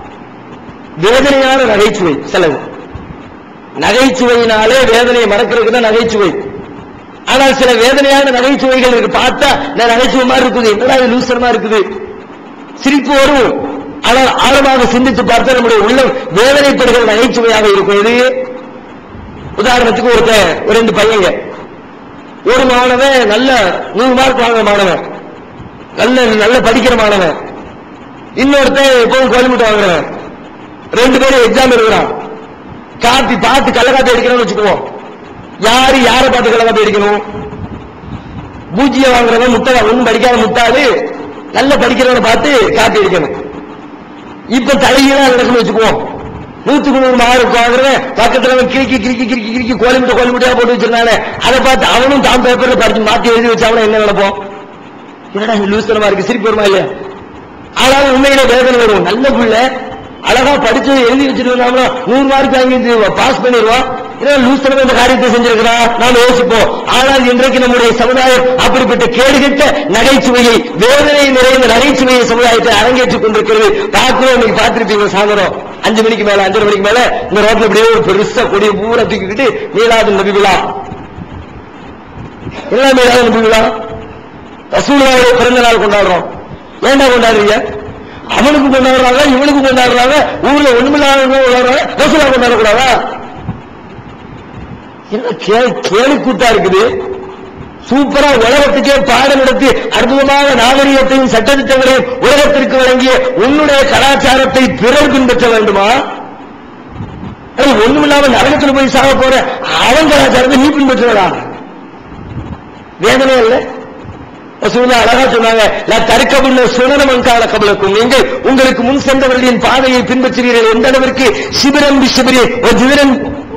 வேதனையான நகைச்சுவை செலவு நகைச்சுவையினாலே வேதனையை மறக்கிறதுக்கு தான் நகைச்சுவை ஆனால் சில வேதனையான நகைச்சுவைகள் இருக்கு பார்த்தா இந்த நகைச்சுவை மாதிரி இருக்குது என்னடா இது லூசரமா இருக்குது சிரிப்பு வரும் ஆனால் ஆழமாக சிந்தித்து பார்த்தா நம்முடைய உள்ளம் வேதனைப்படுகிற நகைச்சுவையாக இருக்கும் இது உதாரணத்துக்கு ஒருத்தன் ஒரு ரெண்டு பையங்க ஒரு மாணவன் நல்ல நூறு மார்க் வாங்குற மாணவன் நல்ல நல்ல படிக்கிற மாணவன் இன்னொருத்தன் எப்பவும் கோலிமுட்டு வாங்குறவன் ரெண்டு பேரும் எக்ஸாம் எழுதுறான் காப்பி பார்த்து கள்ள காப்பி அடிக்கணும்னு வச்சுக்குவோம் யாரு யாரை பார்த்து கள்ள காப்பி அடிக்கணும் பூஜ்ஜியம் வாங்குறவன் முட்டை ஒன்னும் படிக்காத முட்டாளு நல்ல படிக்கிறவனை பார்த்து காப்பி அடிக்கணும் இப்ப தலைகீழா நடக்கணும் வச்சுக்குவோம் நூத்துக்கு நூறு மார்க் வாங்குறவன் பக்கத்துல அவன் கிறுக்கி கிறுக்கி கிறுக்கி கிறுக்கி கோலிமுட்டை கோலிமுட்டையா போட்டு வச்சிருந்தானே அதை பார்த்து அவனும் தான் பேப்பர்ல படிச்சு மாத்தி எழுதி வச்சாவன என்ன நினைப்போம் என்னடா லூசனமா இருக்கு சிரிப்பு வருமா இல்லையா ஆனாலும் உண்மையில வேதனை வரும் நல்ல புள்ள அழகா படிச்சு எழுதி வச்சிருந்தோம்னா நூறு மார்க் வாங்கி பாஸ் பண்ணிடுவோம் இதெல்லாம் லூசனமா இந்த காரியத்தை செஞ்சிருக்கிறான் நாம யோசிப்போம் ஆனால் இன்றைக்கு நம்முடைய சமுதாயம் அப்படிப்பட்ட கேடுகட்ட நகைச்சுவையை வேதனை நிறைந்த நகைச்சுவையை சமுதாயத்தை அரங்கேற்றிக் கொண்டிருக்கிறது பார்க்கிறோம் இன்னைக்கு பார்த்திருப்பீங்க சாயந்தரம் அஞ்சு மணிக்கு மேல அஞ்சரை மணிக்கு மேல இந்த ரோட்ல இப்படியே ஒரு பெருசா கொடியை பூரா தூக்கிக்கிட்டு நீலாது நபி விழா என்ன மீளாது நபி விழா ரசூலுல்லாஹ்வுடைய பிறந்த நாள் கொண்டாடுறோம் ஏன்டா கொண்டாடுறீங்க அவனுக்கு கொண்டாடுறாங்க இவனுக்கு கொண்டாடுறாங்க ஊர்ல ஒண்ணுமில்லாதவங்க கொண்டாடுறாங்க ரசூலா கொண்டாடக்கூடாதா என்ன கே- கேலி கூட்டா இருக்குது சூப்பரா உலகத்துக்கே பாடம் நடத்தி அற்புதமான நாகரிகத்தையும் சட்டத்திட்டங்களையும் உலகத்திற்கு வழங்கிய உன்னுடைய கலாச்சாரத்தை பிறர் பின்பற்ற வேண்டுமா அது ஒண்ணுமில்லாம நரகத்துல போய் சாக போற அவன் கலாச்சாரத்தை நீ பின்பற்றுவதா வேதனை இல்ல ரசூலுல்லாஹ் அழகா சொன்னாங்க லா தர்க்கபுன்ன சுனனம் கால கபலக்கும் நீங்கள் உங்களுக்கு முன் சென்றவர்களின் பாதையை பின்பற்றுவீர்கள் எந்த அளவிற்கு சிபிரம் பி சிபிரி ஒரு ஜிவிரன்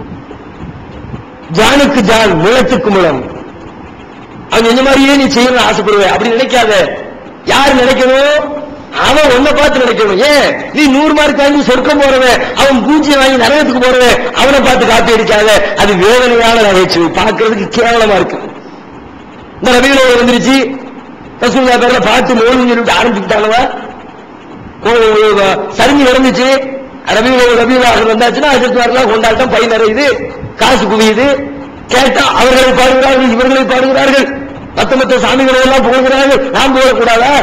ஜானுக்கு ஜான் முளத்துக்கு முளம் அவன் இந்த மாதிரியே நீ செய்யணும்னு ஆசைப்படுவேன் அப்படி நினைக்காத யார் நினைக்கணும் அவன் உன்னை பார்த்து நினைக்கணும் ஏன் நீ நூறு மார்க் வாங்கி சொர்க்கம் போறவன் அவன் பூஜ்ஜியம் வாங்கி நரகத்துக்கு போறவன் அவனை பார்த்து காப்பி அடிக்காத அது வேதனையான நகைச்சுவை பார்க்கிறதுக்கு கேவலமா இருக்கு இந்த ரபிகளை வந்துருச்சு ரசூல்லா பேர்ல பார்த்து மோலும் சொல்லிட்டு ஆரம்பிச்சுட்டாங்களா சரிஞ்சு நடந்துச்சு ரபிகளை ரபிவாக வந்தாச்சுன்னா அதுக்கு வரலாம் கொண்டாட்டம் பை நிறையுது காசு குவியுது கேட்டா அவர்களை பாடுகிறார்கள் இவர்களை பாடுகிறார்கள் மத்த மத்த சாமிகளை எல்லாம் புகழ்கிறார்கள் நாம் புகழக்கூடாதா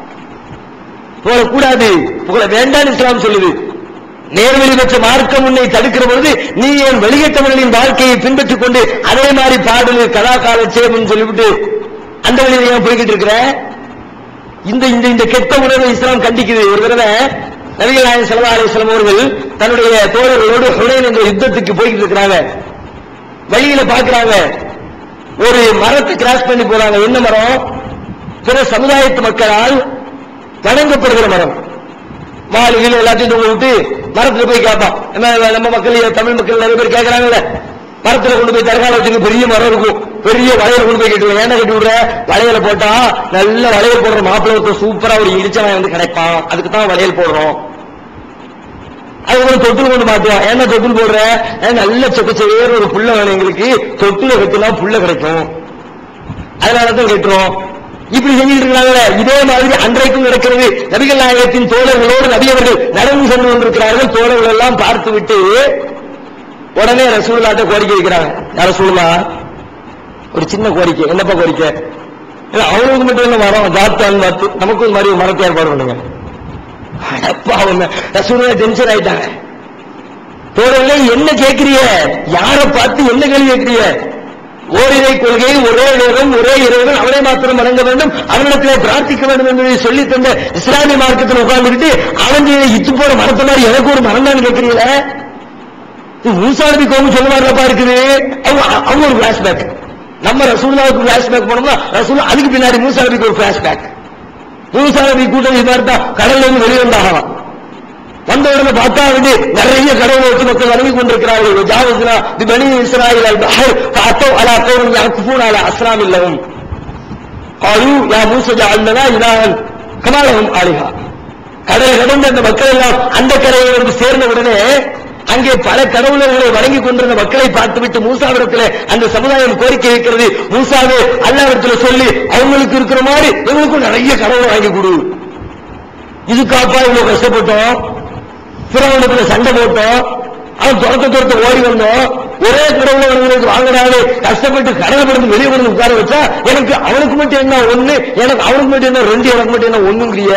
புகழக்கூடாது புகழ வேண்டாம் இஸ்லாம் சொல்லுது நேர்வழி பெற்ற மார்க்கம் உன்னை தடுக்கிற பொழுது நீ என் வெளியேற்றவர்களின் வாழ்க்கையை பின்பற்றிக் கொண்டு அதே மாதிரி பாடலு கலாகால சேமம் சொல்லிவிட்டு அந்த வழியில ஏன் போய்கிட்டு இருக்கிற இந்த இந்த இந்த கெட்ட உணர்வை இஸ்லாம் கண்டிக்குது ஒரு தடவை நபிகள் நாயகம் ஸல்லல்லாஹு அலைஹி வஸல்லம் அவர்கள் தன்னுடைய தோழர்களோடு ஹுனைன் என்ற யுத்தத்துக்கு போய்கிட்டு இருக்கிறாங்க வழியில பாக்குறாங்க ஒரு மரத்தை கிராஸ் பண்ணி போறாங்க என்ன மரம் பிற சமுதாயத்து மக்களால் வணங்கப்படுகிற மரம் மாளிகையில் எல்லாத்தையும் தொங்க விட்டு மரத்துல போய் கேட்பான் என்ன நம்ம மக்கள் தமிழ் மக்கள் நிறைய பேர் கேட்கறாங்கல்ல மரத்துல கொண்டு போய் தர்கால வச்சுங்க பெரிய மரம் இருக்கும் பெரிய வளையல் கொண்டு போய் கட்டி ஏன்டா கட்டி விடுற வளையல போட்டா நல்ல வளையல் போடுற மாப்பிள்ளை ஒருத்தன் சூப்பரா ஒரு இடிச்சவன் வந்து கிடைப்பான் அதுக்கு தான் வளையல் போடுறோம் அது ஒரு தொட்டில் கொண்டு மாத்துவோம் ஏன்னா தொட்டில் போடுற அஹ் நல்ல சொக்க சேர் ஒரு புள்ள வேணும் எங்களுக்கு தொட்டில கட்டினா புள்ள கிடைக்கும் அதனால தான் கட்டுறோம் இப்படி செஞ்சுட்டு இருக்காங்களே இதே மாதிரி அன்றைக்கும் நடக்கிறது நபிகள் நாயகத்தின் தோழர்களோடு நபி அவர்கள் நடந்து சென்று கொண்டிருக்கிறார்கள் தோழர்கள் எல்லாம் பார்த்து விட்டு உடனே ரசூல்லாட்ட கோரிக்கை வைக்கிறாங்க யார் ரசூல்லா ஒரு சின்ன கோரிக்கை என்னப்பா கோரிக்கை இல்ல அவங்களுக்கு மட்டும் என்ன மரம் ஜாத்தான் பார்த்து நமக்கும் இந்த மாதிரி ஒரு மரத்தை ஏற்பாடு பண்ணுங்க அடப்பா அவங்க ரசூலா டென்ஷன் ஆயிட்டாங்க தோழர்களே என்ன கேட்கிறீங்க யாரை பார்த்து என்ன கேள்வி கேட்கிறீங்க ஓரிரை கொள்கை ஒரே நேரம் ஒரே இறைவன் அவனை மாத்திரம் வணங்க வேண்டும் அவனிடத்திலே பிரார்த்திக்க வேண்டும் என்பதை சொல்லி தந்த இஸ்லாமிய மார்க்கத்தில் உட்கார்ந்துட்டு அவன் இத்து போற மரத்த மாதிரி எனக்கு ஒரு மரம் தான் கேட்கிறீங்களே இது மூசாநபி கோபம் சொல்ல மாதிரிலப்பா இருக்குது அவங்க அவங்க ஒரு பிளாஷ்பேக் நம்ம ரசூல்லாவுக்கு பிளாஷ்பேக் பண்ணோம்னா ரசூல்லா அதுக்கு பின்னாடி மூசாநபிக்கு ஒரு பிளாஷ்பேக் மூசாநபி கூட்டம் இது மாதிரி தான் கடல்ல இருந்து வெளியே வந்தாகலாம் வந்த உடனே பார்த்தா வந்து நிறைய கடவுளை வச்சு மக்கள் வணங்கி கொண்டிருக்கிறார்கள் ஜாவஸ்னா தி பனி இஸ்ராயில் அல் பஹர் ஃபஅத்தோ அலா கௌம் யாக்குஃபூன் அலா அஸ்லாம் இல்லஹும் காலு யா மூசா ஜஅல்னா இலாஹன் கமா லஹும் ஆலிஹா கடலை கடந்த அந்த மக்கள் எல்லாம் அந்த கரையை வந்து சேர்ந்த உடனே அங்கே பல கடவுளர்களை வணங்கி கொண்டிருந்த மக்களை பார்த்துவிட்டு மூசாவிடத்தில் அந்த சமுதாயம் கோரிக்கை வைக்கிறது மூசாவே அல்லாவிடத்தில் சொல்லி அவங்களுக்கு இருக்கிற மாதிரி எங்களுக்கும் நிறைய கடவுளை வாங்கி கொடு இதுக்காப்பா இவ்வளவு கஷ்டப்பட்டோம் பிறவனிடத்துல சண்டை போட்டோம் அவன் துரத்த துரத்த ஓடி வந்தோம் ஒரே கடவுளை வணங்குறதுக்கு வாங்கினாலே கஷ்டப்பட்டு கடலை படுத்து வெளியே வந்து உட்கார வச்சா எனக்கு அவனுக்கு மட்டும் என்ன ஒண்ணு எனக்கு அவனுக்கு மட்டும் என்ன ரெண்டு எனக்கு மட்டும் என்ன ஒண்ணுங்கிறிய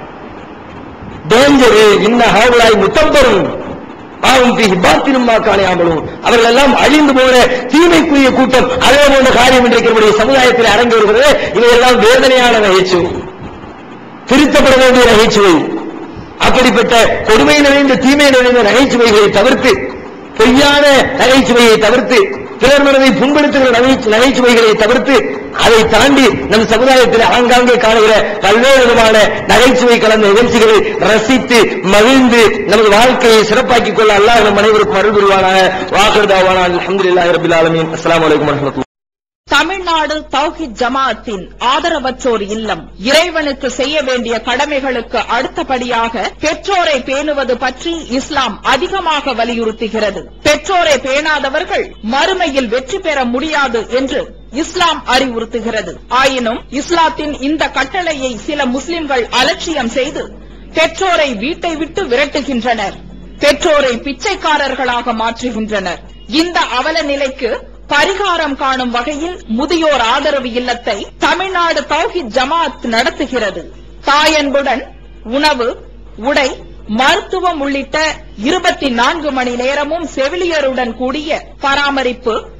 டேஞ்சரு இன்ன ஹாவலாய் முத்தம்பரும் பாவம் பி பாத்திரும் காணையாமலும் அவர்கள் எல்லாம் அழிந்து போன தீமைக்குரிய கூட்டம் அதே போன்ற காரியம் இன்றைக்கு நம்முடைய சமுதாயத்தில் அரங்கு வருகிறது இவையெல்லாம் வேதனையான நகைச்சுவை திருத்தப்பட வேண்டிய நகைச்சுவை அப்படிப்பட்ட கொடுமை நிறைந்த தீமை நிறைந்த நகைச்சுவைகளை தவிர்த்து பொய்யான நகைச்சுவையை தவிர்த்து பிறர் மனதை புண்படுத்துகிற நகை- நகைச்சுவைகளை தவிர்த்து அதை தாண்டி நம் சமுதாயத்தில் ஆங்காங்கே காணுகிற பல்வேறு விதமான நகைச்சுவை கலந்த நிகழ்ச்சிகளை ரசித்து மகிழ்ந்து நமது வாழ்க்கையை சிறப்பாக்கிக் கொள்ள அல்லாஹ் நம் அனைவருக்கும் அருள் புரிவானாக வாக்குறுதாவான அல்ஹம்துலில்லாஹி ரபில் ஆலமீன் அஸ்ஸலாமு அலைக்கும் வரஹ்மத்துல்லாஹி தமிழ்நாடு தௌஹித் ஜமாஅத்தின் ஆதரவற்றோர் இல்லம் இறைவனுக்கு செய்ய வேண்டிய கடமைகளுக்கு அடுத்தபடியாக பெற்றோரை பேணுவது பற்றி இஸ்லாம் அதிகமாக வலியுறுத்துகிறது பெற்றோரை பேணாதவர்கள் மறுமையில் வெற்றி பெற முடியாது என்று இஸ்லாம் அறிவுறுத்துகிறது ஆயினும் இஸ்லாத்தின் இந்த கட்டளையை சில முஸ்லிம்கள் அலட்சியம் செய்து பெற்றோரை வீட்டை விட்டு விரட்டுகின்றனர் பெற்றோரை பிச்சைக்காரர்களாக மாற்றுகின்றனர் இந்த அவல நிலைக்கு பரிகாரம் காணும் வகையில் முதியோர் ஆதரவு இல்லத்தை தமிழ்நாடு தௌஹித் ஜமாத் நடத்துகிறது தாயன்புடன் உணவு உடை மருத்துவம் உள்ளிட்ட இருபத்தி நான்கு மணி நேரமும் செவிலியருடன் கூடிய பராமரிப்பு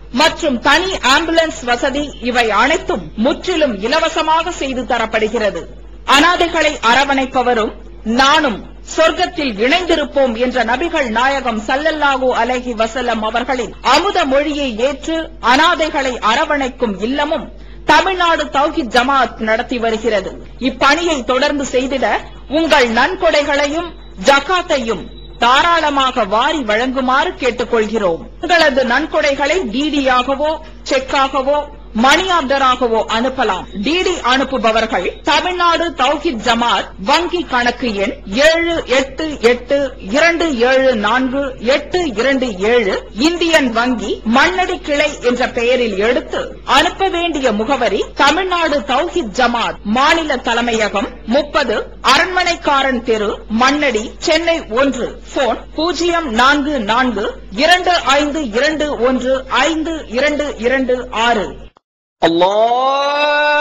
மற்றும் தனி ஆம்புலன்ஸ் வசதி இவை அனைத்தும் முற்றிலும் இலவசமாக செய்து தரப்படுகிறது அனாதைகளை அரவணைப்பவரும் நானும் சொர்க்கத்தில் இணைந்திருப்போம் என்ற நபிகள் நாயகம் சல்லல்லாஹு அலைஹி வஸல்லம் அவர்களின் அமுத மொழியை ஏற்று அனாதைகளை அரவணைக்கும் இல்லமும் தமிழ்நாடு தௌஹித் ஜமாத் நடத்தி வருகிறது இப்பணியை தொடர்ந்து செய்திட உங்கள் நன்கொடைகளையும் ஜகாத்தையும் தாராளமாக வாரி வழங்குமாறு கேட்டுக்கொள்கிறோம் உங்களது நன்கொடைகளை டிடியாகவோ செக்காகவோ மணி ஆர்டராகவோ அனுப்பலாம் டிடி அனுப்புபவர்கள் தமிழ்நாடு தௌஹித் ஜமாத் வங்கி கணக்கு எண் ஏழு எட்டு எட்டு இரண்டு ஏழு நான்கு எட்டு இரண்டு ஏழு இந்தியன் வங்கி மண்ணடி கிளை என்ற பெயரில் எடுத்து அனுப்ப வேண்டிய முகவரி தமிழ்நாடு தௌஹித் ஜமாத் மாநில தலைமையகம் முப்பது அரண்மனைக்காரன் தெரு மண்ணடி சென்னை ஒன்று போன் பூஜ்ஜியம் நான்கு நான்கு இரண்டு ஐந்து இரண்டு ஒன்று ஐந்து இரண்டு இரண்டு ஆறு الله